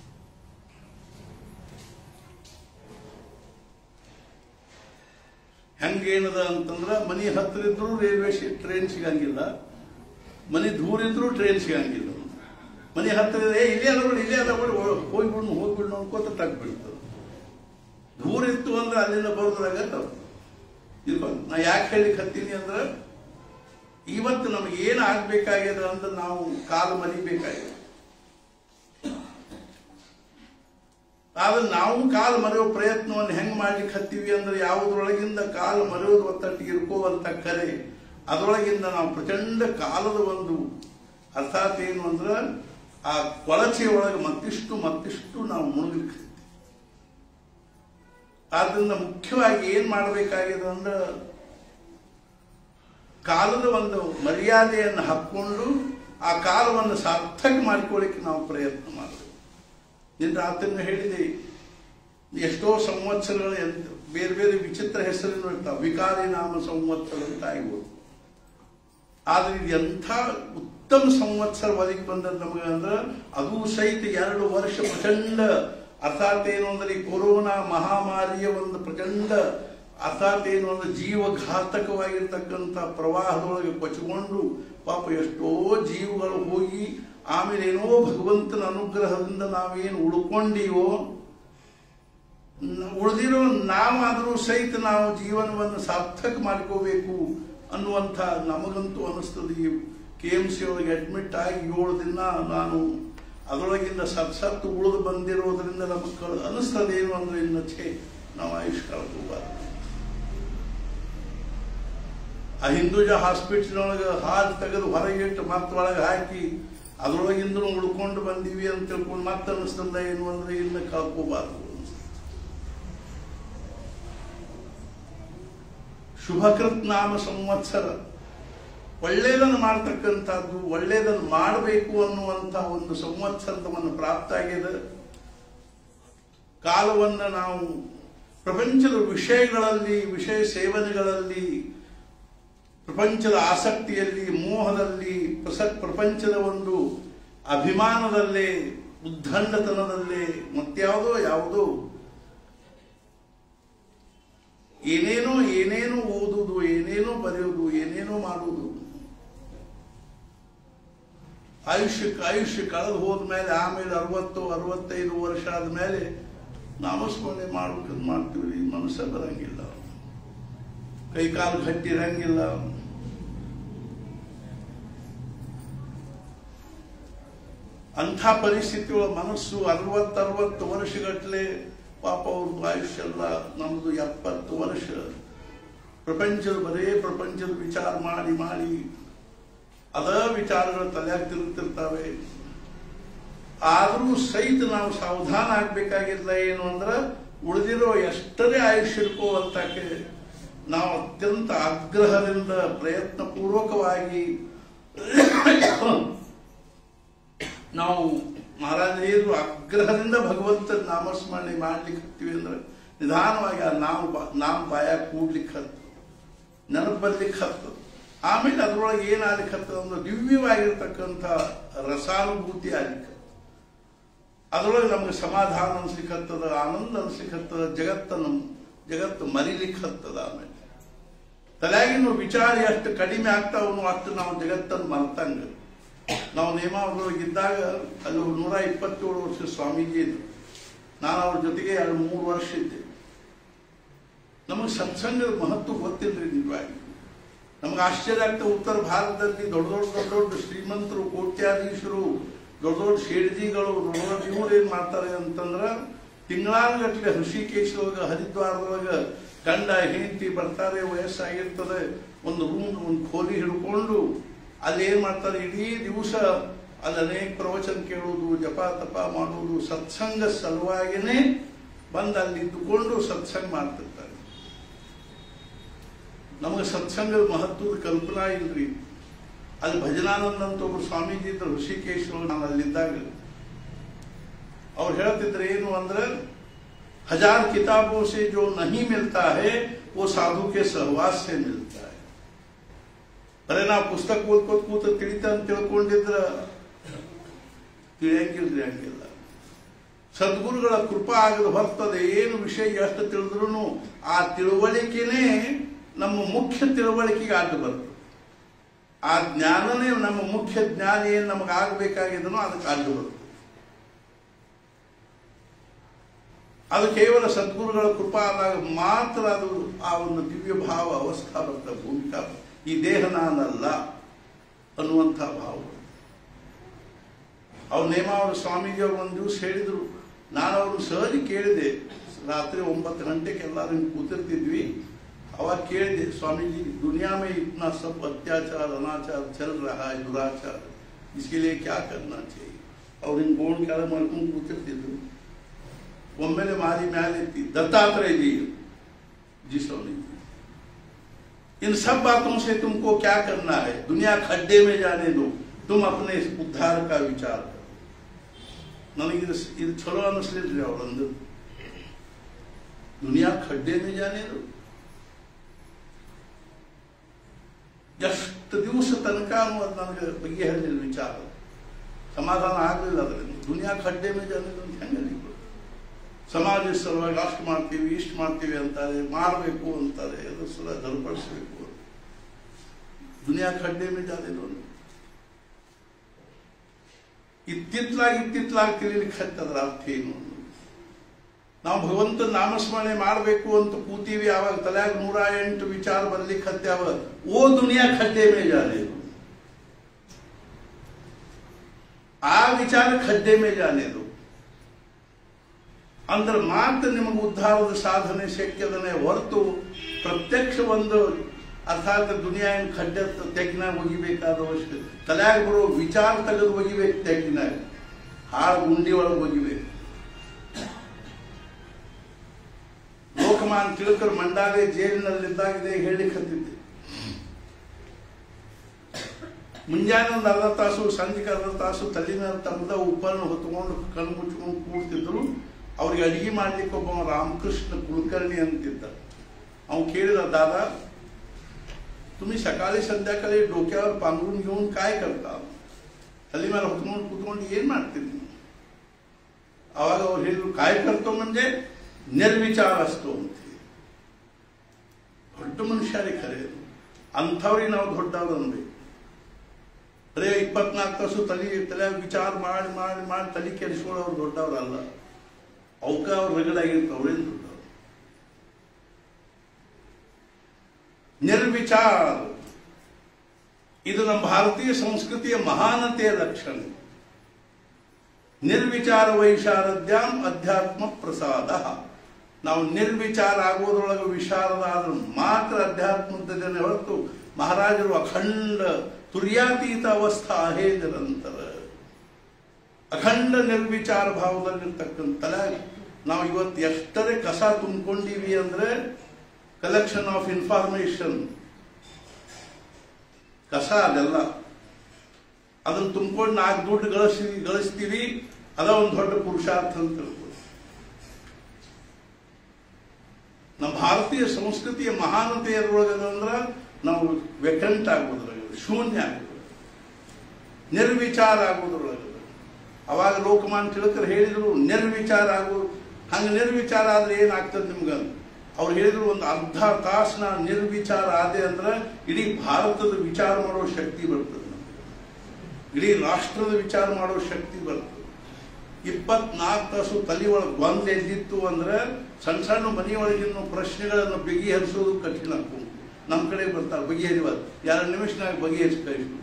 ಹೆಂಗೇನದ ಅಂತಂದ್ರ ಮನಿ ಹತ್ರ ಇದ್ರೂ ರೈಲ್ವೆ ಟ್ರೈನ್ ಸಿಗಂಗಿಲ್ಲ ಮನಿ ದೂರ ಇದ್ರೂ ಟ್ರೈನ್ ಸಿಗಂಗಿಲ್ಲ ಮನಿ ಹತ್ರ ಇದೆ "ಏ, ಇಲ್ಲೇ ಅದ ಬಿಡು ಇಲ್ಲೇ ಅದ ಬಿಡು ಹೋಗ್ಬಿಡ್ನು ಹೋಗ್ಬಿಡ್ನು ಅನ್ಕೋತ ತಗ್ ಬೀಳ್ತದೆ ದೂರ ಇತ್ತು ಅಂದ್ರೆ ಅಲ್ಲಿಂದ ಬರೋದ್ರಾಗ ಇದು ನಾ ಯಾಕೆ ಹೇಳಿಕ್ ಹತ್ತೀನಿ ಅಂದ್ರೆ ಇವತ್ತು ನಮಗೆ ಏನು ಆಗ್ಬೇಕಾಗ್ಯದ ಅಂದ್ರೆ ನಾವು ಕಾಲು ಮರಿಬೇಕಾಗಿದೆ ಆದ್ರೆ ನಾವು ಕಾಲು ಮರೆಯೋ ಪ್ರಯತ್ನವನ್ನು ಹೆಂಗ್ ಮಾಡ್ಲಿಕ್ಕೆ ಹತ್ತೀವಿ ಅಂದ್ರೆ ಯಾವುದ್ರೊಳಗಿಂದ ಕಾಲು ಮರೆಯೋದು ಒತ್ತಟ್ಟಿಗೆ ಇರ್ಕೋವಂತ ಕರೆ ಅದರೊಳಗಿಂದ ನಾವು ಪ್ರಚಂಡ ಕಾಲದ ಒಂದು ಅರ್ಥಾತ್ ಏನು ಅಂದ್ರೆ ಆ ಕೊಳಚೆ ಒಳಗೆ ಮತ್ತಿಷ್ಟು ಮತ್ತಿಷ್ಟು ನಾವು ಮುಳುಗಲಿಕ್ಕೆ ಆದ್ರಿಂದ ಮುಖ್ಯವಾಗಿ ಏನ್ ಮಾಡಬೇಕಾಗಿದೆ ಅಂದ್ರೆ ಕಾಲದ ಒಂದು ಮರ್ಯಾದೆಯನ್ನು ಹಾಕೊಂಡು ಆ ಕಾಲವನ್ನು ಸಾರ್ಥಕ ಮಾಡಿಕೊಳ್ಳಿಕ್ಕೆ ನಾವು ಪ್ರಯತ್ನ ಮಾಡಬೇಕು ನಿನ್ನ ರಾತ್ರಿನ ಹೇಳಿದೆ ಎಷ್ಟೋ ಸಂವತ್ಸರಗಳು ಎಂತ ಬೇರೆ ಬೇರೆ ವಿಚಿತ್ರ ಹೆಸರುಗಳು ಇರ್ತಾವೆ ವಿಕಾರಿ ನಾಮ ಸಂವತ್ಸರ ಅಂತ ಆಗ್ಬೋದು ಆದ್ರೆ ಇದು ಎಂಥ ಉತ್ತಮ ಸಂವತ್ಸರ ಒದಗಿ ಬಂದದ್ದು ನಮಗೆ ಅಂದ್ರೆ ಅದು ಸಹಿತ ಎರಡು ವರ್ಷ ಪ್ರಚಂಡ ಅರ್ಥಾತ್ ಏನು ಅಂದ್ರೆ ಈ ಕೊರೋನಾ ಮಹಾಮಾರಿಯ ಒಂದು ಪ್ರಚಂಡ ಅರ್ಥಾತ್ ಏನು ಅಂದ್ರೆ ಜೀವಘಾತಕವಾಗಿರ್ತಕ್ಕಂಥ ಪ್ರವಾಹದೊಳಗೆ ಕೊಚ್ಚಿಕೊಂಡು ಪಾಪ ಎಷ್ಟೋ ಜೀವಗಳು ಹೋಗಿ ಆಮೇಲೆ ಏನೋ ಭಗವಂತನ ಅನುಗ್ರಹದಿಂದ ನಾವೇನು ಉಳ್ಕೊಂಡಿವೋ ಉಳಿದಿರೋ ನಾವಾದರೂ ಸಹಿತ ನಾವು ಜೀವನವನ್ನು ಸಾರ್ಥಕ ಮಾಡ್ಕೋಬೇಕು ಅನ್ನುವಂಥ ನಮಗಂತೂ ಅನಿಸ್ತದೆ ಈ ಕೆ ಎಂ ಸಿ ಒಳಗೆ ಅಡ್ಮಿಟ್ ಆಗಿ ಏಳು ದಿನ ನಾನು ಅದರೊಳಗಿಂದ ಸತ್ ಸತ್ತು ಉಳಿದು ಬಂದಿರೋದ್ರಿಂದ ನಮಗೆ ಕಳ್ ಅನಿಸ್ತದೆ ಏನು ಅಂದ್ರೆ ಇನ್ನು ಛೇ ನಾವು ಆಯುಷ್ ಕಳ್ಕೋಬಾರ್ದು ಆ ಹಿಂದೂಜ ಹಾಸ್ಪಿಟಲ್ ಒಳಗೆ ಹಾಲು ತೆಗೆದು ಹೊರಗೆ ಇಟ್ಟು ಮತ್ತೆ ಒಳಗೆ ಹಾಕಿ ಅದ್ರೊಳಗಿಂದ ಉಳ್ಕೊಂಡು ಬಂದೀವಿ ಅಂತ ತಿಳ್ಕೊಂಡು ಮತ್ತೆ ಅನಿಸ್ತದ ಏನು ಅಂದ್ರೆ ಇನ್ನು ಕಳ್ಕೋಬಾರ್ದು ಶುಭಕೃತ್ ನಾಮ ಸಂವತ್ಸರ ಒಳ್ಳೆಯದನ್ನು ಮಾಡ್ತಕ್ಕಂಥದ್ದು ಒಳ್ಳೆಯದನ್ನು ಮಾಡಬೇಕು ಅನ್ನುವಂಥ ಒಂದು ಸಂವತ್ಸರವನ್ನು ಪ್ರಾಪ್ತ ಆಗಿದೆ ಕಾಲವನ್ನು ನಾವು ಪ್ರಪಂಚದ ವಿಷಯಗಳಲ್ಲಿ ವಿಷಯ ಸೇವನೆಗಳಲ್ಲಿ ಪ್ರಪಂಚದ ಆಸಕ್ತಿಯಲ್ಲಿ ಮೋಹದಲ್ಲಿ ಪ್ರಸ- ಪ್ರಪಂಚದ ಒಂದು ಅಭಿಮಾನದಲ್ಲೇ ಉದ್ದಂಡತನದಲ್ಲೇ ಮತ್ಯಾವುದೋ ಯಾವುದೋ ಏನೇನೋ ಏನೇನೋ ಓದುವುದು ಏನೇನೋ ಬರೆಯುವುದು ಏನೇನೋ ಮಾಡುವುದು ಆಯುಷ್ಯ ಆಯುಷ್ಯ ಕಳೆದು ಹೋದ್ಮೇಲೆ ಆಮೇಲೆ ಅರವತ್ತು ಅರವತ್ತೈದು ವರ್ಷ ಆದ್ಮೇಲೆ ನಾಮಸ್ಮರಣೆ ಮಾಡ್ಬೇಕು ಮಾಡ್ತೀವಿ ಮನಸ್ಸ ಬರಂಗಿಲ್ಲ ಕೈ ಕಾಲು ಗಟ್ಟಿರಂಗಿಲ್ಲ ಅಂಥ ಪರಿಸ್ಥಿತಿ ಒಳಗೆ ಮನಸ್ಸು ಅರವತ್ತು ಅರವತ್ತು ವರ್ಷಗಟ್ಟಲೆ ಪಾಪ ಅವ್ರದ್ದು ಆಯುಷ್ಯ ಎಲ್ಲ ನಮ್ದು ಎಪ್ಪತ್ತು ವರ್ಷ ಪ್ರಪಂಚದ ಬರೇ ಪ್ರಪಂಚದ ವಿಚಾರ ಮಾಡಿ ಮಾಡಿ ಅದ ವಿಚಾರಗಳು ತಲೆಯಾಗಿ ತಿರುಗ್ತಿರ್ತಾವೆ ಆದರೂ ಸಹಿತ ನಾವು ಸಾವಧಾನ ಆಗ್ಬೇಕಾಗಿಲ್ಲ ಏನು ಅಂದ್ರೆ ಉಳಿದಿರೋ ಎಷ್ಟರೇ ಆಯುಷ್ಯ ಇರ್ಕೋ ಅಂತಕ್ಕೆ ನಾವು ಅತ್ಯಂತ ಆಗ್ರಹದಿಂದ ಪ್ರಯತ್ನ ಪೂರ್ವಕವಾಗಿ ನಾವು ಮಹಾರಾಜರು ಆಗ್ರಹದಿಂದ ಭಗವಂತ ನಾಮಸ್ಮರಣೆ ಮಾಡ್ಲಿಕ್ಕೆ ಹತ್ತೀವಿ ಅಂದ್ರೆ ನಿಧಾನವಾಗಿ ಆ ನಾವು ಬಾ- ನಾಮ ಬಾಯ ಕೂಡ್ಲಿಕ್ಕೆ ಹತ್ತು ನೆನಪು ಬರ್ಲಿಕ್ಕೆ ಹತ್ತು ಆಮೇಲೆ ಅದ್ರೊಳಗೆ ಏನಾಗ್ಲಿಕ್ಕೆ ಹತ್ತದ ಅಂದ್ರೆ ದಿವ್ಯವಾಗಿರ್ತಕ್ಕಂಥ ರಸಾನುಭೂತಿ ಆಗ್ಲಿಕ್ಕೆ ಅದರೊಳಗೆ ನಮ್ಗೆ ಸಮಾಧಾನ ಅನ್ಸ್ಲಿಕ್ಕೆ ಹತ್ತದ ಆನಂದ ಅನ್ಸ್ಲಿಕ್ಕೆ ಹತ್ತದ ಜಗತ್ತನ್ನು ಜಗತ್ತು ಮರಿಲಿಕ್ಕೆ ಹತ್ತದ ಆಮೇಲೆ ತಲೆಯಾಗಿನ ವಿಚಾರ ಎಷ್ಟು ಕಡಿಮೆ ಆಗ್ತಾವನು ಅಷ್ಟು ನಾವು ಜಗತ್ತನ್ನು ಮರ್ತಂಗ ನಾವು ನೇಮಾವರೊಳಗಿದ್ದಾಗ ಅಲ್ಲಿ ಒಬ್ಬ ನೂರ ಇಪ್ಪತ್ತೇಳು ವರ್ಷ ಸ್ವಾಮೀಜಿ ಇದ್ರು ನಾನು ಅವ್ರ ಜೊತೆಗೆ ಎರಡು ಮೂರು ವರ್ಷ ಇದ್ದೆ ನಮಗೆ ಸತ್ಸಂಗದ ಮಹತ್ವ ಗೊತ್ತಿಲ್ರಿ ನಿಜವಾಗಿ ನಮ್ಗೆ ಆಶ್ಚರ್ಯ ಆಗ್ತದೆ ಉತ್ತರ ಭಾರತದಲ್ಲಿ ದೊಡ್ಡ ದೊಡ್ಡ ದೊಡ್ಡ ದೊಡ್ಡ ಶ್ರೀಮಂತರು ಕೋಟ್ಯಾಧೀಶರು ದೊಡ್ಡ ದೊಡ್ಡ ಶೇಡ್ಜಿಗಳು ದೊಡ್ಡ ದೊಡ್ಡ ಇವ್ರು ಏನ್ ಮಾಡ್ತಾರೆ ಅಂತಂದ್ರ ತಿಂಗಳಾನುಗಟ್ಲೆ ಹೃಷಿಕೇಶದೊಳಗ ಹರಿದ್ವಾರದೊಳಗ ಗಂಡ ಹೆಂಡತಿ ಬರ್ತಾರೆ ವಯಸ್ಸಾಗಿರ್ತದೆ ಒಂದು ರೂಮ್ ಒಂದು ಖೋಲಿ ಹಿಡ್ಕೊಂಡು ಅಲ್ಲಿ ಏನ್ ಮಾಡ್ತಾರೆ ಇಡೀ ದಿವಸ ಅಲ್ಲಿ ಅನೇಕ ಪ್ರವಚನ ಕೇಳುವುದು ಜಪ ತಪ ಮಾಡುವುದು ಸತ್ಸಂಗ ಸಲುವಾಗಿನೇ ಬಂದು ಅಲ್ಲಿ ಇದ್ದುಕೊಂಡು ಸತ್ಸಂಗ ಮಾಡ್ತಿರ್ತಾರೆ ನಮಗೆ ಸತ್ಸಂಗದ ಮಹತ್ವದ ಕಲ್ಪನಾ ಇಲ್ರಿ ಅಲ್ಲಿ ಭಜನಾನಂದ ಅಂತ ಒಬ್ರು ಸ್ವಾಮೀಜಿ ಇದ್ರು ಋಷಿಕೇಶ್ ನಾನು ಅಲ್ಲಿದ್ದಾಗ ಅವ್ರು ಹೇಳ್ತಿದ್ರು ಏನು ಅಂದ್ರೆ हजार किताबों से जो नहीं मिलता है वो साधु के सहवास से मिलता है ಬರೀ ನಾವು ಪುಸ್ತಕ ಓದ್ಕೋತ ಕೂತ ತಿಳಿತ ಅಂತ ತಿಳ್ಕೊಂಡಿದ್ರ ತಿಳಿಯಂಗಿಲ್ರಿ ಹಂಗಿಲ್ಲ ಸದ್ಗುರುಗಳ ಕೃಪಾ ಆಗದ ಹೊರ್ತದೆ ಏನು ವಿಷಯ ಎಷ್ಟು ತಿಳಿದ್ರು ಆ ತಿಳುವಳಿಕೆನೇ ನಮ್ಮ ಮುಖ್ಯ ತಿಳುವಳಿಕೆಗೆ ಅಡ್ಡ ಬರ್ತದೆ ಆ ಜ್ಞಾನನೇ ನಮ್ಮ ಮುಖ್ಯ ಜ್ಞಾನ ಏನು ನಮಗೆ ಆಗಬೇಕಾಗಿದನೋ ಅದಕ್ಕೆ ಅಡ್ಡ ಬರ್ತದೆ ಅದು ಕೇವಲ ಸದ್ಗುರುಗಳ ಕೃಪಾ ಆದಾಗ ಮಾತ್ರ ಅದು ಆ ಒಂದು ದಿವ್ಯ ಭಾವ ಅವಸ್ಥಾ ಬರ್ತದೆ ಭೂಮಿಕಾ ಈ ದೇಹ ನಾನಲ್ಲ ಅನ್ನುವಂಥ ಭಾವ ಅವ್ರ ನೇಮಾವರ ಸ್ವಾಮೀಜಿ ಅವರು ಒಂದು ದಿವಸ ಹೇಳಿದ್ರು ನಾನು ಅವ್ರನ್ನ ಸಹಜ ಕೇಳಿದೆ ರಾತ್ರಿ ಒಂಬತ್ತು ಗಂಟೆಗೆ ಎಲ್ಲರೂ ಹಿಂಗೆ ಕೂತಿರ್ತಿದ್ವಿ ಅವಾಗ ಕೇಳಿದೆ स्वामीजी दुनिया में इतना सब अत्याचार अनाचार चल रहा है दुराचार इसके लिए क्या करना चाहिए ಅವ್ರು ಹಿಂಗೆ ಬೋರ್ಡ್ ಕೆಳಗೆ ಮಾಡ್ಕೊಂಡು ಕೂತಿರ್ತಿದ್ರು ಒಮ್ಮೆಲೆ ಮಾರಿ ಮ್ಯಾಲೆ ಎತ್ತಿ दत्तात्रेय जी जी स्वामी जी इन सब बातों से तुमको क्या करना है दुनिया खड्डे में जाने दो तुम अपने उद्धार का विचार करो ನನಗಿದು ಇದು ಚಲೋ ಅನ್ನಿಸ್ಲಿಲ್ರಿ ಅವರಂದು ದುನಿಯಾ ಖಡ್ಡೆ ಮೇ ಜಾನೆ ದೋ ಎಷ್ಟು ದಿವಸ ತನಕ ಅನ್ನೋದು ನನಗೆ ಬಗೆಹರಿಲಿಲ್ಲ ವಿಚಾರ ಸಮಾಧಾನ ಆಗಲಿಲ್ಲ ಅದರಿಂದ ದುನಿಯಾ ಖಡ್ಡೆ ಮೇ ಜಾನೆ ದೋ ಅಂತ ಹೆಂಗೆ ಸಮಾಜ ಸಲುವಾಗಿ ಅಷ್ಟು ಮಾಡ್ತೀವಿ ಇಷ್ಟು ಮಾಡ್ತೀವಿ ಅಂತಾರೆ ಮಾಡಬೇಕು ಅಂತಾರೆ ಅದು ಸಲ ದರ್ಪಡಿಸಬೇಕು ದುನಿಯಾ ಖಡ್ಡೆ ಮೇ ಜಾನೆ ದೋ ಇತ್ತಿತ್ಲಾಗಿ ಇತ್ತಿತ್ಲಾಗಿ ತಿಳಿಲಿಕ್ಕೆ ಹತ್ತದ್ರ ಅರ್ಥ ಏನು ನಾವು ಭಗವಂತ ನಾಮಸ್ಮರಣೆ ಮಾಡಬೇಕು ಅಂತ ಕೂತೀವಿ ಆವಾಗ ತಲೆಯಾಗ ನೂರ ಎಂಟು ವಿಚಾರ ಬರ್ಲಿಕ್ಕೆ ಹತ್ಯಾವ ಓ ದುನಿಯಾ ಖಡ್ಡೆ ಮೇ ಜಾನೆ ಆ ವಿಚಾರ ಖಡ್ಡೆ ಮೇ ಜಾನೆದು ಅಂದ್ರೆ ಮಾತ್ರ ನಿಮಗೆ ಉದ್ಧಾರದ ಸಾಧನೆ ಶಕ್ಯದನೆ ಹೊರತು ಪ್ರತ್ಯಕ್ಷ ಒಂದು ಅರ್ಥಾತ್ ದುನಿಯಾ ಏನು ಖಡ್ಡ ತೆಗ್ಗಿನಾಗ ಒಗಿಬೇಕಾದ ಅವಶ್ಯಕ ತಲೆಯಾಗ ಬರೋ ವಿಚಾರ ತೆಗೆದು ಒಗಿಬೇಕು ತೆಗ್ಗಿನಾಗ ಹಾಳು ಗುಂಡಿ ಒಳಗೆ ಒಗಿಬೇಕು ಲೋಕಮಾನ್ ತಿಳಕರ್ ಮಂಡಾಲೆ ಜೈಲಿನಲ್ಲಿದ್ದಾಗಿದೆ ಹೇಳಿಕ್ ಹತ್ತಿದ್ದೆ ಮುಂಜಾನೆ ಒಂದು ಅರ್ಧ ತಾಸು ಸಂಜೆಗೆ ಅರ್ಧ ತಾಸು ತಲೆನ ತಮ್ಮದ ಉಪ್ಪನ್ನು ಹೊತ್ಕೊಂಡು ಕಣ್ಣು ಮುಚ್ಕೊಂಡು ಕೂಡ್ತಿದ್ರು ಅವ್ರಿಗೆ ಅಡಿಗೆ ಮಾಡ್ಲಿಕ್ಕೆ ಒಬ್ಬ ರಾಮಕೃಷ್ಣ ಕುಲಕರ್ಣಿ ಅಂತಿದ್ದ ಅವ್ನು ಕೇಳಿದ ದಾದಾ तुम्ही सकाळी संध्याकाळी डोक्यावर पांघरून घेऊन काय करता तरी मला ಹೊತ್ಕೊಂಡು ಕೂತ್ಕೊಂಡು ಏನ್ ಮಾಡ್ತೀನಿ ಅವಾಗ ಅವ್ರು ಹೇಳಿದ್ರು काय करतो म्हणजे ನಿರ್ವಿಚಾರ असतो ಅಂತ ದೊಡ್ಡ ಮನುಷ್ಯರೇ ಖರೆ ಅಂಥವ್ರಿಗೆ ನಾವು ದೊಡ್ಡವ್ರು ಅನ್ಬೇಕು ಬರೇ ಇಪ್ಪತ್ನಾಲ್ಕು ತಾಸು ತಲೆ ತಲೆ ವಿಚಾರ ಮಾಡಿ ಮಾಡಿ ಮಾಡಿ ತಲೆ ಕೆಡಿಸ್ಕೊಳ್ಳೋರು ದೊಡ್ಡವ್ರಲ್ಲ ಅವಕ್ಕ ಅವ್ರು ರಗಡಾಗಿರ್ತಾವ ಅವ್ರೇನು ದೊಡ್ಡವ್ರು ನಿರ್ವಿಚಾರ ಇದು ನಮ್ಮ ಭಾರತೀಯ ಸಂಸ್ಕೃತಿಯ ಮಹಾನತೆಯ ಲಕ್ಷಣ ನಿರ್ವಿಚಾರ ವೈಶಾರದ್ಯಾಂ ಅಧ್ಯಾತ್ಮ ಪ್ರಸಾದ ನಾವು ನಿರ್ವಿಚಾರ ಆಗೋದ್ರೊಳಗೆ ವಿಶಾರದ ಆದ್ರೆ ಮಾತ್ರ ಅಧ್ಯಾತ್ಮದ ಹೊರತು ಮಹಾರಾಜರು ಅಖಂಡ ತುರ್ಯಾತೀತ ಅವಸ್ಥಾ ಹೇ ನಿರಂತರ ಅಖಂಡ ನಿರ್ವಿಚಾರ ಭಾವದಲ್ಲಿರ್ತಕ್ಕಂಥ ನಾವು ಇವತ್ತು ಎಷ್ಟರೇ ಕಸ ತುಂಬಿಕೊಂಡಿವಿ ಅಂದ್ರೆ ಕಲೆಕ್ಷನ್ ಆಫ್ ಇನ್ಫಾರ್ಮೇಶನ್ ಕಸ ಅದೆಲ್ಲ ಅದನ್ನ ತುಂಬಿಕೊಂಡು ನಾಲ್ಕು ದುಡ್ಡು ಗಳಿಸಿ ಗಳಿಸ್ತೀವಿ ಅದ ಒಂದು ದೊಡ್ಡ ಪುರುಷಾರ್ಥ ಅಂತ ತಿಳ್ಕೊಳ್ಳಿ ನಮ್ಮ ಭಾರತೀಯ ಸಂಸ್ಕೃತಿಯ ಮಹಾನತೆ ಎದ್ರೊಳಗದಂದ್ರ ನಾವು ವೆಕಂಟ್ ಆಗೋದ್ರಾಗ ಶೂನ್ಯ ಆಗೋದು ನಿರ್ವಿಚಾರ ಆಗೋದ್ರೊಳಗ ಅವಾಗ ಲೋಕಮಾನ್ ತಿಳಕರ್ ಹೇಳಿದ್ರು ನಿರ್ವಿಚಾರ ಆಗೋದು ಹಂಗ ನಿರ್ವಿಚಾರ ಆದ್ರೆ ಏನಾಗ್ತದೆ ನಿಮ್ಗೆ ಅವ್ರು ಹೇಳಿದ್ರು ಒಂದು ಅರ್ಧ ತಾಸನ ನಿರ್ವಿಚಾರ ಆದೆ ಅಂದ್ರೆ ಇಡೀ ಭಾರತದ ವಿಚಾರ ಮಾಡೋ ಶಕ್ತಿ ಬರ್ತದೆ ನಮ್ಗೆ. ಇಡೀ ರಾಷ್ಟ್ರದ ವಿಚಾರ ಮಾಡೋ ಶಕ್ತಿ ಬರ್ತದೆ ಇಪ್ಪತ್ನಾಲ್ಕು ತಾಸು ತಲೆ ಒಳಗೆ ಗೊಂದ್ ಎದ್ದಿತ್ತು ಅಂದ್ರೆ ಸಣ್ಣ ಸಣ್ಣ ಮನೆಯೊಳಗಿನ ಪ್ರಶ್ನೆಗಳನ್ನು ಬಗೆಹರಿಸೋದು ಕಠಿಣ ಆಗ್ತದೆ ನಮ್ಮ ಕಡೆ ಬರ್ತಾರೆ ಬಗೆಹರಿವಾದ ಎರಡು ನಿಮಿಷನಾಗ ಬಗೆಹರಿಸಿ ಕಳಿಸ್ಬಿಡು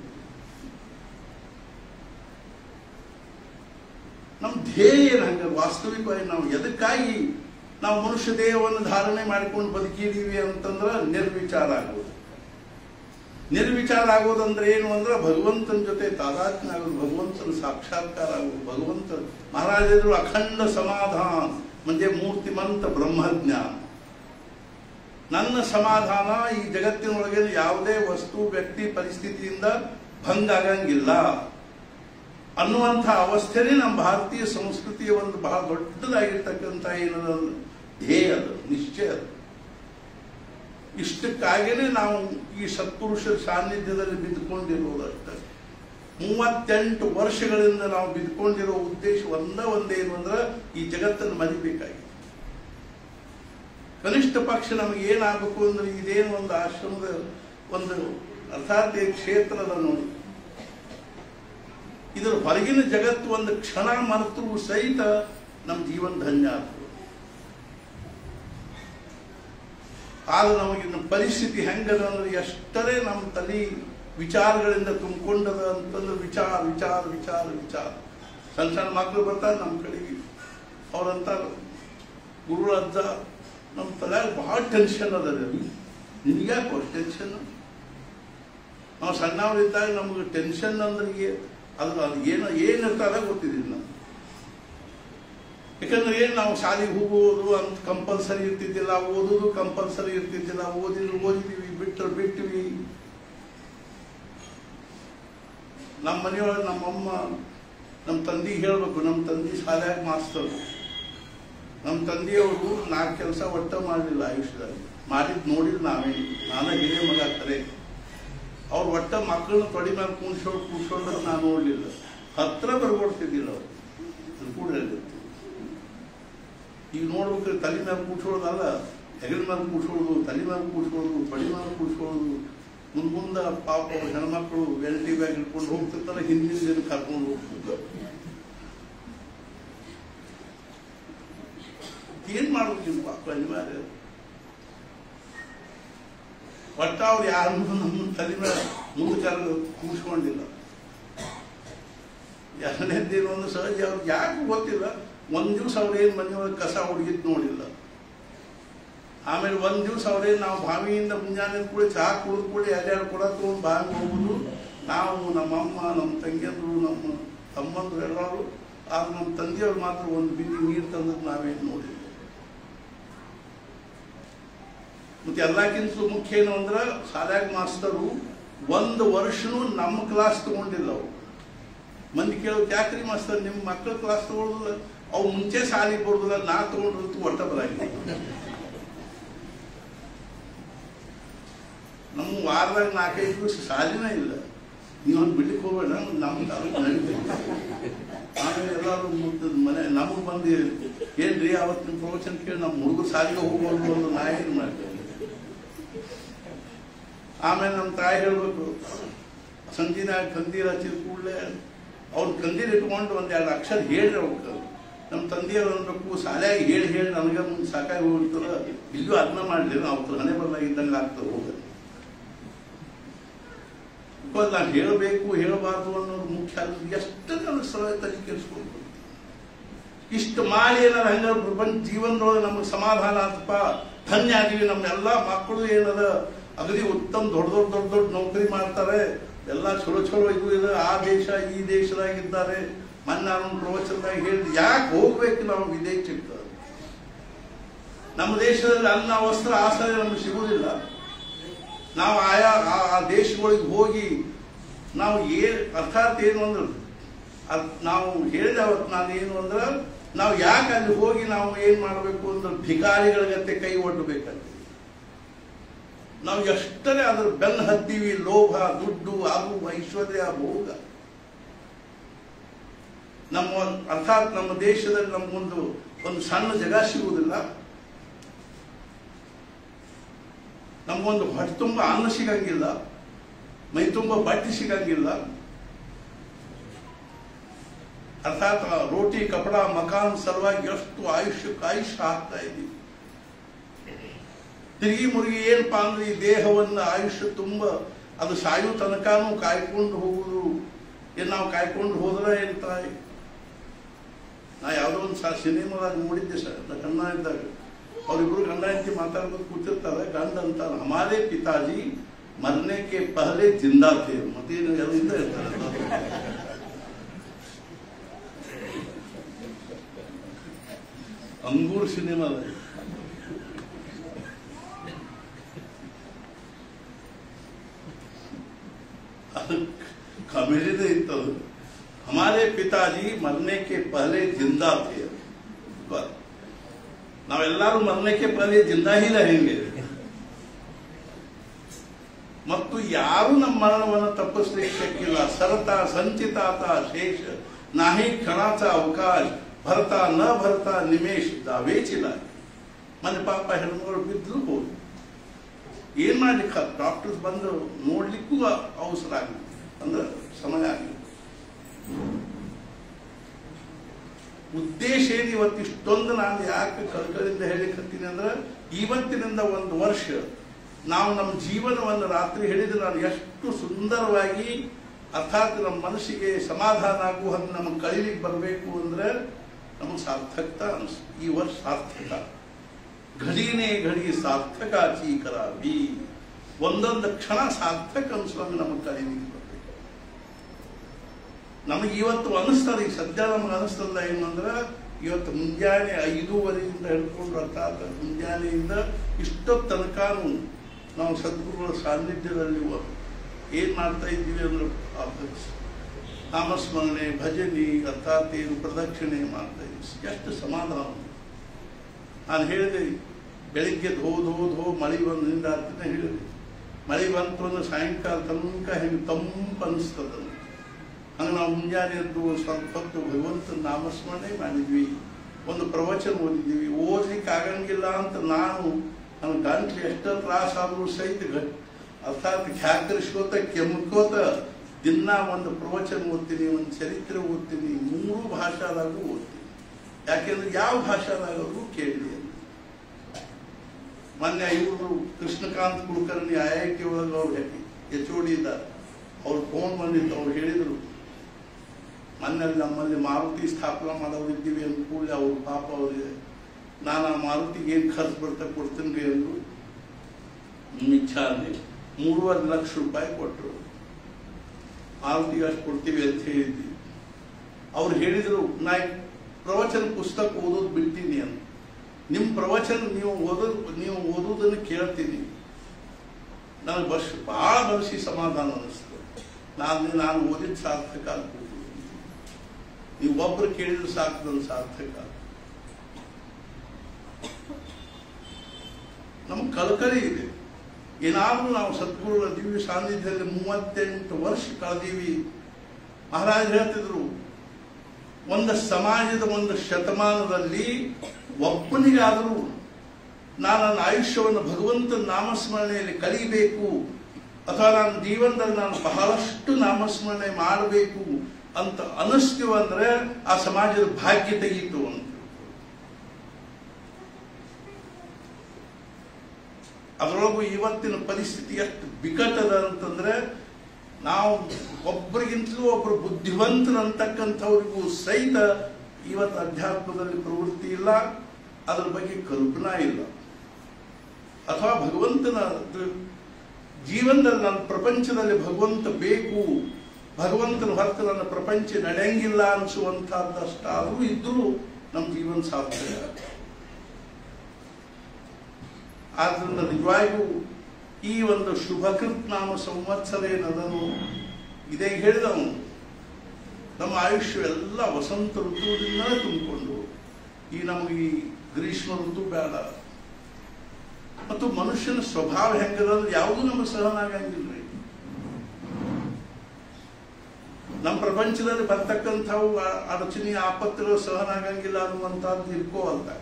ನಮ್ಮ ಧ್ಯೇಯ ಏನು ಹಂಗ ವಾಸ್ತವಿಕವಾಗಿ ನಾವು ಎದಕ್ಕಾಗಿ ನಾವು ಮನುಷ್ಯ ದೇಹವನ್ನು ಧಾರಣೆ ಮಾಡಿಕೊಂಡು ಬದುಕಿದೀವಿ ಅಂತಂದ್ರೆ ನಿರ್ವಿಚಾರ ಆಗೋದು ನಿರ್ವಿಚಾರ ಆಗೋದಂದ್ರೆ ಏನು ಅಂದ್ರೆ ಭಗವಂತನ ಜೊತೆ ತಾದಾತ್ಮ್ಯ ಆಗೋದು ಭಗವಂತನ ಸಾಕ್ಷಾತ್ಕಾರ ಆಗೋದು ಭಗವಂತ ಮಹಾರಾಜರು ಅಖಂಡ ಸಮಾಧಾನ म्हणजे ಮೂರ್ತಿಮಂತ ಬ್ರಹ್ಮಜ್ಞಾನ ನನ್ನ ಸಮಾಧಾನ ಈ ಜಗತ್ತಿನೊಳಗೆ ಯಾವುದೇ ವಸ್ತು ವ್ಯಕ್ತಿ ಪರಿಸ್ಥಿತಿಯಿಂದ ಭಂಗ ಆಗಂಗಿಲ್ಲ ಅನ್ನುವಂಥ ಅವಸ್ಥೆನೇ ನಮ್ಮ ಭಾರತೀಯ ಸಂಸ್ಕೃತಿಯ ಒಂದು ಬಹಳ ದೊಡ್ಡದಾಗಿರ್ತಕ್ಕಂಥ ಏನದ ಧ್ಯೇಯ ಅದು ನಿಶ್ಚಯ ಅದು ಇಷ್ಟಕ್ಕಾಗೇನೆ ನಾವು ಈ ಸತ್ಪುರುಷರ ಸಾನ್ನಿಧ್ಯದಲ್ಲಿ ಬಿದ್ದುಕೊಂಡಿರೋದಷ್ಟೇ ಮೂವತ್ತೆಂಟು ವರ್ಷಗಳಿಂದ ನಾವು ಬಿದ್ದುಕೊಂಡಿರೋ ಉದ್ದೇಶ ಒಂದ ಒಂದೇನು ಅಂದ್ರೆ ಈ ಜಗತ್ತನ್ನು ಮರಿಬೇಕಾಗಿದೆ ಕನಿಷ್ಠ ಪಕ್ಷ ನಮಗೆ ಏನಾಗಬೇಕು ಅಂದ್ರೆ ಇದೇನು ಒಂದು ಆಶ್ರಮದ ಒಂದು ಅರ್ಥಾತ್ ಈ ಕ್ಷೇತ್ರದ ನೋಡಿ ಇದರ ಹೊರಗಿನ ಜಗತ್ತು ಒಂದು ಕ್ಷಣ ಮರೆತರೂ ಸಹಿತ ನಮ್ಮ ಜೀವನ ಧನ್ಯ ಆಗ್ತದೆ ಆದ್ರೆ ನಮಗಿನ ಪರಿಸ್ಥಿತಿ ಹೆಂಗದ ಅಂದ್ರೆ ಎಷ್ಟರೇ ನಮ್ಮ ತಲೆ ವಿಚಾರಗಳಿಂದ ತುಂಬಿಕೊಂಡದ ಅಂತಂದ್ರೆ ವಿಚಾರ ವಿಚಾರ ವಿಚಾರ ವಿಚಾರ ಸಣ್ಣ ಸಣ್ಣ ಮಕ್ಕಳು ಬರ್ತಾರೆ ನಮ್ಮ ಕಡೆಗೆ ಅವ್ರಂತ ಗುರು ಅಜ್ಜ ನಮ್ಮ ತಲೆ ಬಹಳ ಟೆನ್ಷನ್ ಅದ ರವಿ ನಿನಗ್ಯಾಕೋ ಟೆನ್ಷನ್ ನಾವು ಸಣ್ಣವರಿದ್ದಾಗ ನಮಗೆ ಟೆನ್ಷನ್ ಅಂದ್ರೆ ಏ- ಅದು ಅದು ಏನು ಏನಿರ್ತದ ಗೊತ್ತಿದ್ದಿಲ್ಲ ನಾವು ಯಾಕಂದ್ರೆ ಏನು ನಾವು ಶಾಲೆಗೆ ಹೋಗೋದು ಅಂತ ಕಂಪಲ್ಸರಿ ಇರ್ತಿದ್ದಿಲ್ಲ ಓದೋದು ಕಂಪಲ್ಸರಿ ಇರ್ತಿದ್ದಿಲ್ಲ ಓದಿದ್ರು ಓದಿದೀವಿ ಬಿಟ್ಟರು ಬಿಟ್ಟಿವಿ ನಮ್ಮ ಮನೆಯೊಳಗೆ ನಮ್ಮಮ್ಮ ನಮ್ಮ ತಂದೆಗೆ ಹೇಳ್ಬೇಕು ನಮ್ಮ ತಂದೆ ಶಾಲ್ಯಾಗ ಮಾಸ್ತರು ನಮ್ಮ ತಂದೆಯವರು ನಾಲ್ಕು ಕೆಲಸ ಒಟ್ಟ ಮಾಡಲಿಲ್ಲ ಆಯುಷ್ಯದಲ್ಲಿ ಮಾಡಿದ್ ನೋಡಿದ್ ನಾವೇ ನಾನೇ ಹಿರಿಯ ಮಗ ಕರೆ ಅವ್ರು ಒಟ್ಟ ಮಕ್ಕಳನ್ನ ತೊಡಿ ಮೇಲೆ ಕೂಡ್ಸೋಡು ಕೂಡ್ಸೋಡು ನಾನು ನೋಡ್ಲಿಲ್ಲ ಹತ್ರ ಬರ್ಕೊಡ್ತಿದ್ದಿಲ್ಲ ಅವ್ರು ಅದು ಕೂಡ ಹೇಳಿರ್ತೀವಿ ಈಗ ನೋಡ್ಬೇಕಾದ್ರೆ ತಲೆ ಮೇಲೆ ಕೂಡ್ಸೋದಲ್ಲ ಹೆಗಲ ಮೇಲೆ ಕೂಡ್ಸೋದು ತಲೆ ಮೇಲೆ ಕೂಡ್ಸೋದು ಬಡಿ ಮೇಲೆ ಕೂಡ್ಸೋದು ಮುಂದ್ ಮುಂದ ಪಾಪ ಅವ್ರ ಹೆಣ್ಮಕ್ಳು ಎಲ್ಟಿ ಬ್ಯಾಗ್ ಇಟ್ಕೊಂಡು ಹೋಗ್ತಿರ್ತಾರೆ ಹಿಂದಿನ ದಿನ ಕರ್ಕೊಂಡು ಹೋಗ್ತಿರ್ತಾರೆ ಏನ್ ಮಾಡ್ಬೇಕು ನೀವು ಪಾಪ ಅನಿವಾರ್ಯ ಒಟ್ಟ ಅವ್ರು ಯಾರು ನಮ್ಮ ತಲೆ ಮೇಲೆ ಮುಂದೆ ಕರೆದು ಕೂಡ್ಸ್ಕೊಂಡಿಲ್ಲ ಎರಡನೇದೇನು ಒಂದು ಸಹಜ ಅವ್ರಿಗೆ ಯಾಕೆ ಗೊತ್ತಿಲ್ಲ ಒಂದ್ ದಿವ್ಸ ಅವ್ರೇನ್ ಮನೆಯೊಳಗೆ ಕಸ ಹುಡುಗಿದ್ ನೋಡಿಲ್ಲ ಆಮೇಲೆ ಒಂದ್ ದಿವ್ಸ ಅವ್ರೇನ್ ನಾವು ಬಾವಿಯಿಂದ ಮುಂಜಾನೆ ಕೂಡ ಚಹಾ ಕುಡಿದು ಕೂಡ ಎರಡೆರಡು ಕೊಡ ತಗೊಂಡು ಬಾವಿಗೆ ಹೋಗುದು ನಾವು ನಮ್ಮಮ್ಮ ನಮ್ಮ ತಂಗಿಯಂದ್ರು ನಮ್ಮ ತಮ್ಮಂದ್ರು ಎಲ್ಲರೂ ಆದ್ರೆ ನಮ್ಮ ತಂದೆಯವ್ರು ಮಾತ್ರ ಒಂದು ಬಿಂದಿ ನೀರು ತಂದದ್ದು ನಾವೇನು ನೋಡಿಲ್ಲ ಮತ್ತೆ ಎಲ್ಲಕ್ಕಿಂತ ಮುಖ್ಯ ಏನು ಅಂದ್ರೆ ಶಾಲ್ಯಾಗ ಮಾಸ್ತರು ಒಂದು ವರ್ಷನೂ ನಮ್ಮ ಕ್ಲಾಸ್ ತಗೊಂಡಿಲ್ಲ ಅವು ಮಂದಿ ಕೇಳೋಕೆ ಯಾಕ್ರಿ ಮಾಸ್ತರ್ ನಿಮ್ಮ ಮಕ್ಕಳ ಕ್ಲಾಸ್ ತಗೊಳ್ಳೋದಿಲ್ಲ ಅವು ಮುಂಚೆ ಸಾಲಿಗೆ ಬರೋದಿಲ್ಲ ನಾ ತಗೊಂಡ್ರಂತೂ ಒಟ್ಟ ಬರಾಗಿದೆ ನಮ್ಮ ವಾರದಾಗ ನಾಲ್ಕೈದು ದಿವಸ ಸಾಲಿನ ಇಲ್ಲ ನೀವೊಂದು ಬಿಡ್ಲಿಕ್ಕೆ ಹೋಗ್ಬೇಡ ನಮ್ಮ ತಾಲೂಕು ನಡೀತೈತೆ ಆಮೇಲೆ ಎಲ್ಲರೂ ಮುಗ್ದದ ಮನೆ ನಮಗೆ ಬಂದು ಏನ್ರಿ ಅವತ್ತು ನಿಮ್ಮ ಪ್ರವಚನ ಕೇಳಿ ನಮ್ಮ ಹುಡುಗರು ಸಾಲಿಗೆ ಹೋಗ್ಬೋದು ಅಂತ ನಾ ಏನು ಮಾಡ್ತೇವೆ ಆಮೇಲೆ ನಮ್ಮ ತಾಯಿ ಹೇಳ್ಬೇಕು ಸಂಜಿನ ಕಂದೀರ್ ಹಚ್ಚಿದ ಕೂಡಲೇ ಅವ್ರು ಕಂದೀರ್ ಇಟ್ಕೊಂಡು ಒಂದ್ ಎರಡು ಅಕ್ಷರ ಹೇಳ್ರಿ ಅವ್ಕೆ ನಮ್ಮ ತಂದೆಯವ್ರು ಅನ್ಬೇಕು ಶಾಲೆಯಾಗಿ ಹೇಳಿ ಹೇಳಿ ನನಗೆ ಮುಂದೆ ಸಾಕಾಗಿ ಹೋಗ್ತದ ಇಲ್ಲೂ ಅದನ್ನ ಮಾಡಲಿ ಅವ್ರ ಹಣೆ ಬರಲಾಗಿದ್ದಂಗೆ ಆಗ್ತದೆ ಹೋಗ ಬಿಕಾಸ್ ನಾನು ಹೇಳಬೇಕು ಹೇಳಬಾರ್ದು ಅನ್ನೋದು ಮುಖ್ಯ ಅಲ್ಲ ಎಷ್ಟು ನನ್ನ ಸಲ ತಲೆ ಕೆಡಿಸ್ಕೊಂಡು ಇಷ್ಟು ಮಾಡಿ ಏನಾರ ಹಂಗ ಪ್ರಪಂಚ ಜೀವನದೊಳಗೆ ನಮಗೆ ಸಮಾಧಾನ ಆತಪ್ಪ ಧನ್ಯ ಆಗಿವಿ ನಮ್ಮ ಎಲ್ಲಾ ಮಕ್ಕಳು ಏನದ ಅಗದಿ ಉತ್ತಮ ದೊಡ್ಡ ದೊಡ್ಡ ದೊಡ್ಡ ದೊಡ್ಡ ನೌಕರಿ ಮಾಡ್ತಾರೆ ಎಲ್ಲ ಚಲೋ ಚಲೋ ಇದು ಇದೆ ಆ ದೇಶ ಈ ದೇಶದಾಗಿದ್ದಾರೆ ಮೊನ್ನೆ ನಾನು ಪ್ರವಚನದಾಗ ಹೇಳಿದ್ ಯಾಕೆ ಹೋಗ್ಬೇಕು ನಾವು ವಿದೇಶಕ್ಕೆ ನಮ್ಮ ದೇಶದಲ್ಲಿ ಅನ್ನ ವಸ್ತ್ರ ಆಸರೆ ನಮ್ಗೆ ಸಿಗುವುದಿಲ್ಲ ನಾವು ಆಯಾ ಆ- ಆ ದೇಶಗಳಿಗೆ ಹೋಗಿ ನಾವು ಏನ್ ಅರ್ಥಾತ್ ಏನು ಅಂದ್ರೆ ಅದ್ ನಾವು ಹೇಳಿದ ಅವತ್ತು ನಾನು ಏನು ಅಂದ್ರೆ ನಾವು ಯಾಕೆ ಅಲ್ಲಿ ಹೋಗಿ ನಾವು ಏನ್ ಮಾಡಬೇಕು ಅಂದ್ರೆ ಭಿಕಾರಿಗಳ ಗತೆ ಕೈ ಒಡ್ಡಬೇಕಂತ ನಾವು ಎಷ್ಟರೇ ಅದ್ರ ಬೆನ್ನ ಹತ್ತೀವಿ ಲೋಭ ದುಡ್ಡು ಅದು ಐಶ್ವರ್ಯ ಭೋಗ ನಮ್ಮ ಒಂದ್- ಅರ್ಥಾತ್ ನಮ್ಮ ದೇಶದಲ್ಲಿ ನಮಗೊಂದು ಒಂದು ಸಣ್ಣ ಜಗ ಸಿಗುವುದಿಲ್ಲ ನಮಗೊಂದು ಹೊಟ್ಟೆ ತುಂಬ ಅನ್ನ ಸಿಗಂಗಿಲ್ಲ ಮೈ ತುಂಬ ಬಟ್ಟೆ ಸಿಗಂಗಿಲ್ಲ ಅರ್ಥಾತ್ ಆ ರೋಟಿ ಕಪಡ ಮಕಾನ್ ಸಲುವಾಗಿ ಎಷ್ಟು ಆಯುಷ್ಯಕ್ಕೆ ಆಯುಷ್ಯ ಆಗ್ತಾ ಇದ್ದೀವಿ ತಿರುಗಿ ಮುರುಗಿ ಏನಪ್ಪಾ ಅಂದ್ರೆ ಈ ದೇಹವನ್ನ ಆಯುಷ್ಯ ತುಂಬ ಅದು ಸಾಯೋ ತನಕನೂ ಕಾಯ್ಕೊಂಡು ಹೋಗುದು ಏನ್ ನಾವು ಕಾಯ್ಕೊಂಡು ಹೋದ್ರೆ ಏನ್ ತಾಯಿ ನಾ ಯಾವುದೋ ಒಂದು ಸಾ ಸಿನಿಮಾದಾಗ ನೋಡಿದ್ದೆ ಸರ್ ನಾ ಗಂಡ ಇದ್ದಾಗ ಅವ್ರಿಬ್ರು ಗಂಡ ಹೆಂಡತಿ ಮಾತಾಡ್ಕೊಂಡು ಕೂತಿರ್ತಾರೆ ಗಂಡ ಅಂತಾರೆ ಹಮಾರೇ ಪಿತಾಜಿ ಮರನೆ ಕೆ ಪಹಲೆ ಜಿಂದಾ ಥೇ ಮತ್ತೇನು ಎಲ್ಲಿಂದ ಇರ್ತಾರೆ ಅಂಗೂರ್ ಸಿನಿಮಾದ ಕಾಮಿಡಿನೇ ಇತ್ತದು ಹಮಾರೆ ಪಿತಾಜಿ ಮರನೆ ಕೆ ಪಹಲೆ ಜಿಂದಾ ಥೇ ಬ- ನಾವೆಲ್ಲರೂ ಮರಣಕ್ಕೆ ಪಹಲೆ ಜಿಂದಾ ಹಿ रहेंगे ಮತ್ತು ಯಾರು ನಮ್ಮ ಮರಣವನ್ನು ತಪ್ಪಿಸ್ಲಿಕ್ಕೆ ಶಕ್ಕಿಲ್ಲ ಸರತ ಸಂಚಿತಾತ ಶೇಷ ನಾಹಿ ಕ್ಷಣಾಚ ಅವಕಾಶ ಭರತ ನ ಭರತ ನಿಮೇಶ್ ದಾವೇಚಿಲ್ಲ ಮನೆ ಪಾಪ ಹೆಣ್ಮಗಳು ಬಿದ್ದು ಹೋಗಿ ಏನ್ ಮಾಡ್ಲಿಕ್ಕೆ ಡಾಕ್ಟರ್ಸ್ ಬಂದು ನೋಡ್ಲಿಕ್ಕೂ ಅವಸರ ಆಗಿದೆ ಅಂದ್ರೆ ಸಮಯ ಆಗಿದೆ ಉದ್ದೇಶ ಏನು ಇವತ್ತು ಇಷ್ಟೊಂದು ನಾನು ಯಾಕೆ ಕಳ್ಕಳಿಂದ ಹೇಳಿಕತ್ತೀನಿ ಅಂದ್ರೆ ಇವತ್ತಿನಿಂದ ಒಂದು ವರ್ಷ ನಾವು ನಮ್ಮ ಜೀವನವನ್ನು ರಾತ್ರಿ ಹೇಳಿದ್ರೆ ನಾನು ಎಷ್ಟು ಸುಂದರವಾಗಿ ಅರ್ಥಾತ್ ನಮ್ಮ ಮನಸ್ಸಿಗೆ ಸಮಾಧಾನ ಆಗುವ ಹಂಗೆ ನಮಗೆ ಕಳೀಲಿಕ್ಕೆ ಬರಬೇಕು ಅಂದ್ರೆ ನಮಗೆ ಸಾರ್ಥಕತ ಅನ್ಸ್ ಈ ವರ್ಷ ಸಾರ್ಥಕ ಘಡಿನೇ ಘಡಿ ಸಾರ್ಥಕಾಚಿ ಕರಾವಿ ಒಂದೊಂದು ಕ್ಷಣ ಸಾರ್ಥಕ ಅನ್ಸುವಂಗೆ ನಮಗೆ ಕಳೀಲಿಕ್ಕೆ ಬರಬೇಕು ನಮಗೆ ಇವತ್ತು ಅನಿಸ್ತದೆ ಈಗ ಸದ್ಯ ನಮಗೆ ಅನಿಸ್ತಲ್ಲ ಏನಂದ್ರೆ ಇವತ್ತು ಮುಂಜಾನೆ ಐದೂವರೆಯಿಂದ ಹಿಡ್ಕೊಂಡು ಅರ್ಥಾತ್ ಮುಂಜಾನೆಯಿಂದ ಇಷ್ಟೊತ್ತು ತನಕನೂ ನಾವು ಸದ್ಗುರುಗಳ ಸಾನ್ನಿಧ್ಯದಲ್ಲಿ ವ- ಏನ್ ಮಾಡ್ತಾ ಇದ್ದೀವಿ ಅಂದ್ರೆ ಆ ನಾಮಸ್ಮರಣೆ ಭಜನೆ ಅರ್ಥಾತ್ ಏನು ಪ್ರದಕ್ಷಿಣೆ ಮಾಡ್ತಾ ಇದ್ದೀವಿ ಎಷ್ಟು ಸಮಾಧಾನ ನಾನು ಹೇಳಿದೆ ಬೆಳಿಗ್ಗೆ ಧೋ ಧೋ ಧೋ ಮಳೆ ಬಂದು ನಿಂದಾಗ್ತದೆ ಹೇಳಿದೆ ಮಳೆ ಬಂತು ಅಂದ್ರೆ ಸಾಯಂಕಾಲ ತನಕ ಹೆಂಗೆ ತಂಪು ಅನಿಸ್ತದ ಹಂಗೆ ನಾವು ಮುಂಜಾನೆ ಎದ್ದು ಸ್ವಲ್ಪ ಹೊತ್ತು ಭಗವಂತನ ನಾಮಸ್ಮರಣೆ ಮಾಡಿದ್ವಿ ಒಂದು ಪ್ರವಚನ ಓದಿದ್ವಿ ಓದ್ಲಿಕ್ಕೆ ಆಗಂಗಿಲ್ಲ ಅಂತ ನಾನು ನನ್ನ ಗಂಟ್ಲು ಎಷ್ಟೋ ತ್ರಾಸ ಆದ್ರೂ ಸಹಿತ ಗ- ಅರ್ಥಾತ್ ಖ್ಯಾಕರಿಸ್ಕೋತ ಕೆಮ್ಕೋತ ದಿನ ಒಂದು ಪ್ರವಚನ ಓದ್ತೀನಿ ಒಂದು ಚರಿತ್ರೆ ಓದ್ತೀನಿ ಮೂರು ಭಾಷಾದಾಗೂ ಓದ್ತೀನಿ ಯಾಕೆಂದ್ರೆ ಯಾವ ಭಾಷಾದಾಗೂ ಕೇಳಿದೆ ಅಂತ. ಮೊನ್ನೆ ಇವರು Krishnakant Kulkarni I I T ಒಳಗೆ ಅವ್ರು ಎಚ್ ಓ ಡಿ ಇದ್ದಾರೆ ಅವ್ರು ಫೋನ್ ಬಂದಿತ್ತು ಅವ್ರು ಹೇಳಿದರು ಮೊನ್ನೆ ನಮ್ಮಲ್ಲಿ ಮಾರುತಿ ಸ್ಥಾಪನಾ ಮಾಡೋದಿದ್ದೀವಿ ಅಂದ ಕೂಡಲೇ ಅವ್ರ ಪಾಪ ಅವರಿಗೆ ನಾನು ಆ ಮಾರುತಿಗೆ ಏನು ಖರ್ಚು ಬರ್ತಾ ಕೊಡ್ತೀನಿ ರೀ ಅಂದ್ರು ನಿಮ್ಮ ಇಚ್ಛಾ ಅಂದೆ ಮೂರುವರೆ ಲಕ್ಷ ರೂಪಾಯಿ ಕೊಟ್ಟರು ಮಾರುತಿಗೆ ಅಷ್ಟು ಕೊಡ್ತೀವಿ ಅಂತ ಹೇಳಿದ್ವಿ ಅವ್ರು ಹೇಳಿದರು ನಾ ಈ ಪ್ರವಚನ ಪುಸ್ತಕ ಓದೋದು ಬಿಡ್ತೀನಿ ಅಂತ ನಿಮ್ಮ ಪ್ರವಚನ ನೀವು ಓದೋದು ನೀವು ಓದೋದನ್ನು ಕೇಳ್ತೀನಿ ನನಗೆ ಬಸ್ ಭಾಳ ಬಯಸಿ ಸಮಾಧಾನ ಅನ್ನಿಸ್ತು ನಾನು ನಾನು ಓದಿದ ಸಾರ್ಥಕ ಆಗ್ಬೋದು ನೀವು ಒಬ್ರು ಕೇಳಿದ್ರೆ ಸಾಕು ನನ್ನ ಸಾರ್ಥಕ ನಮ್ಗೆ ಕಳಕಳಿ ಇದೆ ಏನಾದ್ರೂ ನಾವು ಸದ್ಗುರುಗಳ ದಿವ್ಯ ಸಾನ್ನಿಧ್ಯದಲ್ಲಿ ಮೂವತ್ತೆಂಟು ವರ್ಷ ಕಳೆದೀವಿ ಮಹಾರಾಜ ಹೇಳ್ತಿದ್ರು ಒಂದು ಸಮಾಜದ ಒಂದು ಶತಮಾನದಲ್ಲಿ ಒಬ್ಬನಿಗಾದರೂ ನಾನು ನನ್ನ ಆಯುಷ್ಯವನ್ನು ಭಗವಂತನ ನಾಮಸ್ಮರಣೆಯಲ್ಲಿ ಕಲಿಬೇಕು ಅಥವಾ ನನ್ನ ಜೀವನದಲ್ಲಿ ನಾನು ಬಹಳಷ್ಟು ನಾಮಸ್ಮರಣೆ ಮಾಡಬೇಕು ಅಂತ ಅನಿಸ್ತೀವ ಅಂದ್ರೆ ಆ ಸಮಾಜದ ಭಾಗ್ಯ ತೆಗೀತು ಅಂತ ಅದರೊಳಗೂ ಇವತ್ತಿನ ಪರಿಸ್ಥಿತಿ ಎಷ್ಟು ಬಿಕಟದ ಅಂತಂದ್ರೆ ನಾವು ಒಬ್ಬರಿಗಿಂತಲೂ ಒಬ್ಬರು ಬುದ್ಧಿವಂತರಂತಕ್ಕಂಥವ್ರಿಗೂ ಸಹಿತ ಇವತ್ತು ಅಧ್ಯಾತ್ಮದಲ್ಲಿ ಪ್ರವೃತ್ತಿ ಇಲ್ಲ ಅದರ ಬಗ್ಗೆ ಕಲ್ಪನಾ ಇಲ್ಲ ಅಥವಾ ಭಗವಂತನ ದ- ಜೀವನದಲ್ಲಿ ನನ್ನ ಪ್ರಪಂಚದಲ್ಲಿ ಭಗವಂತ ಬೇಕು ಭಗವಂತನ ಹೊರತು ನನ್ನ ಪ್ರಪಂಚ ನಡೆಯಂಗಿಲ್ಲ ಅನಿಸುವಂತಹದ್ದಷ್ಟಾದರೂ ಇದ್ರೂ ನಮ್ಮ ಜೀವನ ಸಾರ್ಥಕ ಆದ್ರಿಂದ ನಿಜವಾಗಿಯೂ ಈ ಒಂದು ಶುಭಕೃತ್ ನಾಮ ಸಂವತ್ಸರ ಏನದನು ಇದೇ ಹೇಳಿದವನು ನಮ್ಮ ಆಯುಷ್ಯ ಎಲ್ಲ ವಸಂತ ಋತುವಿನಿಂದ ತುಂಬಿಕೊಂಡು ಈ ನಮಗೆ ಈ ಗ್ರೀಷ್ಮ ಋತು ಬೇಡ ಮತ್ತು ಮನುಷ್ಯನ ಸ್ವಭಾವ ಹೆಂಗದ ಅಂದ್ರೆ ಯಾವುದೂ ನಮಗೆ ಸಹನ ಆಗಂಗಿಲ್ಲ ನಮ್ಮ ಪ್ರಪಂಚದಲ್ಲಿ ಬರ್ತಕ್ಕಂಥವು ಆ- ಅಡಚಣೆ ಆಪತ್ತುಗಳು ಸಹನ ಆಗಂಗಿಲ್ಲ ಅನ್ನುವಂಥದ್ದು ಇರ್ಕೋವಲ್ತ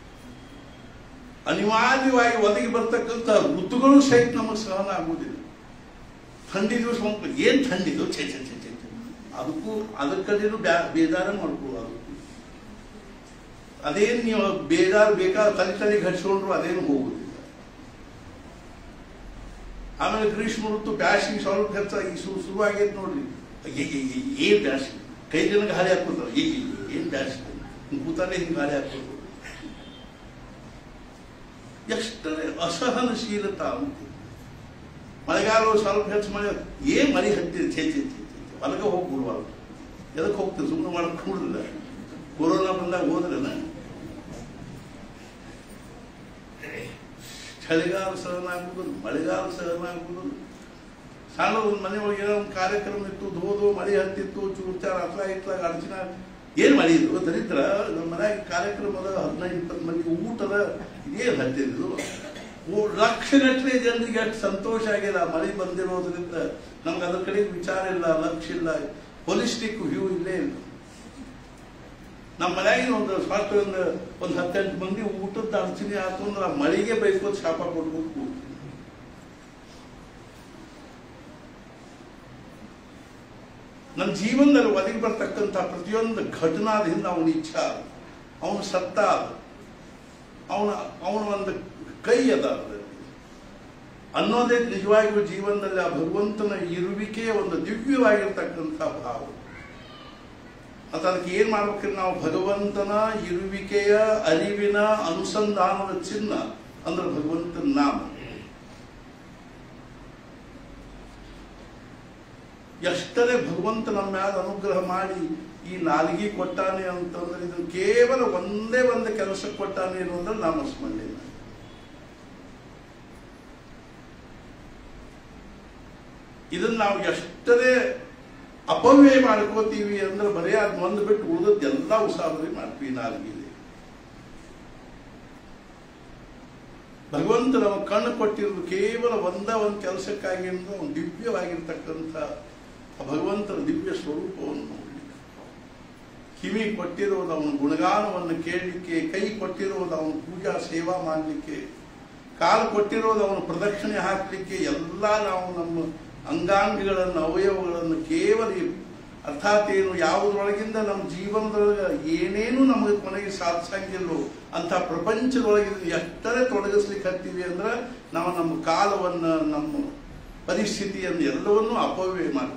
ಅನಿವಾರ್ಯವಾಗಿ ಒದಗಿ ಬರ್ತಕ್ಕಂಥ ಋತುಗಳು ಸಹಿತ ನಮಗೆ ಸಹನ ಆಗುವುದಿಲ್ಲ ಥಂಡಿ ದಿವಸ ಹೋಗ್ಬೇಕು ಏನ್ ಥಂಡಿದು ಛೆ ಛೆ ಛೆ ಛೆ ಛೆ. ಅದಕ್ಕೂ ಅದ್ರ ಕಡೆನೂ ಬ್ಯಾ ಬೇಜಾರ ಮಾಡ್ಕೊಳ್ಳೋ ಅದಕ್ಕೂ ಅದೇನು ನೀವು ಬೇಜಾರು ಬೇಕಾದ ತಲೆ ತಲೆ ಘಟಿಸ್ಕೊಂಡ್ರು ಅದೇನು ಹೋಗುದಿಲ್ಲ ಆಮೇಲೆ ಗ್ರೀಷ್ಮ ಋತು ಬ್ಯಾಸಿಗೆ ಸ್ವಲ್ಪ ಹೆಚ್ಚಾಗಿ ಶುರು ಶುರುವಾಗೈತೆ ನೋಡ್ರಿ ಏ- ಏ- ಏ- ಏನ್ ಬ್ಯಾಸಿಗೆ ಕೈ ಜನಕ್ಕೆ ಹಾಳೆ ಹಾಕ್ಕೊತಾರೆ ಏ ಏ- ಏ- ಏನ್ ಬ್ಯಾಸಿಗೆ ಹಿಂಗ್ ಕೂತಾನೆ ಹಿಂಗೆ ಹಾಳೆ ಹಾಕ್ಬೋದು ಎಷ್ಟರೇ ಅಸಹನಶೀಲತ ಅಂತ ಮಳೆಗಾಲ ಸ್ವಲ್ಪ ಹೆಚ್ಚು ಮಳೆ ಏನ್ ಮಳೆ ಹತ್ತಿದೆ ಛೇ ಛೇ ಛೇ ಛೇ ಛೇ. ಹೊಲಗೆ ಹೋಗ್ಬಿಡುವಲ್ಲ ಎದಕ್ಕೆ ಹೋಗ್ತೀವಿ ಸುಮ್ಮನೆ ಮಾಡಕ್ ಕೂಡಲಿಲ್ಲ ಕೊರೋನಾ ಬಂದಾಗ ಹೋದ್ರನ ಚಳಿಗಾಲ ಸಹನ ಆಗುವುದು ಮಳೆಗಾಲ ಸಹನ ಆಗುವುದು ಸಣ್ಣ ಒಂದು ಮನೆ ಒಳಗೆ ಏನೋ ಒಂದು ಕಾರ್ಯಕ್ರಮ ಇತ್ತು ಧೋದು ಮಳೆ ಹತ್ತಿತ್ತು ಚೂರ್ಚಾರ ಅತ್ಲ ಇತ್ಲಾಗ ಅಡಚಿನ ಏನ್ ಮಳೆ ಇದು ದರಿದ್ರ ನಮ್ಮ ಮನ್ಯಾಗ ಕಾರ್ಯಕ್ರಮದ ಹದಿನೈದು ಇಪ್ಪತ್ತು ಮಂದಿ ಊಟದ ಇದೇನು ಹತ್ತಿದ್ದು ಲಕ್ಷಗಟ್ಟಲೆ ಜನರಿಗೆ ಅಷ್ಟು ಸಂತೋಷ ಆಗಿಲ್ಲ ಮಳೆ ಬಂದಿರೋದ್ರಿಂದ ನಮ್ಗೆ ಅದ್ರ ಕಡೆ ವಿಚಾರ ಇಲ್ಲ ಲಕ್ಷ್ಯ ಇಲ್ಲ ಹೋಲಿಸ್ಟಿಕ್ ವ್ಯೂ ಇಲ್ಲೇ ಇಲ್ಲ ನಮ್ಮ ಮನ್ಯಾಗಿನ ಒಂದು ಸ್ವಾರ್ಥ ಒಂದು ಒಂದು ಹತ್ತೆಂಟು ಮಂದಿ ಊಟದ ಅಡಚಣೆ ಆಯ್ತು ಅಂದ್ರೆ ಆ ಮಳೆಗೆ ಬೈಕೋದು ಶಾಪ ಕೊಡ್ಬೇಕು ಕೂಡ್ತೀನಿ. ನನ್ನ ಜೀವನದಲ್ಲಿ ಒದಗಿ ಬರ್ತಕ್ಕಂಥ ಪ್ರತಿಯೊಂದು ಘಟನಾದ ಹಿಂದೆ ಅವನ ಇಚ್ಛಾ ಅವನ ಸತ್ತ ಅವನ ಅವನ ಒಂದು ಕೈ ಅದ ಅದರಲ್ಲಿ. ಅನ್ನೋದೇ ನಿಜವಾಗಿಯೂ ಜೀವನದಲ್ಲಿ ಆ ಭಗವಂತನ ಇರುವಿಕೆಯ ಒಂದು ದಿವ್ಯವಾಗಿರ್ತಕ್ಕಂಥ ಭಾವ ಮತ್ತು ಅದಕ್ಕೆ ಏನ್ ಮಾಡ್ಬೇಕ್ರಿ ನಾವು ಭಗವಂತನ ಇರುವಿಕೆಯ ಅರಿವಿನ ಅನುಸಂಧಾನದ ಚಿಹ್ನ ಅಂದ್ರೆ ಭಗವಂತನ ನಾಮ ಎಷ್ಟರೇ ಭಗವಂತ ನಮ್ಮ ಮ್ಯಾಲ ಅನುಗ್ರಹ ಮಾಡಿ ಈ ನಾಲಿಗೆ ಕೊಟ್ಟಾನೆ ಅಂತಂದ್ರೆ ಇದು ಕೇವಲ ಒಂದೇ ಒಂದು ಕೆಲಸ ಕೊಟ್ಟಾನೆ ಅನ್ನೋದ್ರೆ ನಾಮಸ್ಮರಣೆ ಇದನ್ನ ನಾವು ಎಷ್ಟರೇ ಅಪವ್ಯಯ ಮಾಡ್ಕೋತೀವಿ ಅಂದ್ರೆ ಬರೀ ಅದ್ ಒಂದು ಬಿಟ್ಟು ಉಳಿದದ್ದು ಎಲ್ಲ ಉಸಾಬರಿ ಮಾಡ್ತೀವಿ ನಾಲ್ಗಿದೆ ಭಗವಂತ ನಮ್ಮ ಕಣ್ಣು ಕೊಟ್ಟಿರೋದು ಕೇವಲ ಒಂದ ಒಂದು ಕೆಲಸಕ್ಕಾಗಿ ಅಂದ್ರೆ ಒಂದು ದಿವ್ಯವಾಗಿರ್ತಕ್ಕಂಥ ಆ ಭಗವಂತನ ದಿವ್ಯ ಸ್ವರೂಪವನ್ನು ನೋಡಲಿಕ್ಕೆ ಕಿವಿ ಕೊಟ್ಟಿರೋದು ಅವನ ಗುಣಗಾನವನ್ನು ಕೇಳಲಿಕ್ಕೆ ಕೈ ಕೊಟ್ಟಿರೋದು ಅವನ ಪೂಜಾ ಸೇವಾ ಮಾಡಲಿಕ್ಕೆ ಕಾಲು ಕೊಟ್ಟಿರೋದು ಅವನ ಪ್ರದಕ್ಷಿಣೆ ಹಾಕಲಿಕ್ಕೆ ಎಲ್ಲ ನಾವು ನಮ್ಮ ಅಂಗಾಂಗಗಳನ್ನು ಅವಯವಗಳನ್ನು ಕೇವಲ ಈ ಅರ್ಥಾತ್ ಏನು ಯಾವುದ್ರೊಳಗಿಂದ ನಮ್ಮ ಜೀವನದೊಳಗೆ ಏನೇನು ನಮಗೆ ಕೊನೆಗೆ ಸಾಧಿಸಂಗಿಲ್ಲೋ ಅಂತ ಪ್ರಪಂಚದೊಳಗೆ ಇದನ್ನ ಎಷ್ಟರೇ ತೊಡಗಿಸ್ಲಿಕ್ಕೆ ಹತ್ತೀವಿ ಅಂದ್ರೆ ನಾವು ನಮ್ಮ ಕಾಲವನ್ನು ನಮ್ಮ ಪರಿಸ್ಥಿತಿಯನ್ನು ಎಲ್ಲವನ್ನೂ ಅಪವ್ಯಯ ಮಾಡ್ತೀವಿ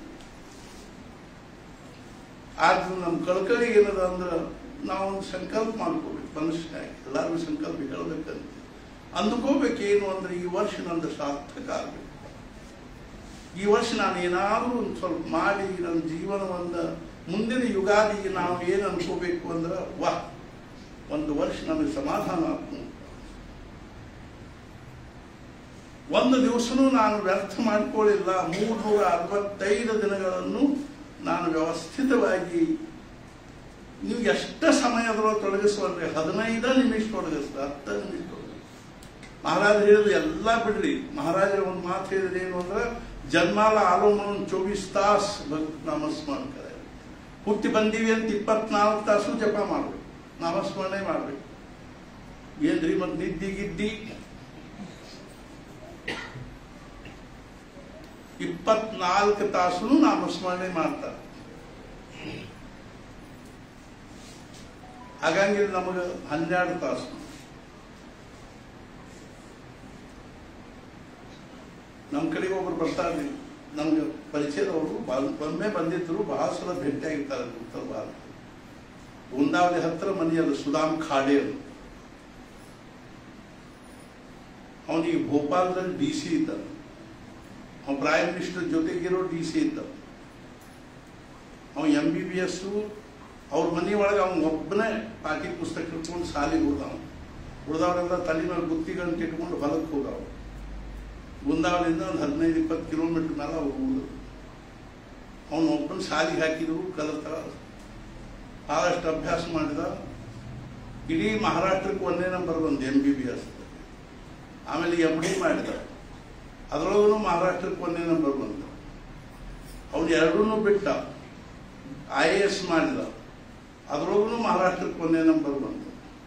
ಆದ್ರೂ ನಮ್ಮ ಕಳ್ಕಳಿ ಏನದ ಅಂದ್ರೆ ನಾವು ಒಂದು ಸಂಕಲ್ಪ ಮಾಡ್ಕೋಬೇಕು ಮನುಷ್ಯ ಎಲ್ಲರಿಗೂ ಸಂಕಲ್ಪ ಹೇಳ್ಬೇಕಂತ ಅಂದ್ಕೋಬೇಕೇನು ಅಂದ್ರೆ ಈ ವರ್ಷ ನಂದು ಸಾರ್ಥಕ ಆಗ್ಬೇಕು ಈ ವರ್ಷ ನಾನು ಏನಾದರೂ ಒಂದು ಸ್ವಲ್ಪ ಮಾಡಿ ನನ್ನ ಜೀವನವನ್ನ ಮುಂದಿನ ಯುಗಾದಿಗೆ ನಾವು ಏನು ಅನ್ಕೋಬೇಕು ಅಂದ್ರೆ ವಾಹ್ ಒಂದು ವರ್ಷ ನಮಗೆ ಸಮಾಧಾನ ಆಗ್ತು ಒಂದು ದಿವಸನೂ ನಾನು ವ್ಯರ್ಥ ಮಾಡಿಕೊಳ್ಳಿಲ್ಲ ಮೂರ್ನೂರ ಅರವತ್ತೈದು ದಿನಗಳನ್ನು ನಾನು ವ್ಯವಸ್ಥಿತವಾಗಿ ನೀವು ಎಷ್ಟು ಸಮಯದೊಳಗೆ ತೊಡಗಿಸುವಲ್ರಿ ಹದಿನೈದು ನಿಮಿಷ ತೊಡಗಿಸ್ತ ಹತ್ತು ನಿಮಿಷ ತೊಡಗಿಸ್ ಮಹಾರಾಜ ಹೇಳಿದ್ರು ಎಲ್ಲ ಬಿಡ್ರಿ ಮಹಾರಾಜರ ಒಂದು ಮಾತು ಹೇಳಿದ್ರೆ ಏನು ಅಂದ್ರೆ ಜನ್ಮಾಲ ಆಲೋಮನ ಚೌಬೀಸ್ ತಾಸ್ ನಾಮಸ್ಮರಣ ಕರೆ ಹುಟ್ಟಿ ಬಂದೀವಿ ಅಂತ ಇಪ್ಪತ್ನಾಲ್ಕು ತಾಸು ಜಪ ಮಾಡ್ಬೇಕು ನಾಮಸ್ಮರಣೆ ಮಾಡ್ಬೇಕು ಏನ್ರಿ ಮತ್ತೆ ನಿದ್ದಿ ಗಿದ್ದಿ ಇಪ್ಪತ್ನಾಲ್ಕು ತಾಸು ನಾಮಸ್ಮರಣೆ ಮಾಡ್ತಾರೆ ಹಾಗಂಗಿಲ್ಲ ನಮಗೆ ಹನ್ನೆರಡು ತಾಸು ನಮ್ಮ ಕಡೆಗೆ ಒಬ್ರು ಬರ್ತಾರೆ ನಮ್ಗೆ ಪರಿಚಯದವರು ಬ- ಒಮ್ಮೆ ಬಂದಿದ್ರು ಬಹಳ ಸಲ ಭೇಟಿಯಾಗಿರ್ತಾರೆ ಉತ್ತರ ಭಾರತ ಬೃಂದಾವನಿ ಹತ್ರ ಮನೆಯಲ್ಲ ಸುಧಾಮ್ ಖಾಡೆ ಅವರು ಅವನಿಗೆ ಭೋಪಾಲದಲ್ಲಿ ಡಿ ಸಿ ಇದ್ದ ಅವನು ಪ್ರೈಮ್ ಮಿನಿಸ್ಟರ್ ಜೊತೆಗಿರೋ ಡಿ ಸಿ ಇದ್ದ ಅವ ಎಂ ಬಿ ಬಿ ಎಸ್ ಅವ್ರ ಮನೆ ಒಳಗೆ ಅವ್ನು ಒಬ್ಬನೇ ಪಾಟಿ ಪುಸ್ತಕ ಇಟ್ಕೊಂಡು ಶಾಲೆಗೆ ಹೋದವ ಉಳಿದವರೆಲ್ಲ ತಲೆ ಮೇಲೆ ಗುತ್ತಿಗಂಟು ಇಟ್ಕೊಂಡು ಹೊಲಕ್ಕೆ ಹೋದವ ಬೃಂದಾವನದಿಂದ ಒಂದು ಹದಿನೈದು ಇಪ್ಪತ್ತು ಕಿಲೋಮೀಟರ್ ಮೇಲೆ ಅವ್ರು ಊರು ಅವನು ಒಬ್ಬನ ಶಾಲೆಗೆ ಹಾಕಿದ್ರು ಕಲಿತ ಭಾಳಷ್ಟು ಅಭ್ಯಾಸ ಮಾಡಿದ ಇಡೀ ಮಹಾರಾಷ್ಟ್ರಕ್ಕೆ ಒಂದೇ ನಂಬರ್ ಬಂದು ಎಂ ಬಿ ಬಿ ಎಸ್ ಆಮೇಲೆ ಎಮ್ ಡಿ ಮಾಡಿದ ಅದರೊಳಗೂ ಮಹಾರಾಷ್ಟ್ರಕ್ಕೆ ಒಂದೇ ನಂಬರ್ ಬಂದ ಅವನು ಎರಡೂ ಬಿಟ್ಟ ಐ ಎ ಎಸ್ ಮಾಡಿದ ಅದರೊಳಗೂ ಮಹಾರಾಷ್ಟ್ರಕ್ಕೆ ಒಂದೇ ನಂಬರ್ ಬಂತು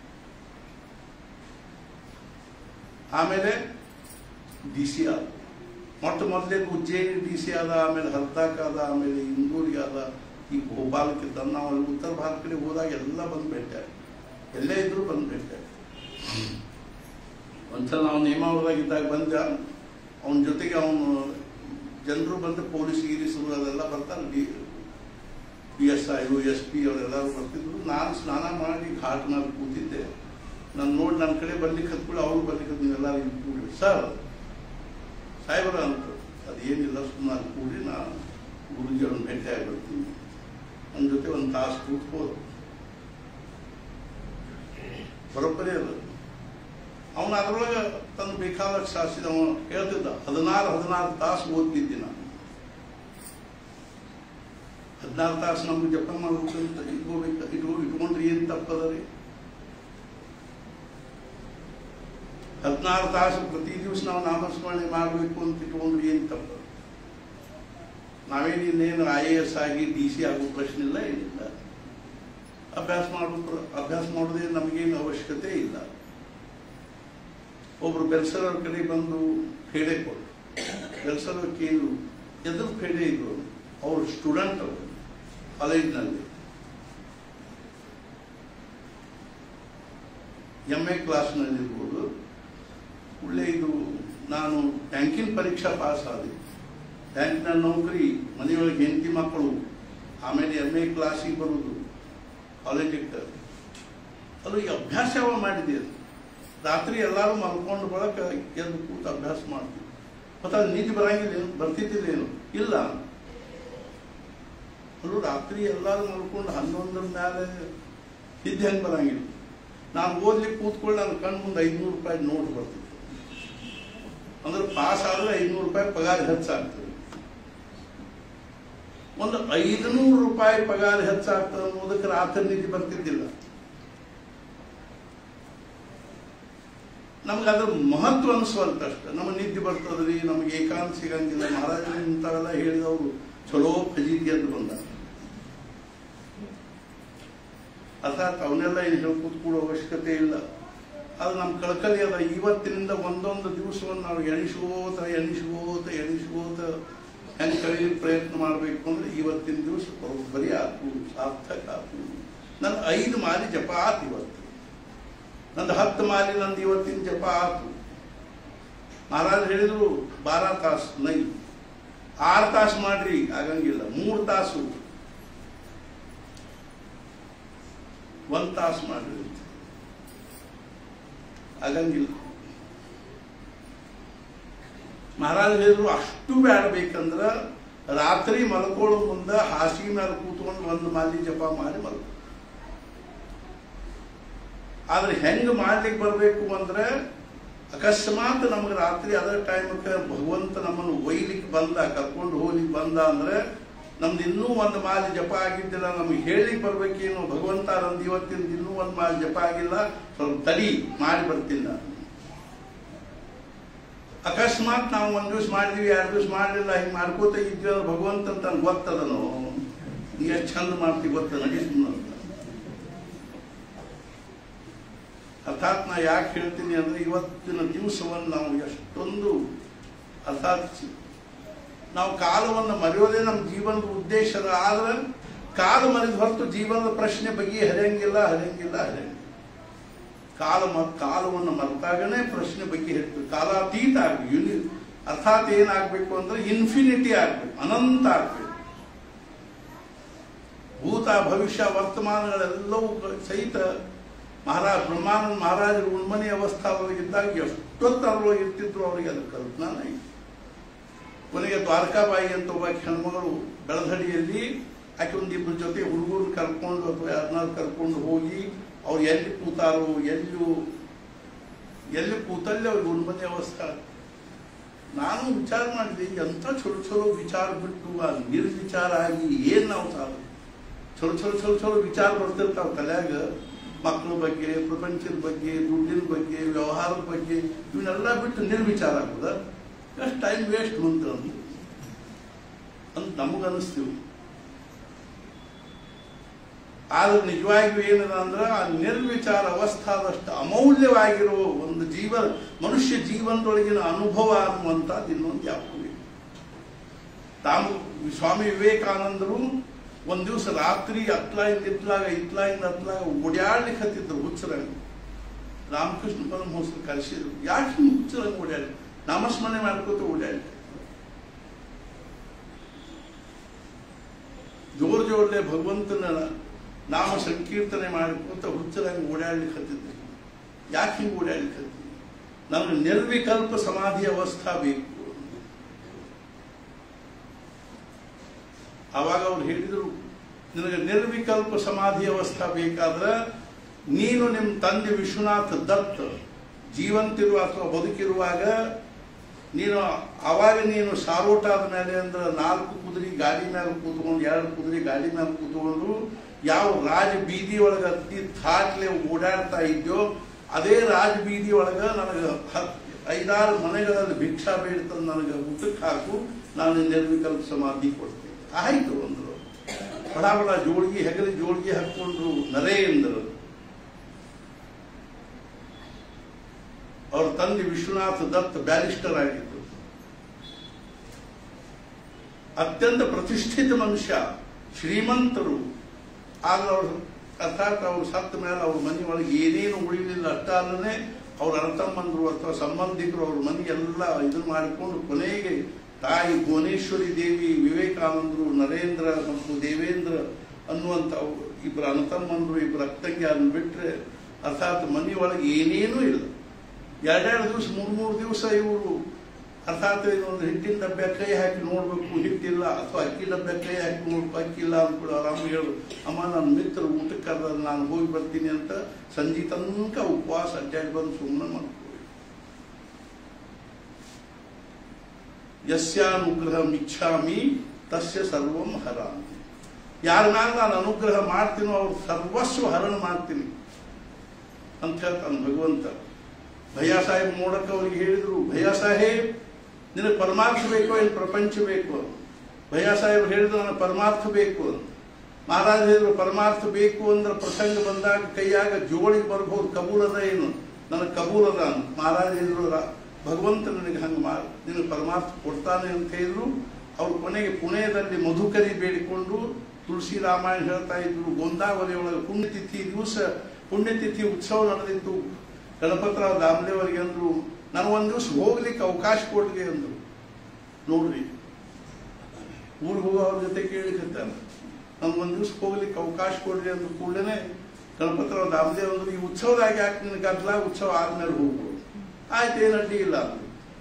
ಆಮೇಲೆ ಡಿ ಸಿ ಆದ ಮೊಟ್ಟ ಮೊದಲೇ ಉಜ್ಜಯಿನಿ ಡಿ ಸಿ ಆದ ಆಮೇಲೆ ಹರ್ದಾಕ್ ಆದ ಆಮೇಲೆ ಇಂದೂರಿಗೆ ಆದ ಈ ಭೋಪಾಲಕ್ಕೆ ಇದ್ದ ನಾವು ಅಲ್ಲಿ ಉತ್ತರ ಭಾರತ ಕಡೆ ಹೋದಾಗ ಎಲ್ಲ ಬಂದು ಭೇಟಿ ಎಲ್ಲೇ ಇದ್ರು ಬಂದು ಭೇಟಿ ಒಂದ್ಸಲ ನಾವು ನೇಮಾವರದಾಗಿದ್ದಾಗ ಬಂದ ಅವನ ಜೊತೆಗೆ ಅವನು ಜನರು ಬಂದು ಪೊಲೀಸ್ ಗೀರಿಸರು ಅದೆಲ್ಲ ಬರ್ತಾರೆ D P S I S P ಅವರೆಲ್ಲರೂ ಬರ್ತಿದ್ರು ನಾನು ಸ್ನಾನ ಮಾಡಿ ಘಾಟ್ ಮೇಲೆ ಕೂತಿದ್ದೆ ನಾನು ನೋಡಿ ನನ್ನ ಕಡೆ ಬರ್ಲಿಕ್ಕೆ ಹತ್ಕೊಳ್ಳಿ ಅವ್ರು ಬರ್ಲಿಕ್ಕೆ ನೀವೆಲ್ಲರೂ ಇಲ್ಲಿ ಕೂಡಿ ಸರ್ ಸಾಹೇಬರ ಅಂತ ಅದೇನಿಲ್ಲ ಸುಮ್ಮನೆ ಅಲ್ಲಿ ಕೂಡಿ ನಾನು ಗುರುಜಿಯವ್ರನ್ನ ಭೇಟಿಯಾಗಿ ಬರ್ತೀನಿ ನನ್ನ ಜೊತೆ ಒಂದು ತಾಸು ಕೂತ್ಕೋದು ಬರೋಬ್ಬರಿ ಅಲ್ಲ ಅವನು ಅದರೊಳಗೆ ತನ್ನ ಬೇಕಾದಷ್ಟು ಶಾಸಿದ ಅವನು ಹೇಳ್ತಿದ್ದ ಹದಿನಾರು ಹದಿನಾರು ತಾಸು ಓದ್ತಿದ್ದೆ ನಾನು ಹದಿನಾರು ತಾಸು ನಮ್ಗೆ ಜಪ ಮಾಡ್ಬೇಕಂತ ಇಟ್ಕೋಬೇಕು ಇಟ್ಕೊ ಇಟ್ಕೊಂಡ್ರೆ ಏನು ತಪ್ಪದ ರೀ ಹದಿನಾರು ತಾಸು ಪ್ರತಿ ದಿವಸ ನಾವು ನಾಮಸ್ಮರಣೆ ಮಾಡಬೇಕು ಅಂತ ಇಟ್ಕೊಂಡ್ರೆ ಏನು ತಪ್ಪದ ನಾವೇನು ಇನ್ನೇನು ಐ ಎ ಎಸ್ ಆಗಿ ಡಿ ಸಿ ಆಗೋ ಪ್ರಶ್ನೆ ಇಲ್ಲ ಏನಿಲ್ಲ ಅಭ್ಯಾಸ ಮಾಡೋ ಅಭ್ಯಾಸ ಮಾಡೋದೇ ನಮಗೇನು ಅವಶ್ಯಕತೆ ಇಲ್ಲ ಒಬ್ರು ಬೆಲ್ಸರವ್ರ ಕಡೆ ಬಂದು ಫೇಡೆ ಕೊಟ್ಟು ಬೆಲ್ಸರವ್ರ ಕೇಳು ಎದುರು ಫೇಡೆ ಇದ್ರು ಅವ್ರು ಸ್ಟೂಡೆಂಟ್ ಅವರು ಕಾಲೇಜ್ನಲ್ಲಿ ಎಮ್ ಎ ಕ್ಲಾಸ್ನಲ್ಲಿ ಇರ್ಬೋದು ಒಳ್ಳೆ ಇದು ನಾನು ಬ್ಯಾಂಕಿನ ಪರೀಕ್ಷಾ ಪಾಸ್ ಆದೆ ಬ್ಯಾಂಕ್ನ ನೌಕರಿ ಮನೆಯೊಳಗೆ ಹೆಂಡತಿ ಮಕ್ಕಳು ಆಮೇಲೆ ಎಮ್ ಎ ಕ್ಲಾಸಿಗೆ ಬರುವುದು ಕಾಲೇಜಿಗೆ ಅದು ಈ ಅಭ್ಯಾಸ ಯಾವ ಮಾಡಿದೆ ಅದು ರಾತ್ರಿ ಎಲ್ಲರೂ ಮಲ್ಕೊಂಡು ಬಳಕ ಎದ್ದು ಕೂತು ಅಭ್ಯಾಸ ಮಾಡ್ತೀವಿ ಮತ್ತು ಅದು ನಿದ್ದೆ ಬರಂಗಿಲ್ಲ ಏನು ಬರ್ತಿದ್ದಿಲ್ಲ ಏನು ಇಲ್ಲ ಅದು ರಾತ್ರಿ ಎಲ್ಲರೂ ಮಲ್ಕೊಂಡು ಹನ್ನೊಂದರ ಮೇಲೆ ನಿದ್ದೆ ಹೆಂಗೆ ಬರಂಗಿಲ್ಲ ನಾನು ಓದ್ಲಿಕ್ಕೆ ಕೂತ್ಕೊಂಡು ನನ್ನ ಕಣ್ಣು ಮುಂದೆ ಐದುನೂರು ರೂಪಾಯಿ ನೋಟ್ ಬರ್ತಿತ್ತು ಅಂದ್ರೆ ಪಾಸ್ ಆದ್ರೆ ಐದುನೂರು ರೂಪಾಯಿ ಪಗಾರ ಹೆಚ್ಚಾಗ್ತದೆ ಒಂದು ಐದುನೂರು ರೂಪಾಯಿ ಪಗಾರ ಹೆಚ್ಚಾಗ್ತದೆ ಅನ್ನೋದಕ್ಕೆ ರಾತ್ರಿ ನಿದ್ದೆ ಬರ್ತಿದ್ದಿಲ್ಲ ನಮ್ಗೆ ಅದ್ರ ಮಹತ್ವ ಅನಿಸುವಂತಷ್ಟ ನಮ್ಮ ನಿದ್ದೆ ಬರ್ತದ್ರಿ ನಮ್ಗೆ ಏಕಾಂತ ಸಿಗಂಗಿಲ್ಲ ಮಹಾರಾಜರು ಇಂಥವೆಲ್ಲ ಹೇಳಿದವರು ಚಲೋ ಫಜೀತಿ ಅಂತ ಬಂದ ಅರ್ಥಾತ್ ಅವನ್ನೆಲ್ಲ ಏನು ಹೇಳಿ ಕೂತ್ಕೊಳ್ಳೋ ಅವಶ್ಯಕತೆ ಇಲ್ಲ ಅದು ನಮ್ಮ ಕಳಕಳಿ ಅದ ಇವತ್ತಿನಿಂದ ಒಂದೊಂದು ದಿವಸವನ್ನು ನಾವು ಎಣಿಸ್ಕೋತ ಎಣಿಸ್ಕೋತ ಎಣಿಸ್ಕೋತ ಹೆಂಗೆ ಕಳೀಲಿಕ್ಕೆ ಪ್ರಯತ್ನ ಮಾಡಬೇಕು ಅಂದ್ರೆ ಇವತ್ತಿನ ದಿವಸ ಬರೀ ಆತು ಸಾರ್ಥಕ ಆತು ನನ್ನ ಐದು ಮಾಲಿ ಜಪ ಆತು ಇವತ್ತು ನಂದು ಹತ್ತು ಮಾಲಿ ನಂದು ಇವತ್ತಿನ ಜಪ ಆತು ಮಹಾರಾಜ್ ಹೇಳಿದ್ರು ಬಾರ ತಾಸು ನೈ ಆರು ತಾಸು ಮಾಡ್ರಿ ಆಗಂಗಿಲ್ಲ ಮೂರು ತಾಸು ಒಂದ್ ತಾಸು ಮಾಡ್ರಿ ಅಂತ. ಆಗಂಗಿಲ್ಲ ಮಹಾರಾಜ್ ಹೇಳಿದ್ರು ಅಷ್ಟು ಬ್ಯಾಡ ಬೇಕಂದ್ರ ರಾತ್ರಿ ಮಲ್ಕೊಳ್ಳೋ ಮುಂದ ಹಾಸಿಗೆ ಮೇಲೆ ಕೂತ್ಕೊಂಡು ಒಂದು ಮಾಲಿ ಜಪ ಮಾಡಿ ಮಲ್ಕೊ ಆದ್ರೆ ಹೆಂಗ್ ಮಾಡ್ಲಿಕ್ಕೆ ಬರ್ಬೇಕು ಅಂದ್ರೆ ಅಕಸ್ಮಾತ್ ನಮಗೆ ರಾತ್ರಿ ಅದೇ ಟೈಮಕ್ಕೆ ಭಗವಂತ ನಮ್ಮನ್ನು ಒಯ್ಲಿಕ್ಕೆ ಬಂದ ಕರ್ಕೊಂಡು ಹೋಗ್ಲಿಕ್ಕೆ ಬಂದ ಅಂದ್ರೆ ನಮ್ದು ಇನ್ನೂ ಒಂದು ಮಾಲಿ ಜಪ ಆಗಿದ್ದಿಲ್ಲ ನಮ್ಗೆ ಹೇಳಿಕ್ ಬರ್ಬೇಕೇನು ಭಗವಂತ ನಂದು ಇವತ್ತಿನ ಇನ್ನೂ ಒಂದು ಮಾಲಿ ಜಪ ಆಗಿಲ್ಲ ಸ್ವಲ್ಪ ತಡಿ ಮಾಡಿ ಬರ್ತೀನಿ ನಾನು ಅಕಸ್ಮಾತ್ ನಾವು ಒಂದ್ ದಿವ್ಸ ಮಾಡಿದ್ವಿ ಎರಡು ದಿವ್ಸ ಮಾಡಲಿಲ್ಲ ಹಿಂಗೆ ಮಾಡ್ಕೋತ ಇದ್ವಿ ಅಂದ್ರೆ ಭಗವಂತ ಅಂತ ನನ್ಗೆ ಗೊತ್ತದನು ನೀ ಎಷ್ಟು ಚಂದ ಮಾಡ್ತೀವಿ ಗೊತ್ತ ನಡಿ ಸುಮ್ಮನೆ ಅಂತ ಅರ್ಥಾತ್ ನಾ ಯಾಕೆ ಹೇಳ್ತೀನಿ ಅಂದ್ರೆ ಇವತ್ತಿನ ದಿವಸವನ್ನು ನಾವು ಎಷ್ಟೊಂದು ಅರ್ಥಾತ್ ನಾವು ಕಾಲವನ್ನು ಮರೆಯೋದೇ ನಮ್ಮ ಜೀವನದ ಉದ್ದೇಶ ಅದ. ಆದ್ರೆ ಕಾಲ ಮರೆದ ಹೊರತು ಜೀವನದ ಪ್ರಶ್ನೆ ಬಗ್ಗೆ ಹರಿಯಂಗಿಲ್ಲ ಹರಿಯಂಗಿಲ್ಲ ಹರಿಯಂಗಿಲ್ಲ ಕಾಲ ಮ ಕಾಲವನ್ನು ಮರೆತಾಗನೇ ಪ್ರಶ್ನೆ ಬಗ್ಗೆ ಹೇಳ್ತೀವಿ ಕಾಲಾತೀತ ಆಗ್ಬೇಕು ಯುನಿ ಅರ್ಥಾತ್ ಏನಾಗಬೇಕು ಅಂದ್ರೆ ಇನ್ಫಿನಿಟಿ ಆಗ್ಬೇಕು ಅನಂತ ಆಗ್ಬೇಕು ಭೂತ ಭವಿಷ್ಯ ವರ್ತಮಾನಗಳೆಲ್ಲವೂ ಸಹಿತ ಮಹಾರಾಜ್ ಬ್ರಹ್ಮಾನಂದ ಮಹಾರಾಜರು ಉಣ್ಮನಿ ಅವಸ್ಥಾದೊಳಗಿದ್ದಾಗ ಎಷ್ಟೊತ್ತರೊಳಗೆ ಇರ್ತಿದ್ರು ಅವರಿಗೆ ಅದು ಕಲ್ಪನಾನ ಇಲ್ಲ ಕೊನೆಗೆ ದ್ವಾರಕಾಬಾಯಿ ಅಂತ ಒಬ್ಬ ಹೆಣ್ಮಗಳು ಬೆಳಧಡಿಯಲ್ಲಿ ಆಕೆ ಒಂದಿಬ್ಬರ ಜೊತೆ ಹುಡುಗರು ಕರ್ಕೊಂಡು ಅಥವಾ ಯಾರನ್ನಾರು ಕರ್ಕೊಂಡು ಹೋಗಿ ಅವ್ರು ಎಲ್ಲಿ ಕೂತಾರೋ ಎಲ್ಲೂ ಎಲ್ಲಿ ಕೂತಲ್ಲಿ ಅವ್ರಿಗೆ ಉಣ್ಮನಿ ಅವಸ್ಥೆ ನಾನು ವಿಚಾರ ಮಾಡಿದೆ ಎಂಥ ಚಲೋ ಚಲೋ ವಿಚಾರ ಬಿಟ್ಟು ಆ ನಿರ್ವಿಚಾರ ಆಗಿ ಏನ್ ನಾವು ಸಾಧು ಚಲೋ ಚಲೋ ಚಲೋ ಚಲೋ ವಿಚಾರ ಬರ್ತಿರ್ತಾವ ತಲೆಯಾಗ ಮಕ್ಕಳ ಬಗ್ಗೆ ಪ್ರಪಂಚದ ಬಗ್ಗೆ ದುಡ್ಡಿನ ಬಗ್ಗೆ ವ್ಯವಹಾರದ ಬಗ್ಗೆ ಇವನ್ನೆಲ್ಲ ಬಿಟ್ಟು ನಿರ್ವಿಚಾರ ಆಗುದ ಎಷ್ಟು ಟೈಮ್ ವೇಸ್ಟ್ ಅಂತ ಅಂತ ನಮಗನ್ನಿಸ್ತೀವಿ ಆದ್ರೆ ನಿಜವಾಗಿಯೂ ಏನದ ಅಂದ್ರೆ ಆ ನಿರ್ವಿಚಾರ ಅವಸ್ಥಾದಷ್ಟು ಅಮೌಲ್ಯವಾಗಿರೋ ಒಂದು ಜೀವ ಮನುಷ್ಯ ಜೀವನದೊಳಗಿನ ಅನುಭವ ಅನ್ನುವಂಥದ್ದು ಇನ್ನೊಂದು ಯಾವುದು ಇಲ್ಲ. ತಾವು ಸ್ವಾಮಿ ವಿವೇಕಾನಂದರು ಒಂದ್ ದಿವಸ ರಾತ್ರಿ ಅತ್ಲಾಯಿಂದ ಇತ್ಲಾಗ ಇತ್ಲಾಯಿಂದ ಅತ್ಲಾಗ ಓಡಾಡ್ಲಿಕ್ಕೆ ಹತ್ತಿದ್ರು ಹುಚ್ಚರಂಗ ರಾಮಕೃಷ್ಣ ಪರಮಹಂಸರು ಕಲಿಸಿದ್ರು ಯಾಕೆ ಹಿಂಗ್ ಹುಚ್ಚರಂಗ ಓಡಾಡಿ ನಾಮಸ್ಮರಣೆ ಮಾಡ್ಕೋತ ಓಡಾಡಿ ಜೋರ್ ಜೋರ್ಲೆ ಭಗವಂತನ ನಾಮ ಸಂಕೀರ್ತನೆ ಮಾಡ್ಕೋತ ಹುಚ್ಚರಂಗ ಓಡಾಡ್ಲಿಕ್ಕೆ ಹತ್ತಿದ್ರು ಯಾಕೆ ಹಿಂಗೆ ಓಡಾಡ್ಲಿಕ್ಕೆ ಹತ್ತಿದ್ರು ನಮ್ಗೆ ನಿರ್ವಿಕಲ್ಪ ಸಮಾಧಿ ಅವಸ್ಥಾ ಬೇಕು ಆವಾಗ ಅವ್ರು ಹೇಳಿದರು ನಿನಗೆ ನಿರ್ವಿಕಲ್ಪ ಸಮಾಧಿ ಅವಸ್ಥಾ ಬೇಕಾದ್ರೆ ನೀನು ನಿಮ್ಮ ತಂದೆ ವಿಶ್ವನಾಥ ದತ್ತ ಜೀವಂತಿರುವ ಅಥವಾ ಬದುಕಿರುವಾಗ ನೀನು ಅವಾಗ ನೀನು ಸಾರೋಟಾದ ಮೇಲೆ ಅಂದ್ರೆ ನಾಲ್ಕು ಕುದುರೆ ಗಾಡಿ ಮೇಲೆ ಕೂತ್ಕೊಂಡು ಎರಡು ಕುದುರೆ ಗಾಡಿ ಮೇಲೆ ಕೂತ್ಕೊಂಡು ಯಾವ ರಾಜ ಬೀದಿ ಒಳಗೆ ಅತಿ ಥಾಟ್ಲೆ ಓಡಾಡ್ತಾ ಇದ್ಯೋ ಅದೇ ರಾಜ ಬೀದಿ ಒಳಗ ನನಗೆ ಹತ್ ಐದಾರು ಮನೆಗಳಲ್ಲಿ ಭಿಕ್ಷಾ ಬೇಡ್ತಂದು ನನಗೆ ಊಟಕ್ಕೆ ಹಾಕು ನಾನು ನಿರ್ವಿಕಲ್ಪ ಸಮಾಧಿ ಕೊಡ್ತೇನೆ ಆಯ್ತು ಅಂದ್ರು ಬಡ ಬಡ ಜೋಳಿಗೆ ಹೆಗಲಿ ಜೋಳಿಗೆ ಹಾಕೊಂಡ್ರು ನರೇಂದ್ರ ಅವ್ರ ತಂದೆ ವಿಶ್ವನಾಥ ದತ್ ಬ್ಯಾರಿಸ್ಟರ್ ಆಗಿದ್ರು ಅತ್ಯಂತ ಪ್ರತಿಷ್ಠಿತ ಮನುಷ್ಯ ಶ್ರೀಮಂತರು ಆದ್ರೆ ಅವರು ಅರ್ಥಾತ್ ಅವ್ರು ಸತ್ತ ಮೇಲೆ ಅವ್ರ ಮನೆ ಒಳಗೆ ಏನೇನು ಉಳಿಲಿಲ್ಲ ಅಷ್ಟೇ ಅವ್ರ ಅರ್ಥಮ್ಮಂದ್ರು ಅಥವಾ ಸಂಬಂಧಿಕರು ಅವ್ರ ಮನೆಗೆಲ್ಲ ಇದನ್ನ ಮಾಡಿಕೊಂಡು ಕೊನೆಗೆ ತಾಯಿ ಭುವನೇಶ್ವರಿ ದೇವಿ ವಿವೇಕಾನಂದರು ನರೇಂದ್ರ ಮತ್ತು ದೇವೇಂದ್ರ ಅನ್ನುವಂಥ ಅವ್ರು ಇಬ್ಬರು ಅನತಮ್ಮಂದ್ರು ಇಬ್ಬರು ಅಕ್ಕಂಗಿಯರನ್ನು ಬಿಟ್ರೆ ಅರ್ಥಾತ್ ಮನೆಯೊಳಗೆ ಏನೇನೂ ಇಲ್ಲ ಎರಡೆರಡು ದಿವಸ ಮೂರು ಮೂರು ದಿವಸ ಇವರು ಅರ್ಥಾತ್ ಒಂದು ಹಿಟ್ಟಿನ ಡಬ್ಬೆ ಕೈ ಹಾಕಿ ನೋಡ್ಬೇಕು ಹಿಟ್ಟಿಲ್ಲ ಅಥವಾ ಅಕ್ಕಿ ಡಬ್ಬೆ ಕೈ ಹಾಕಿ ನೋಡ್ಬೇಕು ಅಕ್ಕಿಲ್ಲ ಅಂದ್ಬಿಡು ಆರಾಮ ಹೇಳು ಅಮ್ಮ ನನ್ನ ಮಿತ್ರ ಊಟಕ್ಕೆ ಕರೆದ ನಾನು ಹೋಗಿ ಬರ್ತೀನಿ ಅಂತ ಸಂಜೆ ತನಕ ಉಪವಾಸ ಅಡ್ಡಾಡಿ ಬಂದು ಸುಮ್ಮನೆ ಮಾಡ್ಕೊಳ್ಳಿ ಯಸ್ಯಾನುಗ್ರಹ ಮಿಚ್ಛಾಮಿ ತಸ್ಯ ಸರ್ವಂ ಹರಾಮಿ ಯಾರ ಮೇಲೆ ನಾನು ಅನುಗ್ರಹ ಮಾಡ್ತೀನೋ ಅವ್ರ ಸರ್ವಸ್ವ ಹರಣ ಮಾಡ್ತೀನಿ ಅಂತ ಹೇಳ್ತಾನೆ ಭಗವಂತ ಭಯ್ಯ ಸಾಹೇಬ್ ನೋಡಕ್ಕೆ ಅವ್ರಿಗೆ ಹೇಳಿದ್ರು ಭಯ್ಯ ಸಾಹೇಬ್ ನಿನಗೆ ಪರಮಾರ್ಥ ಬೇಕೋ ಏನು ಪ್ರಪಂಚ ಬೇಕು ಭಯ್ಯ ಸಾಹೇಬ್ ಹೇಳಿದ್ರು ನನಗೆ ಪರಮಾರ್ಥ ಬೇಕು ಅಂತ ಮಹಾರಾಜ ಹೇಳಿದ್ರು ಪರಮಾರ್ಥ ಬೇಕು ಅಂದ್ರೆ ಪ್ರಸಂಗ ಬಂದಾಗ ಕೈಯಾಗ ಜೋಳಿಗೆ ಬರ್ಬೋದು ಕಬೂಲದ ಏನು ನನಗೆ ಕಬೂಲದ ಅಂತ ಮಹಾರಾಜ ಹೇಳಿದ್ರು ರಾ- ಭಗವಂತ ನನಗೆ ಹಂಗೆ ಮಾ ನಿನಗೆ ಪರಮಾರ್ಥ ಕೊಡ್ತಾನೆ ಅಂತ ಹೇಳಿದ್ರು ಅವ್ರು ಕೊನೆಗೆ ಪುಣೆಯಲ್ಲಿ ಮಧುಕರಿ ಬೇಡಿಕೊಂಡು ತುಳಸಿ ರಾಮಾಯಣ ಹೇಳ್ತಾ ಇದ್ರು ಗೋಂದಾವಲಿ ಒಳಗೆ ಪುಣ್ಯತಿಥಿ ದಿವಸ ಪುಣ್ಯತಿಥಿ ಉತ್ಸವ ನಡೆದಿತ್ತು ಗಣಪತರಾವ್ ದಾಮ್ಲೆವರಿಗೆ ಅಂದ್ರು ನಾನು ಒಂದ್ ದಿವಸ ಹೋಗ್ಲಿಕ್ಕೆ ಅವಕಾಶ ಕೊಡ್ಲಿ ಅಂದ್ರು ನೋಡ್ರಿ ಊರಿಗೆ ಹೋಗೋ ಅವ್ರ ಜೊತೆ ಕೇಳಿಕತ್ತಾನ ನಮ್ಗೆ ಒಂದ್ ದಿವಸ ಹೋಗ್ಲಿಕ್ಕೆ ಅವಕಾಶ ಕೊಡ್ಲಿ ಅಂದ್ರು ಕೂಡಲೇ ಗಣಪತರಾವ್ ದಾಮದೇವ್ ಅಂದ್ರು ಈ ಉತ್ಸವದಾಗ ಯಾಕೆ ನಿನಗೆ ಗದ್ದಲ ಉತ್ಸವ ಆದ್ಮೇಲೆ ಹೋಗ್ಬೋದು ಆಯ್ತು ಏನು ಅಡ್ಡಿ ಇಲ್ಲ ಅಂದ್ರು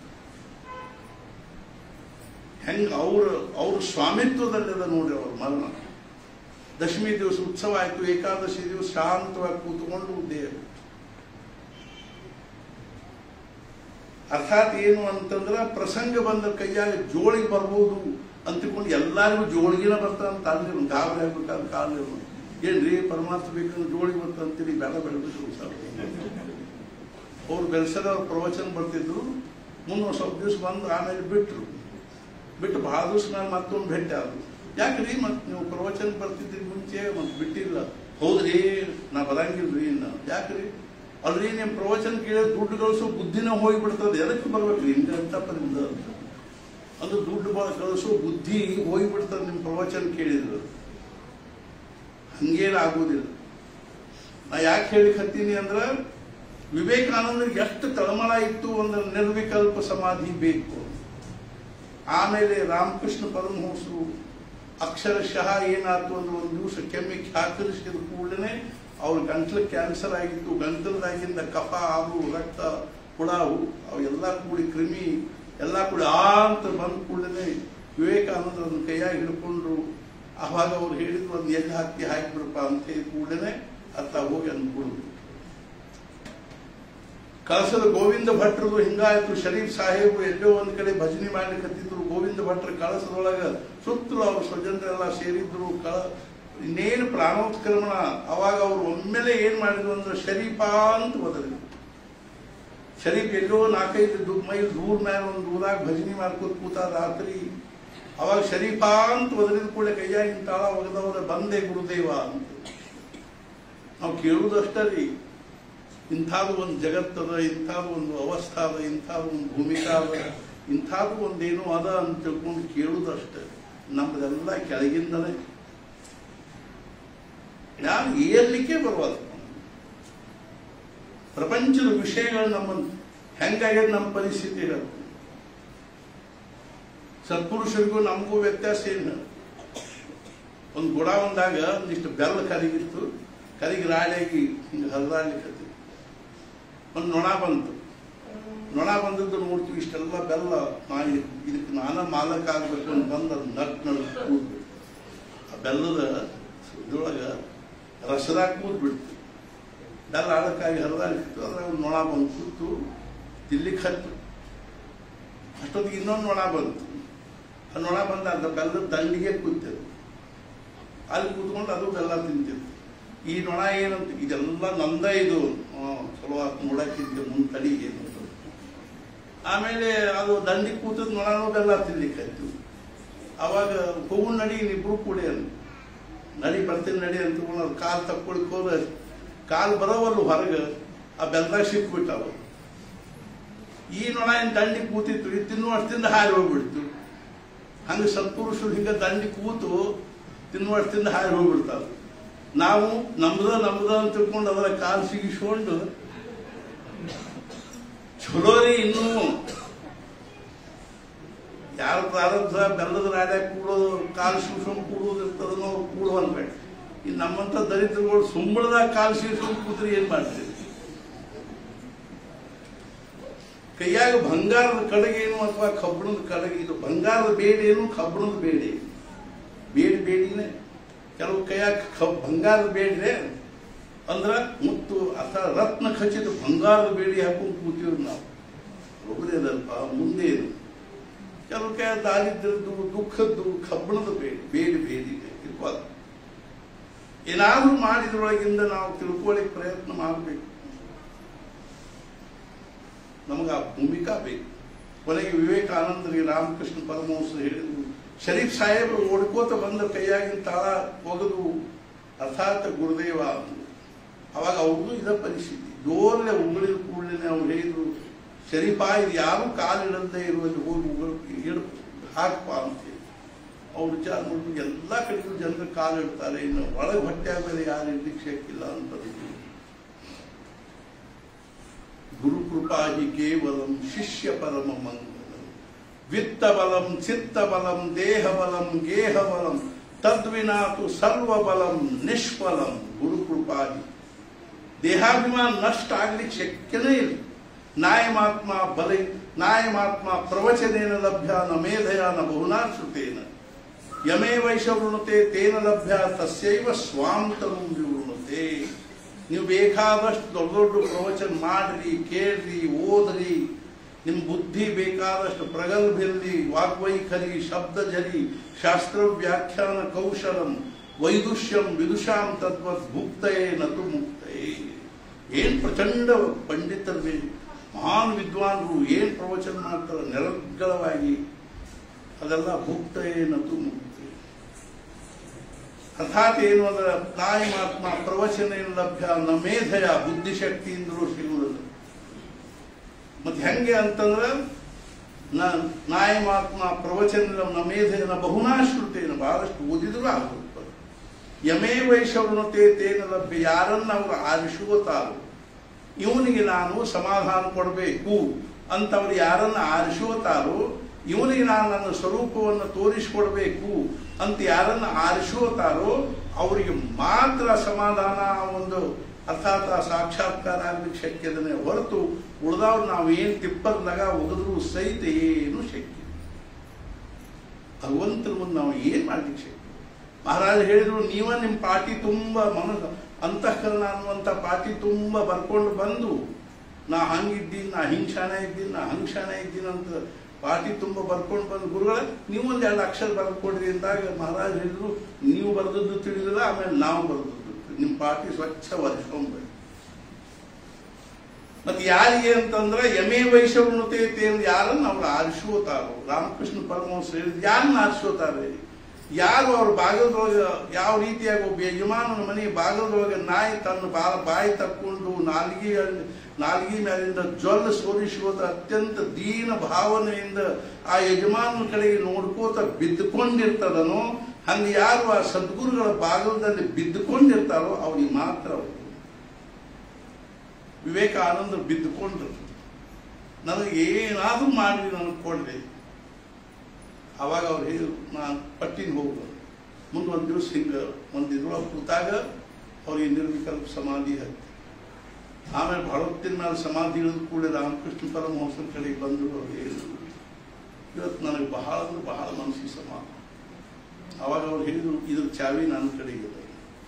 ಹೆಂಗ ಅವ್ರ ಅವ್ರ ಸ್ವಾಮಿತ್ವದಲ್ಲಿದೆ ನೋಡ್ರಿ ಅವ್ರ ಮರಣ ದಶಮಿ ದಿವಸ ಉತ್ಸವ ಆಯ್ತು ಏಕಾದಶಿ ದಿವಸ ಶಾಂತವಾಗಿ ಕೂತ್ಕೊಂಡು ದೇಹ ಅರ್ಥಾತ್ ಏನು ಅಂತಂದ್ರೆ ಪ್ರಸಂಗ ಬಂದ ಕೈಯಾಗ ಜೋಳಿಗೆ ಬರ್ಬೋದು ಅಂತಿಕೊಂಡು ಎಲ್ಲರಿಗೂ ಜೋಳಿಗೆನ ಬರ್ತಾರ ಅಂತ ಅಂದ್ರೆ ಗಾಬರಿ ಆಗ್ಬೇಕಾದ್ರೆ ಕಾಲ ಏನ್ರಿ ಪರಮಾರ್ಥ ಬೇಕಂದ್ರೆ ಜೋಳಿಗೆ ಬರ್ತಂತೀರಿ ಬೇಡ ಬೆಳಬೇಕು ಸರ್ ಅವ್ರು ಬೆಳೆಸದ ಅವ್ರ ಪ್ರವಚನ ಬರ್ತಿದ್ರು ಮುಂದೆ ಒಂದು ಸ್ವಲ್ಪ ದಿವಸ ಬಂದು ಆಮೇಲೆ ಬಿಟ್ರು ಬಿಟ್ಟು ಬಹಳ ದಿವಸ ನಾನು ಮತ್ತೊಂದು ಭೇಟಿ ಆದ್ರು ಯಾಕ್ರಿ ಮತ್ತೆ ನೀವು ಪ್ರವಚನ ಬರ್ತಿದ್ರಿ ಮುಂಚೆ ಮತ್ತೆ ಬಿಟ್ಟಿಲ್ಲ ಹೌದ್ರಿ ನಾ ಬರಂಗಿಲ್ರಿ ಇನ್ನ ಯಾಕ್ರಿ ಅಲ್ರಿ ನಿಮ್ ಪ್ರವಚನ ಕೇಳಿ ದುಡ್ಡು ಗಳಿಸೋ ಬುದ್ಧಿನ ಹೋಗ್ಬಿಡ್ತದೆ ಎದಕ್ಕೆ ಬರ್ಬೇಕ್ರಿ ಹಿಂಗೆ ಅಂತ ಪರಿಂದ ಅಂದ್ರೆ ದುಡ್ಡು ಬ ಕಳಿಸೋ ಬುದ್ಧಿ ಹೋಗ್ಬಿಡ್ತದೆ ನಿಮ್ ಪ್ರವಚನ ಕೇಳಿದ್ರು ಹಂಗೇನು ಆಗುವುದಿಲ್ಲ ನಾ ಯಾಕೆ ಹೇಳಿಕ್ ಹತ್ತೀನಿ ಅಂದ್ರ ವಿವೇಕಾನಂದರಿಗೆ ಎಷ್ಟು ತಳಮಳ ಇತ್ತು ಒಂದು ನಿರ್ವಿಕಲ್ಪ ಸಮಾಧಿ ಬೇಕು ಆಮೇಲೆ ರಾಮಕೃಷ್ಣ ಪರಮಹಂಸರು ಅಕ್ಷರಶಃ ಏನಾಯ್ತು ಅಂದ್ರೆ ಒಂದು ದಿವಸ ಕೆಮ್ಮಿಗೆ ಹಾಕರಿಸಿದ ಕೂಡಲೇ ಅವ್ರ ಗಂಟ್ಲ ಕ್ಯಾನ್ಸರ್ ಆಗಿತ್ತು ಗಂಟಲದಾಗಿಂದ ಕಫ ಹಾವು ರಕ್ತ ಹುಳಾವು ಅವೆಲ್ಲ ಕೂಡಿ ಕ್ರಿಮಿ ಎಲ್ಲ ಕೂಡಿ ಆ ಅಂತ ಬಂದ ಕೂಡಲೇ ವಿವೇಕಾನಂದರನ್ನ ಕೈಯಾಗಿ ಹಿಡ್ಕೊಂಡ್ರು ಅವಾಗ ಅವ್ರು ಹೇಳಿದ್ರು ಒಂದು ಎಲ್ಲಿ ಹಾಕಿ ಹಾಕಿಬಿಡಪ್ಪ ಅಂತ ಹೇಳಿ ಕೂಡಲೇ ಅತ್ತ ಹೋಗಿ ಅಂದ್ಕೊಂಡ್ರು ಕಳಸದ ಗೋವಿಂದ ಭಟ್ರದು ಹಿಂಗಾಯ್ತು ಶರೀಫ್ ಸಾಹೇಬರು ಎಲ್ಲೋ ಒಂದ್ ಕಡೆ ಭಜನೆ ಮಾಡ್ಲಿಕ್ಕತ್ತಿದ್ರು ಗೋವಿಂದ ಭಟ್ರ ಕಳಸದೊಳಗ ಸುತ್ತಲೂ ಅವ್ರ ಸ್ವಜನರೆಲ್ಲ ಸೇರಿದ್ರು ಕಳ ಇನ್ನೇನು ಪ್ರಾಣೋತ್ಕ್ರಮಣ ಅವಾಗ ಅವ್ರು ಒಮ್ಮೆಲೆ ಏನ್ ಮಾಡಿದ್ರು ಅಂದ್ರೆ ಶರೀಫಾ ಅಂತ ಬದಲಿದ್ರು ಶರೀಫ್ ಎಲ್ಲೋ ನಾಲ್ಕೈದು ದು- ಮೈಲ್ ದೂರ ಮೇಲೆ ಒಂದು ಊರಾಗ ಭಜನೆ ಮಾಡ್ಕೊತ ಕೂತ ರಾತ್ರಿ ಅವಾಗ ಶರೀಫಾ ಅಂತ ಬದಲಿದ ಕೂಡ ಕೈಯಾಗಿನ ತಾಳ ಒಗದವರ ಬಂದೆ ಗುರುದೇವ ಅಂತ ನಾವು ಕೇಳುವುದಷ್ಟೇ ರೀ ಇಂಥದ್ದು ಒಂದು ಜಗತ್ತದ ಇಂಥದ್ದು ಒಂದು ಅವಸ್ಥಾ ಅದ ಇಂಥದ್ದು ಒಂದು ಭೂಮಿಕಾ ಅದ ಇಂಥದ್ದು ಒಂದೇನೋ ಅದ ಅಂತ ತಿಳ್ಕೊಂಡು ಕೇಳುವುದಷ್ಟೇ ನಮ್ಮದೆಲ್ಲ ಕೆಳಗಿಂದನೇ ಯಾರು ಏರ್ಲಿಕ್ಕೆ ಬರುವುದು ಪ್ರಪಂಚದ ವಿಷಯಗಳು ನಮ್ಮ ಹೆಂಗಾಗ್ಯದ ನಮ್ಮ ಪರಿಸ್ಥಿತಿ ಹೇಳು ಸತ್ಪುರುಷರಿಗೂ ನಮಗೂ ವ್ಯತ್ಯಾಸ ಏನು ಒಂದು ಗುಡಾವನ್ದಾಗ ಒಂದಿಷ್ಟು ಬೆಲ್ಲ ಕರಿಗಿತ್ತು ಕರಿಗಿ ರಾಳಿಯಾಗಿ ಹಿಂಗೆ ಹರಿದಾಡ್ಲಿಕ್ಕೆ ಒಂದು ನೊಣ ಬಂತು ನೊಣ ಬಂದದ್ದು ನೋಡ್ತೀವಿ ಇಷ್ಟೆಲ್ಲ ಬೆಲ್ಲ ನಾ ಇದ್- ಇದಕ್ಕೆ ನಾನ ಮಾಲಕ ಆಗ್ಬೇಕು ಅಂತ ಬಂದು ಅದು ನಟ್ ನಡ್ ಕೂದ್ಬಿಟ್ಟು ಆ ಬೆಲ್ಲದ ಇದ್ರೊಳಗ ರಸದಾಗ ಕೂದ್ಬಿಡ್ತು ಬೆಲ್ಲ ಆಳಕ್ಕಾಗಿ ಹರಿದಾಡ್ತಿತ್ತು ಅದ್ರಾಗ ಒಂದು ನೊಣ ಬಂದು ಕೂತು ತಿನ್ಲಿಕ್ಕೆ ಹತ್ತು ಅಷ್ಟೊತ್ತಿಗೆ ಇನ್ನೊಂದು ನೊಣ ಬಂತು ಆ ನೊಣ ಬಂದ ಅದ ಬೆಲ್ಲದ ದಂಡಿಗೆ ಕೂತದು ಅಲ್ಲಿ ಕೂತ್ಕೊಂಡು ಅದು ಬೆಲ್ಲ ತಿಂತಿತ್ತು ಈ ನೊಣ ಏನಂತ ಇದೆಲ್ಲ ನಂದ ಇದು ಹ್ಮ್, ಚಲೋ ಆತ್ ನೋಡಕ್ಕಿದ್ದೆ ಮುಂದ್ ತಡಿ ಏನು ಅಂತ. ಆಮೇಲೆ ಅದು ದಂಡಿ ಕೂತದ ನೊಣನೂ ಬೆಲ್ಲ ತಿನ್ಲಿಕ್ಕೆ ಅವಾಗ ಹೂವು ನಡಿ ಇಬ್ರು ಕೂಡಿ ಅಂತ ನಡಿ ಬರ್ತೀನಿ ನಡಿ ಅಂತ ಅದು ಕಾಲ್ ತಕ್ಕೊಳಕ್ ಹೋದ ಕಾಲ್ ಬರೋವಲ್ಲ ಹೊರಗೆ ಆ ಬೆಲ್ಲದಾಗ ಸಿಕ್ಬಿಟ್ಟಾವ ಈ ನೊಣ ಏನ್ ದಂಡಿ ಕೂತಿತ್ತು ಇದು ತಿನ್ನುವಷ್ಟಿಂದ ಹಾರಿ ಹೋಗ್ಬಿಡ್ತು ಹಂಗೆ ಸತ್ಪುರುಷರು ಹಿಂಗ ದಂಡಿ ಕೂತು ತಿನ್ನುವಷ್ಟಿಂದ ಹಾರಿ ಹೋಗ್ಬಿಡ್ತಾವೆ ನಾವು ನಮ್ದ ನಮ್ದ ಅಂತ ತಿಳ್ಕೊಂಡು ಅದರ ಕಾಲು ಸಿಗಿಸ್ಕೊಂಡು ಚಲೋ ರೀ ಇನ್ನು ಯಾರ ಪ್ರಾರಬ್ಧ ಬೆಲ್ಲದ ರಾಡ್ಯಾಗ ಕೂಡೋದು ಕಾಲು ಸಿಗಿಸ್ಕೊಂಡು ಕೂಡೋದು ಇರ್ತದನೋ ಅವ್ರು ಕೂಡು ಅನ್ಬೇಡ ಈ ನಮ್ಮಂತ ದರಿದ್ರಗಳು ಸುಂಬಳದಾಗ ಕಾಲು ಸಿಗಿಸ್ಕೊಂಡು ಕೂತ್ರೆ ಏನ್ ಮಾಡ್ತೀರಿ ಕೈಯಾಗ ಬಂಗಾರದ ಕಡೆಗೇನು ಅಥವಾ ಕಬ್ಬಿಣದ ಕಡೆಗೆ ಇದು ಬಂಗಾರದ ಬೇಡಿ ಏನು ಕಬ್ಬಿಣದ ಬೇಡಿ ಬೇಡಿ ಬೇಡಿನೇ ಕೆಲವು ಕೈಯಾಗ ಕಬ್ ಬಂಗಾರದ ಬೇಡಿದೆ ಅಂದ್ರ ಮುತ್ತು ಅಥವಾ ರತ್ನ ಖಚಿತ ಬಂಗಾರದ ಬೇಡಿ ಹಾಕೊಂಡು ಕೂತೀವಿ ನಾವು ಒಬ್ಬರೇ ಅದಲ್ಪ ಮುಂದೆ ಇದು ಕೆಲವು ಕೈ ದಾರಿದ್ರದ್ದು ದುಃಖದ್ದು ಕಬ್ಬಿಣದ ಬೇಡಿ ಬೇಡಿ ಬೇಡಿ ಇರ್ಬೋದು ಏನಾದ್ರೂ ಮಾಡಿದ್ರೊಳಗಿಂದ ನಾವು ತಿಳ್ಕೊಳ್ಳಿಕ್ ಪ್ರಯತ್ನ ಮಾಡಬೇಕು ನಮಗೆ ಆ ಭೂಮಿಕಾ ಬೇಕು ಕೊನೆಗೆ ವಿವೇಕಾನಂದರಿಗೆ ರಾಮಕೃಷ್ಣ ಪರಮಹಂಸರು ಹೇಳಿದ್ರು ಶರೀಫ್ ಸಾಹೇಬರು ಓಡ್ಕೋತ ಬಂದ ಕೈಯಾಗಿನ ತಾಳ ಒಗೆದು ಅರ್ಥಾತ್ ಗುರುದೇವ ಅಂದ್ರು ಅವಾಗ ಅವ್ರದ್ದು ಇದ ಪರಿಸ್ಥಿತಿ ಜೋರಲೆ ಉಗುಳಿದ ಕೂಡಲೇ ಅವ್ರು ಹೇಳಿದ್ರು ಶರೀಫಾ ಇದು ಯಾರು ಕಾಲಿಡದೇ ಇರುವಲ್ಲಿ ಹೋಗಿ ಉಗುಳು ಇಡು ಹಾಕಪ್ಪ ಅಂತೇಳಿ ಅವ್ರು ವಿಚಾರ ಮಾಡಿದ್ರು ಎಲ್ಲ ಕಡೆಗೂ ಜನರು ಕಾಲಿಡ್ತಾರೆ ಇನ್ನು ಒಳಗೆ ಹೊಟ್ಟೆ ಮೇಲೆ ಯಾರು ಇಡ್ಲಿಕ್ಕೆ ಶಕ್ತಿಲ್ಲ ಅಂತ ಗುರು ಕೃಪಾ ಹಿ ಕೇವಲಂ ಶಿಷ್ಯ ಪರಮ ಮಂಗಲಂ ವಿತ್ತ ಬಲಂ ಚಿತ್ತ ಬಲಂ ದೇಹ ಬಲಂ ಗೇಹ ಬಲಂ ತದ್ವಿನಾತು ಸರ್ವ ಬಲಂ ನಿಷ್ಫಲಂ ಗುರು ಕೃಪಾ ಹಿ ದೇಹಾಭಿಮಾನ ನಷ್ಟ ಆಗ್ಲಿಕ್ಕೆ ಶಕ್ಯನೇ ಇಲ್ಲ ನಾಯಮಾತ್ಮ ಬಲ ನಾಯಮಾತ್ಮ ಪ್ರವಚನೇನ ಲಭ್ಯ ನ ಮೇಧಯ ನ ಬಹುನಾ ಶ್ರುತೇನ ಯಮೇ ವೈಶವೃಣತೆ ತೇನ ಲಭ್ಯ ತಸ್ಯೈವ ಸ್ವಾಂತನು ವಿವೃಣತೆ ನೀವು ಬೇಕಾದಷ್ಟು ದೊಡ್ಡ ದೊಡ್ಡ ಪ್ರವಚನ ಮಾಡ್ರಿ ಕೇಳ್ರಿ ಓದ್ರಿ ನಿಮ್ಮ ಬುದ್ಧಿ ಬೇಕಾದಷ್ಟು ಪ್ರಗಲ್ಭಿರಲಿ ವಾಗ್ವೈಖರಿ ಶಬ್ದಜರಿ ಶಾಸ್ತ್ರ ವ್ಯಾಖ್ಯಾನ ಕೌಶಲಂ ವೈದುಷ್ಯಂ ವಿದುಷಾಂ ತದ್ವತ್ ಭುಕ್ತಯೇ ನತು ಮುಕ್ತಯೇ ಏನ್ ಪ್ರಚಂಡ ಪಂಡಿತರಲ್ಲಿ ಮಹಾನ್ ವಿದ್ವಾನ್ರು ಏನ್ ಪ್ರವಚನ ಮಾಡ್ತಾರೆ ನಿರರ್ಗಳವಾಗಿ ಅದೆಲ್ಲ ಭುಕ್ತಯೇ ನತು ಮುಕ್ತ ಅರ್ಥಾತ್ ಏನು ಅಂದ್ರೆ ನಾಯಿ ಮಾತ್ಮ ಪ್ರವಚನ ಏನು ಲಭ್ಯ ನ ಮೇಧಯ ಬುದ್ಧಿಶಕ್ತಿಯಿಂದಲೂ ಸಿಗುವುದಿಲ್ಲ ಮತ್ತೆ ಹೆಂಗೆ ಅಂತಂದ್ರೆ ನ ನಾಯಿ ಮಾತ್ಮ ಪ್ರವಚನ ನ ಮೇಧಯ ನ ಬಹುನಾಶ್ರುತೇನ ಬಹಳಷ್ಟು ಓದಿದ್ರು ಆಗುತ್ತೆ ಯಮೇ ವೈಷವನತೆ ತೇನ ಲಭ್ಯ ಯಾರನ್ನ ಅವರು ಆರಿಸುತ್ತಾರೋ ಇವನಿಗೆ ನಾನು ಸಮಾಧಾನ ಕೊಡಬೇಕು ಅಂತವ್ರು ಯಾರನ್ನ ಆರಿಸುತ್ತಾರೋ ಇವನಿಗೆ ನಾನು ನನ್ನ ಸ್ವರೂಪವನ್ನು ತೋರಿಸಿಕೊಡ್ಬೇಕು ಅಂತ ಯಾರನ್ನ ಆರಿಸೋತಾರೋ ಅವರಿಗೆ ಮಾತ್ರ ಸಮಾಧಾನ ಒಂದು ಅರ್ಥಾತ್ ಆ ಸಾಕ್ಷಾತ್ಕಾರ ಆಗ್ಲಿಕ್ಕೆ ಶಕ್ಯದನೆ ಹೊರತು ಉಳಿದವ್ರು ನಾವು ಏನ್ ತಿಪ್ಪರ್ದಾಗ ಒಗದ್ರು ಸಹಿತ ಏನು ಶಕ್ಯ ಭಗವಂತನ ಮುಂದೆ ನಾವು ಏನ್ ಮಾಡ್ಲಿಕ್ಕೆ ಶಕ್ಯ ಮಹಾರಾಜ ಹೇಳಿದ್ರು ನೀವ ನಿಮ್ಮ ಪಾಟಿ ತುಂಬಾ ಮನಸ್ಸು ಅಂತಃಕರಣ ಅನ್ನುವಂಥ ಪಾಟಿ ತುಂಬಾ ಬರ್ಕೊಂಡು ಬಂದು ನಾ ಹಂಗಿದ್ದೀನಿ ನಾ ಹಿಂಗ್ ಇದ್ದೀನಿ ನಾ ಹಂಗ್ ಶಾಣ ಇದ್ದೀನಿ ಅಂತ ಪಾಟಿ ತುಂಬ ಬರ್ಕೊಂಡು ಬಂದು ಗುರುಗಳ ನೀವು ಒಂದ್ ಎರಡು ಅಕ್ಷರ ಬರ್ಕೊಡ್ರಿ ಅಂದಾಗ ಮಹಾರಾಜ್ ಹೇಳಿದ್ರು ನೀವು ಬರೆದದ್ದು ತಿಳಿದಿಲ್ಲ ಆಮೇಲೆ ನಾವು ಬರೆದದ್ದು ನಿಮ್ಮ ಪಾಟಿ ಸ್ವಚ್ಛ ಒರೆಸ್ಕೊಂಡ್ಬೇಡಿ ಮತ್ತೆ ಯಾರಿಗೆ ಅಂತಂದ್ರೆ ಯಮೇ ವೈಷವನತೆ ಯಾರನ್ನ ಅವ್ರು ಆರಿಸೋತಾರೋ ರಾಮಕೃಷ್ಣ ಪರಮಹಂಸ ಹೇಳಿದ್ ಯಾರನ್ನ ಆರಿಸೋತಾರೆ ಯಾರು ಅವ್ರ ಬಾಗಲದೊಳಗೆ ಯಾವ ರೀತಿಯಾಗಿ ಒಬ್ಬ ಯಜಮಾನನ ಮನೆ ಬಾಗಲದೊಳಗೆ ನಾಯಿ ತನ್ನ ಬಾ ಬಾಯಿ ತಕ್ಕೊಂಡು ನಾಲ್ಗಿ ನಾಲ್ಗಿ ಮೇಲಿಂದ ಜ್ವಲ್ಲ ಸೋರಿಸುವುದ ಅತ್ಯಂತ ದೀನ ಭಾವನೆಯಿಂದ ಆ ಯಜಮಾನನ ಕಡೆಗೆ ನೋಡ್ಕೋತ ಬಿದ್ದುಕೊಂಡಿರ್ತದನೋ ಹಂಗ ಯಾರು ಆ ಸದ್ಗುರುಗಳ ಬಾಗಲದಲ್ಲಿ ಬಿದ್ದುಕೊಂಡಿರ್ತಾರೋ ಅವ್ರಿಗೆ ಮಾತ್ರ ಅವರು ವಿವೇಕಾನಂದ ಬಿದ್ದುಕೊಂಡ್ರು ನನಗೆ ಏನಾದ್ರೂ ಮಾಡಿ ನನಗೆ ಕೊಡ್ರಿ ಅವಾಗ ಅವ್ರು ಹೇಳಿದ್ರು ನಾನು ಪಟ್ಟಿನ ಹೋಗ್ಬೋದು ಮುಂದೆ ಒಂದು ದಿವಸ ಹಿಂಗೆ ಒಂದು ಇದ್ರೊಳಗೆ ಕೂತಾಗ ಅವ್ರಿಗೆ ನಿರ್ವಿಕಲ್ಪ ಸಮಾಧಿ ಹತ್ತಿ ಆಮೇಲೆ ಬಹಳ ಹೊತ್ತಿನ ಮೇಲೆ ಸಮಾಧಿ ಇಳಿದ ಕೂಡ ರಾಮಕೃಷ್ಣ ಪರಮಹಂಸನ ಕಡೆಗೆ ಬಂದರು ಅವ್ರು ಹೇಳಿದ್ರು ಇವತ್ತು ನನಗೆ ಬಹಳ ಅಂದ್ರೆ ಬಹಳ ಮನಸ್ಸಿಗೆ ಸಮಾಧಾನ ಅವಾಗ ಅವ್ರು ಹೇಳಿದ್ರು ಇದ್ರ ಚಾವಿ ನನ್ನ ಕಡೆಗೆ ಇದೆ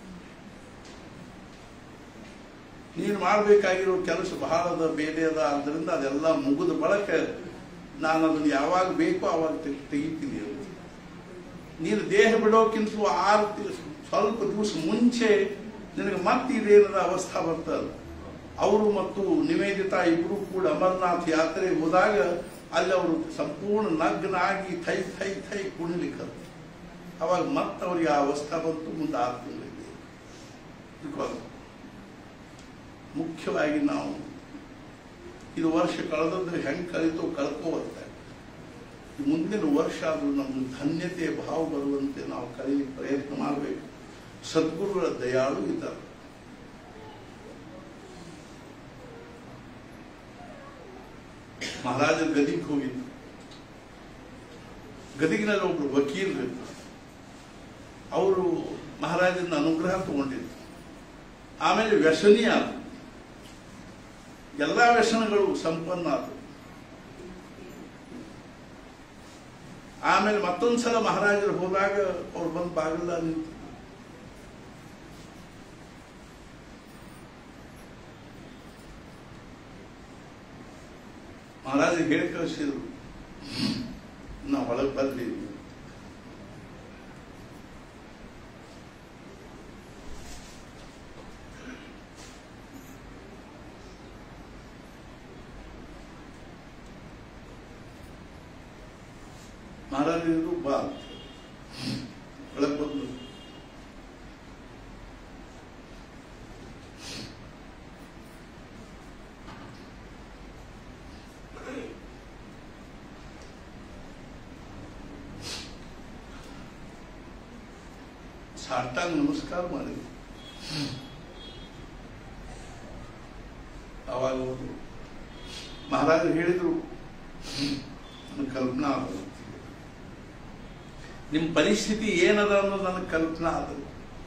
ನೀನು ಮಾಡಬೇಕಾಗಿರೋ ಕೆಲಸ ಬಹಳ ಅದ ಬೇರೆ ಅದ ಆದ್ದರಿಂದ ಅದೆಲ್ಲ ಮುಗಿದ ಬಳಕ ನಾನು ಅದನ್ನು ಯಾವಾಗ ಬೇಕೋ ಅವಾಗ ತೆಗ್- ತೆಗಿತೀನಿ ಅದು. ನೀನು ದೇಹ ಬಿಡೋಕ್ಕಿಂತಲೂ ಆರು ತಿ- ಸ್ವಲ್ಪ ದಿವಸ ಮುಂಚೆ ನಿನಗೆ ಮತ್ತೆ ಇದೇನದ ಅವಸ್ಥಾ ಬರ್ತದೆ ಅವರು ಮತ್ತು ನಿವೇದಿತಾ ಇಬ್ಬರು ಕೂಡ ಅಮರನಾಥ್ ಯಾತ್ರೆ ಹೋದಾಗ ಅಲ್ಲಿ ಅವರು ಸಂಪೂರ್ಣ ನಗ್ನಾಗಿ ಥೈ ಥೈ ಥೈ ಕುಣಿಲಿಕ್ಕೆ ಅವಾಗ ಮತ್ತೆ ಅವ್ರಿಗೆ ಆ ಅವಸ್ಥಾ ಬಂತು ಮುಂದೆ ಆರು ತಿಂಗಳಿಗೆ ತಿಳ್ಕೊಳ್ಳೋದು. ಮುಖ್ಯವಾಗಿ ನಾವು ಇದು ವರ್ಷ ಕಳೆದ್ರೆ ಹೆಂಗೆ ಕಳೀತೋ ಕಳ್ಕೋವಂತೆ ಮುಂದಿನ ವರ್ಷ ಅದು ನಮ್ಮ ಧನ್ಯತೆಯ ಭಾವ ಬರುವಂತೆ ನಾವು ಕಳೀಲಿಕ್ಕೆ ಪ್ರಯತ್ನ ಮಾಡಬೇಕು ಸದ್ಗುರುಗಳ ದಯಾಳು ಇದ್ದಾರೆ ಮಹಾರಾಜ ಗದಿಗೆ ಹೋಗಿದ್ದು ಗದಿಗಿನಲ್ಲಿ ಒಬ್ರು ವಕೀಲರು ಅವರು ಮಹಾರಾಜನ ಅನುಗ್ರಹ ತಗೊಂಡಿದ್ರು ಆಮೇಲೆ ವ್ಯಸನಿ ಆದ ಎಲ್ಲಾ ವ್ಯಸನಗಳು ಸಂಪನ್ನ ಆದವು ಆಮೇಲೆ ಮತ್ತೊಂದ್ಸಲ ಮಹಾರಾಜರು ಹೋದಾಗ ಅವ್ರು ಬಂದು ಬಾಗಿಲ ನಿಂತು ಮಹಾರಾಜ ಹೇಳಿ ಕಳಿಸಿದ್ರು ನಾ ಒಳಗೆ ಬಂದಿ ಮಹಾರಾಜರು ಬಾ ಅಂತ. ಒಳಗೆ ಬಂದು ಸಾಷ್ಟಾಂಗ ನಮಸ್ಕಾರ ಮಾಡಿದ್ರು ಅವಾಗ ಅವರು ಮಹಾರಾಜರು ಹೇಳಿದ್ರು ನನ್ನ ಕಲ್ಪನಾ ಅದು ನಿಮ್ಮ ಪರಿಸ್ಥಿತಿ ಏನದ ಅನ್ನೋದು ನನಗೆ ಕಲ್ಪನಾ ಅದು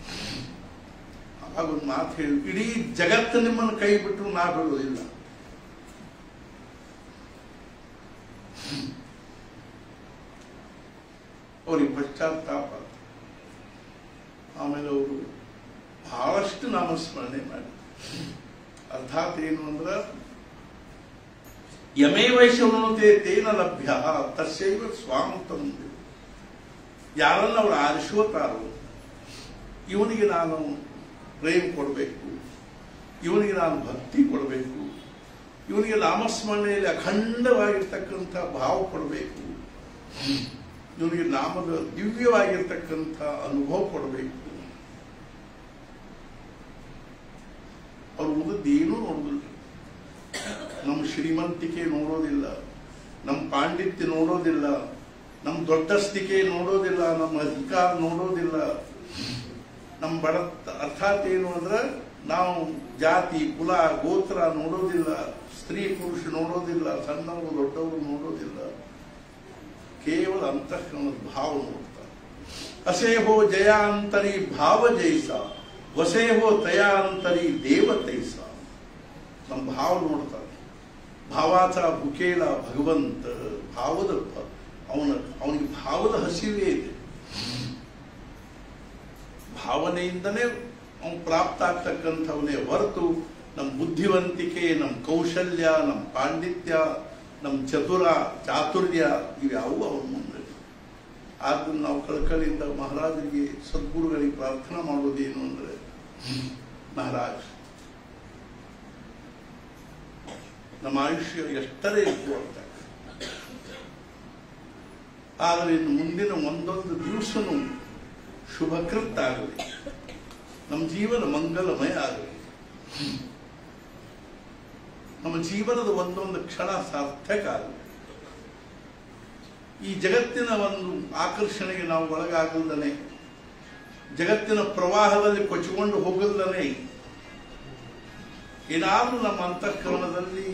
ಅವಾಗ ಒಂದು ಮಾತು ಹೇಳಿ ಇಡೀ ಜಗತ್ತು ನಿಮ್ಮನ್ನು ಕೈ ಬಿಟ್ಟರು ನಾ ಬಿಡುವುದಿಲ್ಲ ಅವ್ರಿಗೆ ಪಶ್ಚಾತ್ತಾಪ ಆಮೇಲೆ ಅವರು ಬಹಳಷ್ಟು ನಾಮಸ್ಮರಣೆ ಮಾಡಿ ಅರ್ಥಾತ್ ಏನು ಅಂದ್ರೆ ಯಮೇ ವೈಶ್ಯವನುತೆ ತೇನ ಲಭ್ಯ ತಸ್ಯೈವ ಸ್ವಾಮತಂ ಯಾರನ್ನ ಅವರು ಆರಿಸೋತಾರೋ ಇವನಿಗೆ ನಾನು ಪ್ರೇಮ ಕೊಡಬೇಕು ಇವನಿಗೆ ನಾನು ಭಕ್ತಿ ಕೊಡಬೇಕು ಇವನಿಗೆ ನಾಮಸ್ಮರಣೆಯಲ್ಲಿ ಅಖಂಡವಾಗಿರ್ತಕ್ಕಂಥ ಭಾವ ಕೊಡಬೇಕು ಇವನಿಗೆ ನಾಮದ ದಿವ್ಯವಾಗಿರ್ತಕ್ಕಂಥ ಅನುಭವ ಕೊಡಬೇಕು ಅವ್ರು ಉಳಿದೇನೂ ನೋಡುದಿಲ್ಲ ನಮ್ಮ ಶ್ರೀಮಂತಿಕೆ ನೋಡೋದಿಲ್ಲ ನಮ್ಮ ಪಾಂಡಿತ್ಯ ನೋಡೋದಿಲ್ಲ ನಮ್ಮ ದೊಡ್ಡಸ್ತಿಕೆ ನೋಡೋದಿಲ್ಲ ನಮ್ಮ ಅಧಿಕಾರ ನೋಡೋದಿಲ್ಲ ನಮ್ಮ ಬಡ ಅರ್ಥಾತ್ ಏನು ಅಂದ್ರೆ ನಾವು ಜಾತಿ ಕುಲ ಗೋತ್ರ ನೋಡೋದಿಲ್ಲ ಸ್ತ್ರೀ ಪುರುಷ ನೋಡೋದಿಲ್ಲ ಸಣ್ಣವರು ದೊಡ್ಡವರು ನೋಡೋದಿಲ್ಲ ಕೇವಲ ಅಂತಃಕರಣದ ಭಾವ ನೋಡ್ತಾರೆ ಅಸೇಹೋ ಜಯಾಂತರಿ ಭಾವ ಜೈಸ ವಸೇಹೋ ತಯಾಂತರಿ ದೇವತೈಸ ನಮ್ಮ ಭಾವ ನೋಡ್ತಾರೆ ಭಾವಾಚ ಬುಕೇಲ ಭಗವಂತ ಭಾವದ ಭ- ಅವನ ಅವನಿಗೆ ಭಾವದ ಹಸಿವೆ ಇದೆ ಭಾವನೆಯಿಂದನೇ ಅವನು ಪ್ರಾಪ್ತ ಆಗ್ತಕ್ಕಂಥವನೇ ಹೊರತು ನಮ್ಮ ಬುದ್ಧಿವಂತಿಕೆ ನಮ್ಮ ಕೌಶಲ್ಯ ನಮ್ಮ ಪಾಂಡಿತ್ಯ ನಮ್ಮ ಚತುರ ಚಾತುರ್ಯ ಇವ್ಯಾವು ಅವನ ಮುಂದೆ ಆದ್ರಿಂದ ನಾವು ಕಳಕಳಿಯಿಂದ ಮಹಾರಾಜರಿಗೆ ಸದ್ಗುರುಗಳಿಗೆ ಪ್ರಾರ್ಥನಾ ಮಾಡೋದೇನು ಅಂದ್ರೆ ಮಹಾರಾಜ್ ನಮ್ಮ ಆಯುಷ್ಯ ಎಷ್ಟರೇ ಇತ್ತು ಅಂತ ಆದರೆ ಇನ್ನು ಮುಂದಿನ ಒಂದೊಂದು ದಿವಸನೂ ಶುಭಕೃತ್ ಆಗಲಿ ನಮ್ಮ ಜೀವನ ಮಂಗಲಮಯ ಆಗಲಿ ನಮ್ಮ ಜೀವನದ ಒಂದೊಂದು ಕ್ಷಣ ಸಾರ್ಥಕ ಆಗಲಿ ಈ ಜಗತ್ತಿನ ಒಂದು ಆಕರ್ಷಣೆಗೆ ನಾವು ಒಳಗಾಗಲ್ದನೆ ಜಗತ್ತಿನ ಪ್ರವಾಹದಲ್ಲಿ ಕೊಚ್ಚಿಕೊಂಡು ಹೋಗಲ್ದನೆ ಏನಾದರೂ ನಮ್ಮ ಅಂತಃಕರಣದಲ್ಲಿ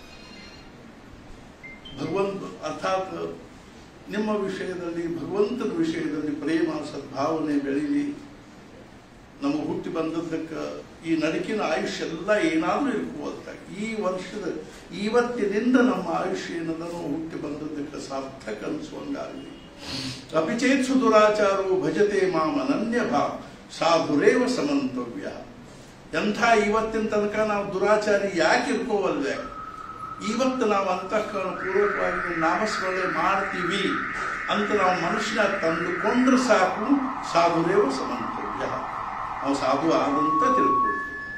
ಭಗವಂತ ಅರ್ಥಾತ್ ನಿಮ್ಮ ವಿಷಯದಲ್ಲಿ ಭಗವಂತನ ವಿಷಯದಲ್ಲಿ ಪ್ರೇಮ ಸದ್ಭಾವನೆ ಬೆಳೀಲಿ ನಮಗೆ ಹುಟ್ಟಿ ಬಂದದ್ದಕ್ಕೆ ಈ ನಡಕಿನ ಆಯುಷ್ಯ ಎಲ್ಲ ಏನಾದರೂ ಇರ್ಕೋವಂತ ಈ ವರ್ಷದ ಇವತ್ತಿನಿಂದ ನಮ್ಮ ಆಯುಷ್ಯ ಏನದನ್ನು ಹುಟ್ಟಿ ಬಂದದ್ದಕ್ಕೆ ಸಾರ್ಥಕ ಅನಿಸುವಂಗಾಗಲಿ ಅಪಿಚೇತ್ಸು ದುರಾಚಾರೋ ಭಜತೆ ಮಾಮ ಅನನ್ಯ ಭಾವ ಸಾಧುರೇವ ಸಮಂತವ್ಯ ಎಂಥ ಇವತ್ತಿನ ತನಕ ನಾವು ದುರಾಚಾರಿ ಯಾಕೆ ಇರ್ಕೋವಲ್ವೇ ಇವತ್ತು ನಾವು ಅಂತಃಕರಣ ಪೂರ್ವಕವಾಗಿ ನಾಮಸ್ಮರಣೆ ಮಾಡ್ತೀವಿ ಅಂತ ನಾವು ಮನುಷ್ಯನ ತಂದುಕೊಂಡ್ರೆ ಸಾಕು ಸಾಧುರೇವ ಸಮಂತವ್ಯ ನಾವು ಸಾಧು ಆದಂತ ತಿಳ್ಕೊಳ್ತೀವಿ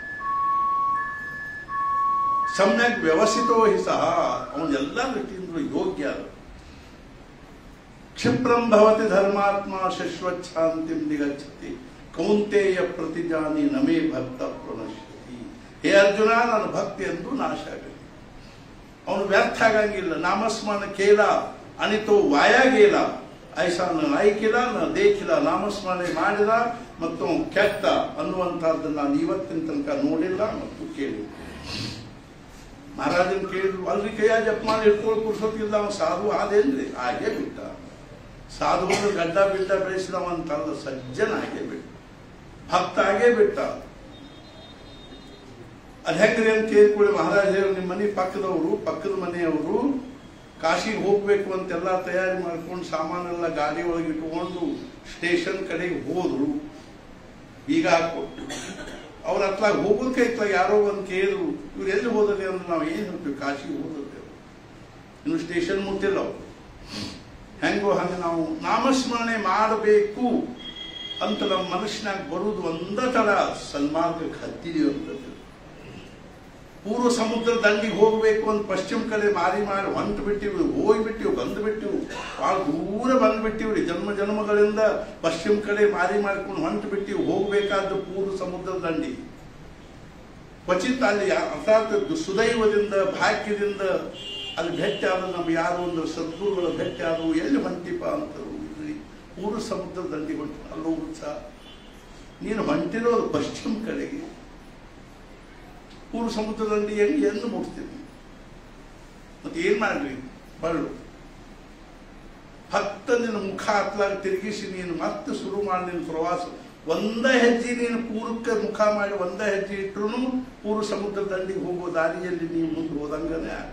ಸಮ್ಯಕ್ ವ್ಯವಸ್ಥಿತೋ ಹಿ ಸಹ ಅವನು ಎಲ್ಲ ರೀತಿಯಿಂದ ಯೋಗ್ಯ ಅದ. ಕ್ಷಿಪ್ರಂ ಭವತಿ ಧರ್ಮಾತ್ಮ ಶಶ್ವಚ್ಛಾಂತಿಂ ನಿಗಚ್ಚತಿ ಕೌಂತೆಯ ಪ್ರತಿಜಾನಿ ನಮೇ ಭಕ್ತ ಪ್ರಣಶ್ಯತಿ ಹೇ ಅರ್ಜುನ ನನ್ನ ಭಕ್ತಿ ಎಂದು ನಾಶ ಆಗಲಿ ಅವನು ವ್ಯರ್ಥ ಆಗಂಗಿಲ್ಲ ನಾಮಸ್ಮರಣ ಕೇಲ ಅನಿತೋ ವಾಯ ಗೇಲ ಐಸಾ ನಾನು ಆಯ್ಕಿಲ್ಲ ನಾನು ದೇಖಿಲ್ಲ ನಾಮಸ್ಮರಣೆ ಮಾಡಿದ ಮತ್ತು ಅವನು ಕೆಟ್ಟ ಅನ್ನುವಂಥದ್ದನ್ನು ನಾನು ಇವತ್ತಿನ ತನಕ ನೋಡಿಲ್ಲ ಮತ್ತು ಕೇಳಿಲ್ಲ ಮಹಾರಾಜನ್ ಕೇಳಿದ್ರು ಅಲ್ರಿ ಕೈಯ ಜಪ್ ಮಾಡಿ ಇಟ್ಕೊಂಡು ಕುರ್ಸೋತಿಲ್ಲ ಅವನು ಸಾಧು ಆದೇನ್ರಿ ಹಾಗೆ ಬಿಟ್ಟ ಸಾಧುವನ್ನು ಗಡ್ಡ ಬಿಟ್ಟ ಬೆಳೆಸಿದವಂತಲ್ಲ ಸಜ್ಜನ ಹಾಗೆ ಬಿಟ್ಟ ಭಕ್ತ ಹಾಗೆ ಬಿಟ್ಟ ಅದ್ ಹೆಂಗ್ರಿ ಅಂತ ಕೇಳ್ಕೊಳ್ಳಿ ಮಹಾರಾಜ ನಿಮ್ಮ ಮನೆ ಪಕ್ಕದವರು ಪಕ್ಕದ ಮನೆಯವರು ಕಾಶಿಗೆ ಹೋಗ್ಬೇಕು ಅಂತೆಲ್ಲ ತಯಾರಿ ಮಾಡ್ಕೊಂಡು ಸಾಮಾನೆಲ್ಲ ಗಾಡಿ ಒಳಗೆ ಇಟ್ಕೊಂಡು ಸ್ಟೇಷನ್ ಕಡೆಗೆ ಹೋದ್ರು ಈಗ ಹಾಕೊಟ್ಟು ಅವ್ರ ಹತ್ರ ಹೋಗೋದಕ್ಕೆ ಇತ್ತ ಯಾರೋ ಒಂದು ಕೇಳಿದ್ರು ಇವ್ರು ಎಲ್ಲಿ ಹೋದಲ್ಲಿ ಅಂದ್ರೆ ನಾವು ಏನು ಹೇಳ್ತೀವಿ ಕಾಶಿಗೆ ಹೋದದ್ದು ಇನ್ನು ಸ್ಟೇಷನ್ ಮುಟ್ಟಿಲ್ಲ ಅವ್ರು ಹೆಂಗೋ ಹಂಗೆ ನಾವು ನಾಮಸ್ಮರಣೆ ಮಾಡಬೇಕು ಅಂತ ನಮ್ಮ ಮನಸ್ಸಿನಾಗ ಬರುವುದು ಒಂದ ತರ ಸನ್ಮಾರ್ಗಕ್ಕೆ ಹತ್ತಿದೀವಿ ಅಂತ ಪೂರ್ವ ಸಮುದ್ರ ದಂಡಿಗೆ ಹೋಗಬೇಕು ಅಂತ ಪಶ್ಚಿಮ ಕಡೆ ಮಾರಿ ಮಾರಿ ಹೊಂಟು ಬಿಟ್ಟಿವಿ ಹೋಗ್ಬಿಟ್ಟಿವಿ ಬಂದು ಬಿಟ್ಟಿವು ಭಾಳ ದೂರ ಬಂದ್ಬಿಟ್ಟಿವ್ರಿ ಜನ್ಮ ಜನ್ಮಗಳಿಂದ ಪಶ್ಚಿಮ ಕಡೆ ಮಾರಿ ಮಾಡ್ಕೊಂಡು ಹೊಂಟು ಬಿಟ್ಟಿವಿ ಹೋಗ್ಬೇಕಾದ್ದು ಪೂರ್ವ ಸಮುದ್ರ ದಂಡಿ ಕ್ವಚಿತ್ ಅಲ್ಲಿ ಯಾ- ಅರ್ಥಾತ್ ದು- ಸುದೈವದಿಂದ ಭಾಗ್ಯದಿಂದ ಅಲ್ಲಿ ಭೇಟಿ ಆದ ನಮ್ಗೆ ಯಾರೋ ಒಂದು ಸದ್ಗುರುಗಳ ಭೇಟಿ ಆದವು ಎಲ್ಲಿ ಹೊಂಟಿಪ ಅಂತ ಇದ್ರಿ ಪೂರ್ವ ಸಮುದ್ರ ದಂಡಿ ಹೊಂಟಿ ಅಲ್ಲೋ ಉತ್ಸಾಹ ನೀನು ಹೊಂಟಿರೋದು ಪಶ್ಚಿಮ ಕಡೆಗೆ ಪೂರ್ವ ಸಮುದ್ರ ದಂಡಿ ಹೆಂಗೆ ಎಂದು ಮುಟ್ತೀನಿ ಮತ್ತೆ ಏನ್ ಮಾಡ್ರಿ ಬಳ್ಳು ಹತ್ತ ನಿನ್ನ ಮುಖ ಹತ್ಲಾಗ ತಿರುಗಿಸಿ ನೀನು ಮತ್ತೆ ಶುರು ಮಾಡಿ ನಿನ್ನ ಪ್ರವಾಸ ಒಂದ ಹೆಜ್ಜೆ ನೀನು ಪೂರ್ವಕ್ಕೆ ಮುಖ ಮಾಡಿ ಒಂದ ಹೆಜ್ಜೆ ಇಟ್ರು ಪೂರ್ವ ಸಮುದ್ರ ದಂಡಿಗೆ ಹೋಗೋ ದಾರಿಯಲ್ಲಿ ನೀವು ಮುಂದೆ ಹೋದಂಗನೇ ಆಗುತ್ತೆ.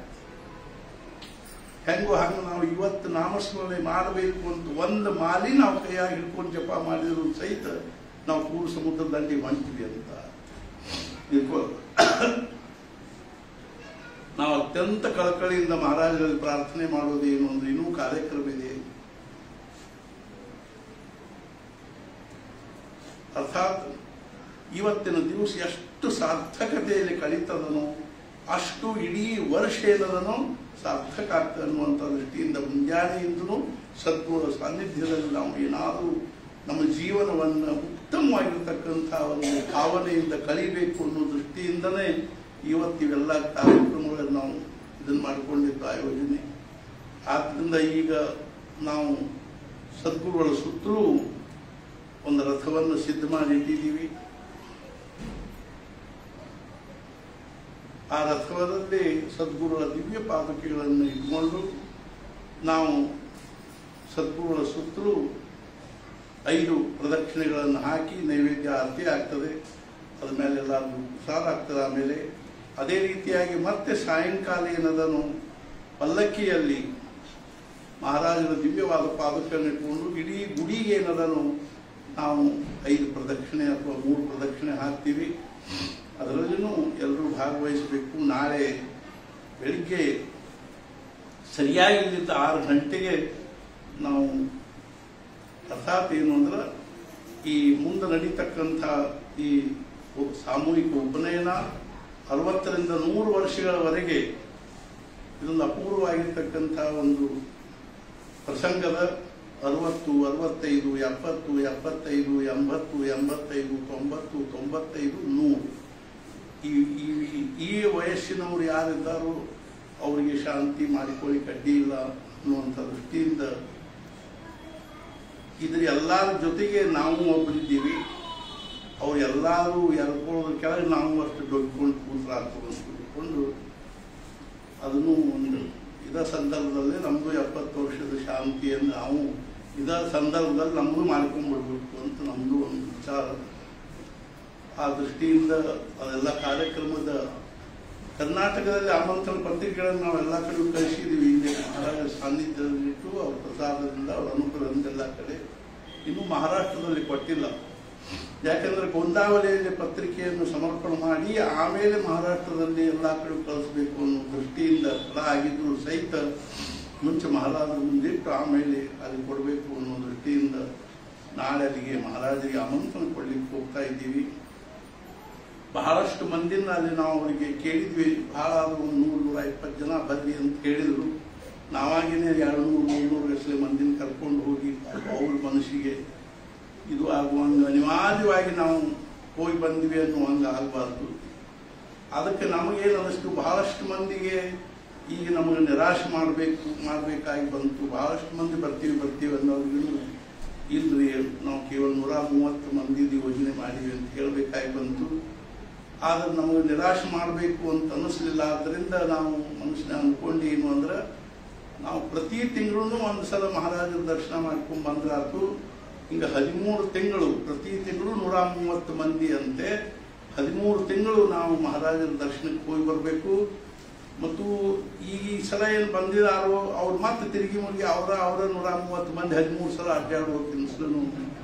ಹೆಂಗೋ ಹಂಗ ನಾವು ಇವತ್ತು ನಾಮಸ್ಮರಣೆ ಮಾಡಬೇಕು ಅಂತ ಒಂದು ಮಾಲಿ ನಾವು ಕೈಯಾಗಿ ಹಿಡ್ಕೊಂಡು ಜಪ ಮಾಡಿದ್ರು ಸಹಿತ ನಾವು ಪೂರ್ವ ಸಮುದ್ರ ದಂಡಿಗೆ ಹೊಂಟಿವಿ ಅಂತ ತಿಳ್ಕೊ ನಾವು ಅತ್ಯಂತ ಕಳಕಳಿಯಿಂದ ಮಹಾರಾಜರಲ್ಲಿ ಪ್ರಾರ್ಥನೆ ಮಾಡೋದು ಏನು ಅಂದ್ರೆ ಇನ್ನೂ ಕಾರ್ಯಕ್ರಮ ಇದೆ ಅರ್ಥಾತ್ ಇವತ್ತಿನ ದಿವಸ ಎಷ್ಟು ಸಾರ್ಥಕತೆಯಲ್ಲಿ ಕಳೀತದನೋ ಅಷ್ಟು ಇಡೀ ವರ್ಷ ಏನದನೋ ಸಾರ್ಥಕ ಆಗ್ತದೆ ಅನ್ನುವಂಥ ದೃಷ್ಟಿಯಿಂದ ಮುಂಜಾನೆಯಿಂದಲೂ ಸದ್ಗುಣ ಸಾನ್ನಿಧ್ಯದಲ್ಲಿ ನಾವು ಏನಾದರೂ ನಮ್ಮ ಜೀವನವನ್ನು ಉತ್ತಮವಾಗಿರ್ತಕ್ಕಂಥ ಒಂದು ಭಾವನೆಯಿಂದ ಕಳಿಬೇಕು ಅನ್ನೋ ದೃಷ್ಟಿಯಿಂದನೇ ಇವತ್ತಿವೆಲ್ಲ ಕಾರ್ಯಕ್ರಮಗಳನ್ನು ನಾವು ಇದನ್ನು ಮಾಡಿಕೊಂಡಿದ್ದು ಆಯೋಜನೆ ಆದ್ದರಿಂದ ಈಗ ನಾವು ಸದ್ಗುರುಗಳ ಸುತ್ತಲೂ ಒಂದು ರಥವನ್ನು ಸಿದ್ಧ ಮಾಡಿ ಇಟ್ಟಿದ್ದೀವಿ ಆ ರಥದಲ್ಲಿ ಸದ್ಗುರುಗಳ ದಿವ್ಯ ಪಾದುಕೆಗಳನ್ನು ಇಟ್ಕೊಂಡು ನಾವು ಸದ್ಗುರುಗಳ ಸುತ್ತಲೂ ಐದು ಪ್ರದಕ್ಷಿಣೆಗಳನ್ನು ಹಾಕಿ ನೈವೇದ್ಯ ಆರತಿ ಆಗ್ತದೆ ಅದ ಮೇಲೆ ಎಲ್ಲರೂ ಪ್ರಸಾದ ಆಗ್ತದೆ ಆಮೇಲೆ ಅದೇ ರೀತಿಯಾಗಿ ಮತ್ತೆ ಸಾಯಂಕಾಲ ಏನದನು ಪಲ್ಲಕ್ಕಿಯಲ್ಲಿ ಮಹಾರಾಜರ ದಿವ್ಯವಾದ ಪಾದಕಗಳನ್ನು ಇಟ್ಕೊಂಡು ಇಡೀ ಗುಡಿಗೆ ಏನದನು ನಾವು ಐದು ಪ್ರದಕ್ಷಿಣೆ ಅಥವಾ ಮೂರು ಪ್ರದಕ್ಷಿಣೆ ಹಾಕ್ತೀವಿ ಅದರಲ್ಲಿನೂ ಎಲ್ಲರೂ ಭಾಗವಹಿಸಬೇಕು ನಾಳೆ ಬೆಳಿಗ್ಗೆ ಸರಿಯಾಗಿ ಇಲ್ಲಿದ್ದ ಆರು ಗಂಟೆಗೆ ನಾವು ಅರ್ಥಾತ್ ಏನು ಅಂದ್ರೆ ಈ ಮುಂದೆ ನಡೀತಕ್ಕಂಥ ಈ ಉ- ಸಾಮೂಹಿಕ ಉಪನಯನ ಅರವತ್ತರಿಂದ ನೂರು ವರ್ಷಗಳವರೆಗೆ ಇದೊಂದು ಅಪೂರ್ವವಾಗಿರ್ತಕ್ಕಂಥ ಒಂದು ಪ್ರಸಂಗದ ಅರವತ್ತು ಅರವತ್ತೈದು ಎಪ್ಪತ್ತು ಎಪ್ಪತ್ತೈದು ಎಂಬತ್ತು ಎಂಬತ್ತೈದು ತೊಂಬತ್ತು ತೊಂಬತ್ತೈದು ನೂರು ಈ ಈ- ಈ ವಯಸ್ಸಿನವರು ಯಾರಿದ್ದಾರೋ ಅವರಿಗೆ ಶಾಂತಿ ಮಾಡಿಕೊಳ್ಳಿ ಅಡ್ಡಿ ಇಲ್ಲ ಅನ್ನುವಂಥ ದೃಷ್ಟಿಯಿಂದ ಇದ್ರ ಎಲ್ಲರ ಜೊತೆಗೆ ನಾವು ಒಬ್ಬರಿದ್ದೀವಿ ಅವ್ರು ಎಲ್ಲರೂ ಎಳ್ಕೊಳ್ಳೋದ್ರ ಕೆಳಗೆ ನಾವು ಅಷ್ಟು ದೊಡ್ಕೊಂಡು ಕೂತ್ರಾಗ್ತದೆ ಅಂತ ತಿಳ್ಕೊಂಡು ಅದನ್ನು ಒಂದು ಇದ ಸಂದರ್ಭದಲ್ಲಿ ನಮ್ಮದು ಎಪ್ಪತ್ತು ವರ್ಷದ ಶಾಂತಿಯನ್ನು ನಾವು ಇದ ಸಂದರ್ಭದಲ್ಲಿ ನಮ್ಮದು ಮಾಡ್ಕೊಂಡ್ಬಿಡ್ಬೇಕು ಅಂತ ನಮ್ಮದು ಒಂದು ವಿಚಾರ ಆ ದೃಷ್ಟಿಯಿಂದ ಅದೆಲ್ಲ ಕಾರ್ಯಕ್ರಮದ ಕರ್ನಾಟಕದಲ್ಲಿ ಆಮಂತ್ರಣ ಪತ್ರಿಕೆಗಳನ್ನು ನಾವು ಎಲ್ಲ ಕಡೆ ಕಳಿಸಿದ್ದೀವಿ ಇಲ್ಲಿ ಮಹಾರಾಜ ಸಾನ್ನಿಧ್ಯದಲ್ಲಿಟ್ಟು ಅವ್ರ ಪ್ರಸಾದದಿಂದ ಅವ್ರ ಅನುಗ್ರಹದಿಂದ ಎಲ್ಲ ಕಡೆ ಇನ್ನೂ ಮಹಾರಾಷ್ಟ್ರದಲ್ಲಿ ಕೊಟ್ಟಿಲ್ಲ ಯಾಕೆಂದ್ರೆ ಗೊಂದಾವಲಿಯಲ್ಲಿ ಪತ್ರಿಕೆಯನ್ನು ಸಮರ್ಪಣೆ ಮಾಡಿ ಆಮೇಲೆ ಮಹಾರಾಷ್ಟ್ರದಲ್ಲಿ ಎಲ್ಲ ಕಡೆ ಕಳಿಸ್ಬೇಕು ಅನ್ನೋ ದೃಷ್ಟಿಯಿಂದ ಫಲ ಆಗಿದ್ರು ಸಹಿತ ಮುಂಚೆ ಮಹಾರಾಜರ ಮುಂದಿಟ್ಟು ಆಮೇಲೆ ಅಲ್ಲಿ ಕೊಡಬೇಕು ಅನ್ನೋ ದೃಷ್ಟಿಯಿಂದ ನಾಳೆ ಅಲ್ಲಿಗೆ ಮಹಾರಾಜರಿಗೆ ಆಮಂತ್ರಣ ಕೊಡ್ಲಿಕ್ಕೆ ಹೋಗ್ತಾ ಇದ್ದೀವಿ ಬಹಳಷ್ಟು ಮಂದಿನ ಅಲ್ಲಿ ನಾವು ಅವರಿಗೆ ಕೇಳಿದ್ವಿ ಬಹಳ ಆದ್ರೂ ಒಂದು ನೂರು ನೂರ ಇಪ್ಪತ್ತು ಜನ ಬರ್ರಿ ಅಂತ ಹೇಳಿದ್ರು ನಾವಾಗಿನೇ ಎರಡು ನೂರು ಮುನ್ನೂರು ಗಸಲೆ ಮಂದಿನ ಕರ್ಕೊಂಡು ಹೋಗಿ ಅವ್ರ ಮನಸ್ಸಿಗೆ ಇದು ಆಗುವಂಗ ಅನಿವಾರ್ಯವಾಗಿ ನಾವು ಹೋಗಿ ಬಂದ್ವಿ ಅನ್ನುವಂಗ ಆಗಬಾರ್ದು ಅದಕ್ಕೆ ನಮಗೇನು ಅನ್ನಿಸ್ತು ಬಹಳಷ್ಟು ಮಂದಿಗೆ ಈಗ ನಮಗೆ ನಿರಾಶೆ ಮಾಡಬೇಕು ಮಾಡಬೇಕಾಗಿ ಬಂತು ಬಹಳಷ್ಟು ಮಂದಿ ಬರ್ತೀವಿ ಬರ್ತೀವಿ ಅನ್ನೋರಿಗೂ ಇಲ್ರಿ ನಾವು ಕೇವಲ ನೂರ ಮೂವತ್ತು ಮಂದಿದು ಯೋಜನೆ ಮಾಡಿವಿ ಅಂತ ಹೇಳಬೇಕಾಗಿ ಬಂತು ಆದ್ರೆ ನಮಗೆ ನಿರಾಶೆ ಮಾಡಬೇಕು ಅಂತ ಅನ್ನಿಸ್ಲಿಲ್ಲ ಆದ್ದರಿಂದ ನಾವು ಮನುಷ್ಯನ ಅಂದ್ಕೊಂಡು ಏನು ಅಂದ್ರೆ ನಾವು ಪ್ರತಿ ತಿಂಗಳು ಒಂದು ಸಲ ಮಹಾರಾಜರ ದರ್ಶನ ಮಾಡ್ಕೊಂಡ್ ಬಂದ್ರಾತು ಹಿಂಗ ಹದಿಮೂರು ತಿಂಗಳು ಪ್ರತಿ ತಿಂಗಳು ನೂರ ಮೂವತ್ತು ಮಂದಿ ಅಂತೆ ಹದಿಮೂರು ತಿಂಗಳು ನಾವು ಮಹಾರಾಜರ ದರ್ಶನಕ್ಕೆ ಹೋಗಿ ಬರಬೇಕು ಮತ್ತು ಈ ಸಲ ಏನು ಬಂದಿದಾರೋ ಅವ್ರು ಮತ್ತೆ ತಿರುಗಿ ಮುರುಗಿ ಅವರ ಅವರ ನೂರ ಮೂವತ್ತು ಮಂದಿ ಹದಿಮೂರು ಸಲ ಅಡ್ಡಾಡುವ ಕೆಲಸನು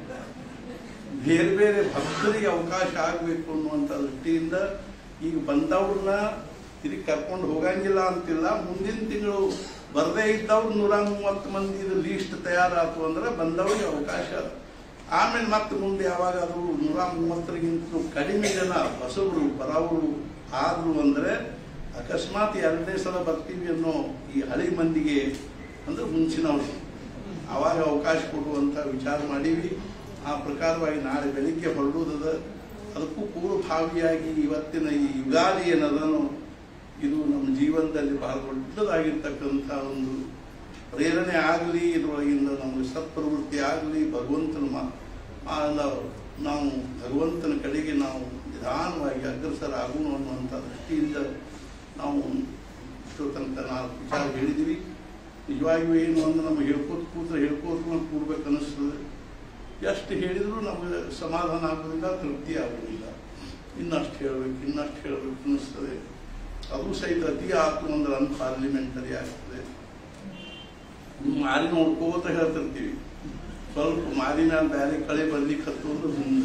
ಬೇರೆ ಬೇರೆ ಭಕ್ತರಿಗೆ ಅವಕಾಶ ಆಗಬೇಕು ಅನ್ನುವಂಥ ದೃಷ್ಟಿಯಿಂದ ಈಗ ಬಂದವ್ರನ್ನ ತಿರುಗಿ ಕರ್ಕೊಂಡು ಹೋಗಂಗಿಲ್ಲ ಅಂತಿಲ್ಲ ಮುಂದಿನ ತಿಂಗಳು ಬರದೇ ಇದ್ದವ್ರು ನೂರ ಮೂವತ್ತು ಮಂದಿ ಲೀಸ್ಟ್ ತಯಾರಾತು ಅಂದ್ರೆ ಬಂದವ್ರಿಗೆ ಅವಕಾಶ ಆಮೇಲೆ ಮತ್ತೆ ಮುಂದೆ ಯಾವಾಗಾದ್ರೂ ನೂರ ಮೂವತ್ತರಿಗಿಂತ ಕಡಿಮೆ ಜನ ಹೊಸಬರು ಬರೋರು ಆದ್ರು ಅಂದ್ರೆ ಅಕಸ್ಮಾತ್ ಎರಡನೇ ಸಲ ಬರ್ತೀವಿ ಅನ್ನೋ ಈ ಹಳಿ ಮಂದಿಗೆ ಅಂದ್ರೆ ಮುಂಚಿನವ್ರು ಅವಾಗ ಅವಕಾಶ ಕೊಡುವಂತ ವಿಚಾರ ಮಾಡೀವಿ ಆ ಪ್ರಕಾರವಾಗಿ ನಾಳೆ ಬೆಳಿಗ್ಗೆ ಹೊರಡುವುದದ ಅದಕ್ಕೂ ಪೂರ್ವಭಾವಿಯಾಗಿ ಇವತ್ತಿನ ಈ ಯುಗಾದಿ ಏನದನೋ ಇದು ನಮ್ಮ ಜೀವನದಲ್ಲಿ ಬಹಳ ದೊಡ್ಡದಾಗಿರ್ತಕ್ಕಂಥ ಒಂದು ಪ್ರೇರಣೆ ಆಗಲಿ ಇದರೊಳಗಿಂದ ನಮಗೆ ಸತ್ಪ್ರವೃತ್ತಿ ಆಗಲಿ ಭಗವಂತನ ಮಾ ಆ ನಾವು ನಾವು ಭಗವಂತನ ಕಡೆಗೆ ನಾವು ನಿಧಾನವಾಗಿ ಅಗ್ರಸರ ಆಗೋಣ ಅನ್ನುವಂಥ ದೃಷ್ಟಿಯಿಂದ ನಾವು ಇಷ್ಟೋ ತನಕ ನಾಲ್ಕು ವಿಚಾರ ಹೇಳಿದ್ದೀವಿ ನಿಜವಾಗಿಯೂ ಏನು ಅಂದ್ರೆ ನಮಗೆ ಹೇಳ್ಕೋತ ಕೂತ್ರೆ ಹೇಳ್ಕೋತ ಕೂಡ್ಬೇಕು ಅನ್ನಿಸ್ತದೆ ಎಷ್ಟು ಹೇಳಿದ್ರು ನಮಗೆ ಸಮಾಧಾನ ಆಗೋದಿಲ್ಲ ತೃಪ್ತಿ ಆಗೋದಿಲ್ಲ ಇನ್ನಷ್ಟು ಹೇಳ್ಬೇಕು ಇನ್ನಷ್ಟು ಹೇಳ್ಬೇಕು ಅನ್ನಿಸ್ತದೆ ಅದು ಸಹಿತ ಅತಿ ಆತು ಅಂದ್ರೆ ಅನ್ಪಾರ್ಲಿಮೆಂಟರಿ ಆಗ್ತದೆ ಮಾರಿ ನೋಡ್ಕೋತ ಹೇಳ್ತಿರ್ತೀವಿ ಸ್ವಲ್ಪ ಮಾರಿ ಮ್ಯಾಲ ಬ್ಯಾರೆ ಕಳೆ ಬರ್ಲಿಕ್ಕೆ ಹತ್ತೋದು ಮುಂದೆ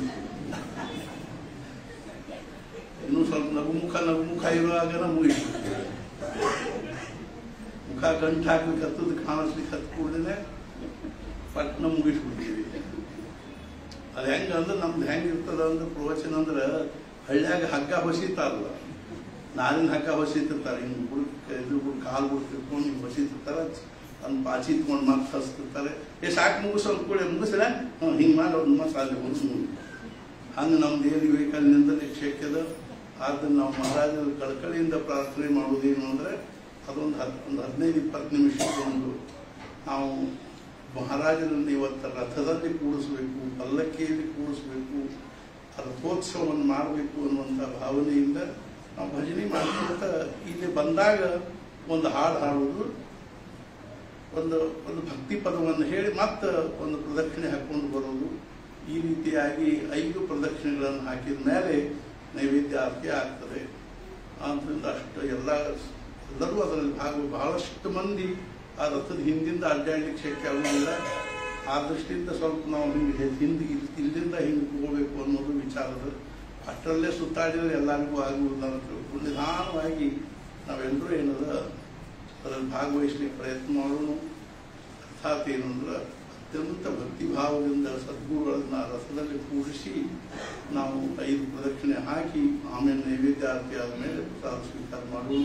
ಇನ್ನೂ ಸ್ವಲ್ಪ ನಗುಮುಖ ನಗುಮುಖ ಇರುವಾಗನ ಮುಗಿತು ಮುಖ ಗಂಟು ಹಾಕ್ಲಿಕ್ಕೆ ಹತ್ತದ ಕಾಣಿಸ್ಲಿಕ್ಕೆ ಹತ್ತು ಕೂಡಲೇ ಪಟ್ನ ಮುಗಿಸ್ಬಿಡ್ತೀವಿ ಅದು ಹೆಂಗ ಅಂದ್ರೆ ನಮ್ದು ಹೆಂಗ್ ಇರ್ತದ ಅಂದ್ರೆ ಪ್ರವಚನ ಅಂದ್ರೆ ಹಳ್ಳ್ಯಾಗ ಹಗ್ಗ ಹೊಸಿತಾರಲ್ಲ ನಾರಿನ ಹಗ್ಗ ಹೊಸಿತಿರ್ತಾರೆ ಹಿಂಗ್ ಬುಡಕ್ ಇದು ಬುಡಕ್ ಕಾಲು ಬುಡಕ್ ತಿರ್ಕೊಂಡು ಹಿಂಗ್ ಹೊಸಿತಿರ್ತಾರ ಅದನ್ನ ಪಾಚಿ ಇಟ್ಕೊಂಡು ಮತ್ತೆ ಹಸ್ತಿರ್ತಾರೆ ಏ ಸಾಕು ಮುಗಿಸೋ ಕೂಡ ಮುಗಿಸಿಲ್ಲ ಹ್ಞೂ ಹಿಂಗೆ ಮಾಡಿ ಅವ್ರನ್ನ ಮತ್ತೆ ಅಲ್ಲಿ ಮುಗಿಸ್ ಹಂಗೆ ನಮ್ಮ ದೇವಿ ವಿವೇಕಾನಂದ ಶಕ್ಯದ ಅದನ್ನ ನಾವು ಮಹಾರಾಜರ ಕಳಕಳಿಯಿಂದ ಪ್ರಾರ್ಥನೆ ಮಾಡೋದೇನು ಅಂದ್ರೆ ಅದೊಂದು ಹದ್ ಒಂದು ಹದಿನೈದು ಇಪ್ಪತ್ತು ನಿಮಿಷಕ್ಕೆ ಒಂದು ನಾವು ಮಹಾರಾಜರನ್ನು ಇವತ್ತು ರಥದಲ್ಲಿ ಕೂಡಿಸ್ಬೇಕು ಪಲ್ಲಕ್ಕಿಯಲ್ಲಿ ಕೂಡಿಸ್ಬೇಕು ರಥೋತ್ಸವವನ್ನು ಮಾಡಬೇಕು ಅನ್ನುವಂಥ ಭಾವನೆಯಿಂದ ನಾವು ಭಜನೆ ಮಾಡ್ಕೊಂತ ಇಲ್ಲಿ ಬಂದಾಗ ಒಂದು ಹಾಡು ಹಾಡುವುದು ಒಂದು ಒಂದು ಭಕ್ತಿ ಪದವನ್ನು ಹೇಳಿ ಮತ್ತೆ ಒಂದು ಪ್ರದಕ್ಷಿಣೆ ಹಾಕೊಂಡು ಬರೋದು ಈ ರೀತಿಯಾಗಿ ಐದು ಪ್ರದಕ್ಷಿಣೆಗಳನ್ನು ಹಾಕಿದ ಮೇಲೆ ನೈವೇದ್ಯ ಆರತಿ ಆಗ್ತದೆ ಆದ್ದರಿಂದ ಅಷ್ಟು ಎಲ್ಲ ಎಲ್ಲರೂ ಅದರಲ್ಲಿ ಭಾಗ ಬಹಳಷ್ಟು ಮಂದಿ ಆ ರಥದ ಹಿಂದಿಂದ ಅಡ್ಡಾಡ್ಲಿಕ್ಕೆ ಶಕ್ಯ ಆಗೋದಿಲ್ಲ ಆ ದೃಷ್ಟಿಯಿಂದ ಸ್ವಲ್ಪ ನಾವು ಹಿಂಗೆ ಹಿಂದೆ ಇಲ್- ಇಲ್ಲಿಂದ ಹಿಂಗೆ ಹೋಗಬೇಕು ಅನ್ನೋದು ವಿಚಾರದ ಅಷ್ಟರಲ್ಲೇ ಸುತ್ತಾಡಿದ್ರೆ ಎಲ್ಲರಿಗೂ ಆಗುವುದಿಲ್ಲ ಅಂತ ತಿಳ್ಕೊಂಡು ನಿಧಾನವಾಗಿ ನಾವೆಲ್ಲರೂ ಏನದ ಅದರಲ್ಲಿ ಭಾಗವಹಿಸ್ಲಿಕ್ಕೆ ಪ್ರಯತ್ನ ಮಾಡೋಣ ಅರ್ಥಾತ್ ಏನಂದ್ರೆ ಅತ್ಯಂತ ಭಕ್ತಿಭಾವದಿಂದ ಸದ್ಗುರುಗಳನ್ನ ರಥದಲ್ಲಿ ಕೂಡಿಸಿ ನಾವು ಐದು ಪ್ರದಕ್ಷಿಣೆ ಹಾಕಿ ಆಮೇಲೆ ನೈವೇದ್ಯ ಆರತಿ ಆದಮೇಲೆ ಪ್ರಸಾದ ಸ್ವೀಕಾರ ಮಾಡೋಣ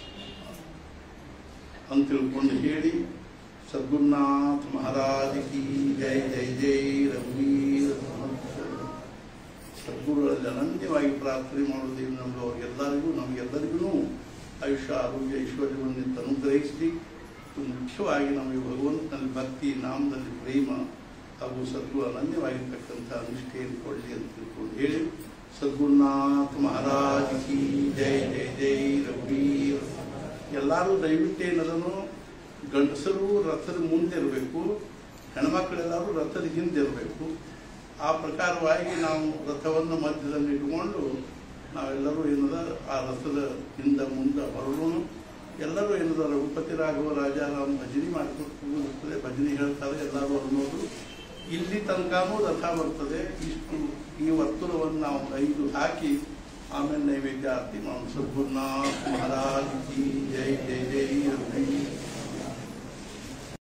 ಅಂತ ತಿಳ್ಕೊಂಡು ಹೇಳಿ ಸದ್ಗುರುನಾಥ ಮಹಾರಾಜ ಕಿ ಜೈ ಜೈ ಜೈ ರಘುವೀರ ಸಮರ್ಥ ಸದ್ಗುರುಗಳಲ್ಲಿ ಅನನ್ಯವಾಗಿ ಪ್ರಾರ್ಥನೆ ಮಾಡುವುದೇನು ನಮ್ಗೆ ಅವ್ರಿಗೆಲ್ಲರಿಗೂ ನಮಗೆಲ್ಲರಿಗೂ ಆಯುಷ್ಯ ಆರೋಗ್ಯ ಐಶ್ವರ್ಯವನ್ನು ಅನುಗ್ರಹಿಸಲಿ ಮತ್ತು ಮುಖ್ಯವಾಗಿ ನಮಗೆ ಭಗವಂತನಲ್ಲಿ ಭಕ್ತಿ ನಾಮದಲ್ಲಿ ಪ್ರೇಮ ಹಾಗೂ ಸದ್ಗುರು ಅನನ್ಯವಾಗಿರ್ತಕ್ಕಂಥ ನಿಷ್ಠೆಯನ್ನು ಕೊಡಲಿ ಅಂತ ತಿಳ್ಕೊಂಡು ಹೇಳಿ ಸದ್ಗುರುನಾಥ ಮಹಾರಾಜ ಕಿ ಜೈ ಜೈ ಜೈ ರಘುವೀರ ಎಲ್ಲರೂ ದಯವಿಟ್ಟು ಏನದನ್ನು ಗಂಡಸರು ರಥದ ಮುಂದೆ ಇರಬೇಕು ಹೆಣ್ಮಕ್ಳೆಲ್ಲರೂ ರಥದ ಹಿಂದೆ ಇರಬೇಕು ಆ ಪ್ರಕಾರವಾಗಿ ನಾವು ರಥವನ್ನು ಮಧ್ಯದಲ್ಲಿ ಇಟ್ಕೊಂಡು ನಾವೆಲ್ಲರೂ ಏನದ ಆ ರಥದ ಹಿಂದೆ ಮುಂದೆ ಹೊರಡೋಣ ಎಲ್ಲರೂ ಏನದ ರಘುಪತಿ ರಾಘವ ರಾಜಾರಾಮ್ ಭಜನೆ ಮಾಡ್ಕೊಂಡು ಹೋಗ್ತದೆ ಭಜನೆ ಹೇಳ್ತಾರೆ ಎಲ್ಲರೂ ಅನ್ನೋದು ಇಲ್ಲಿ ತನಕನೂ ರಥ ಬರ್ತದೆ ಇಷ್ಟು ಈ ವರ್ತುಲವನ್ನು ನಾವು ಐದು ಹಾಕಿ ಆಮೇಲೆ ನೈವೇದ್ಯ ಆರತಿ ಮಾಡೋಣ ಸದ್ಗುರುನಾಥ್ ಮಹಾರಾಜ್ ಕಿ ಜೈ ಜೈ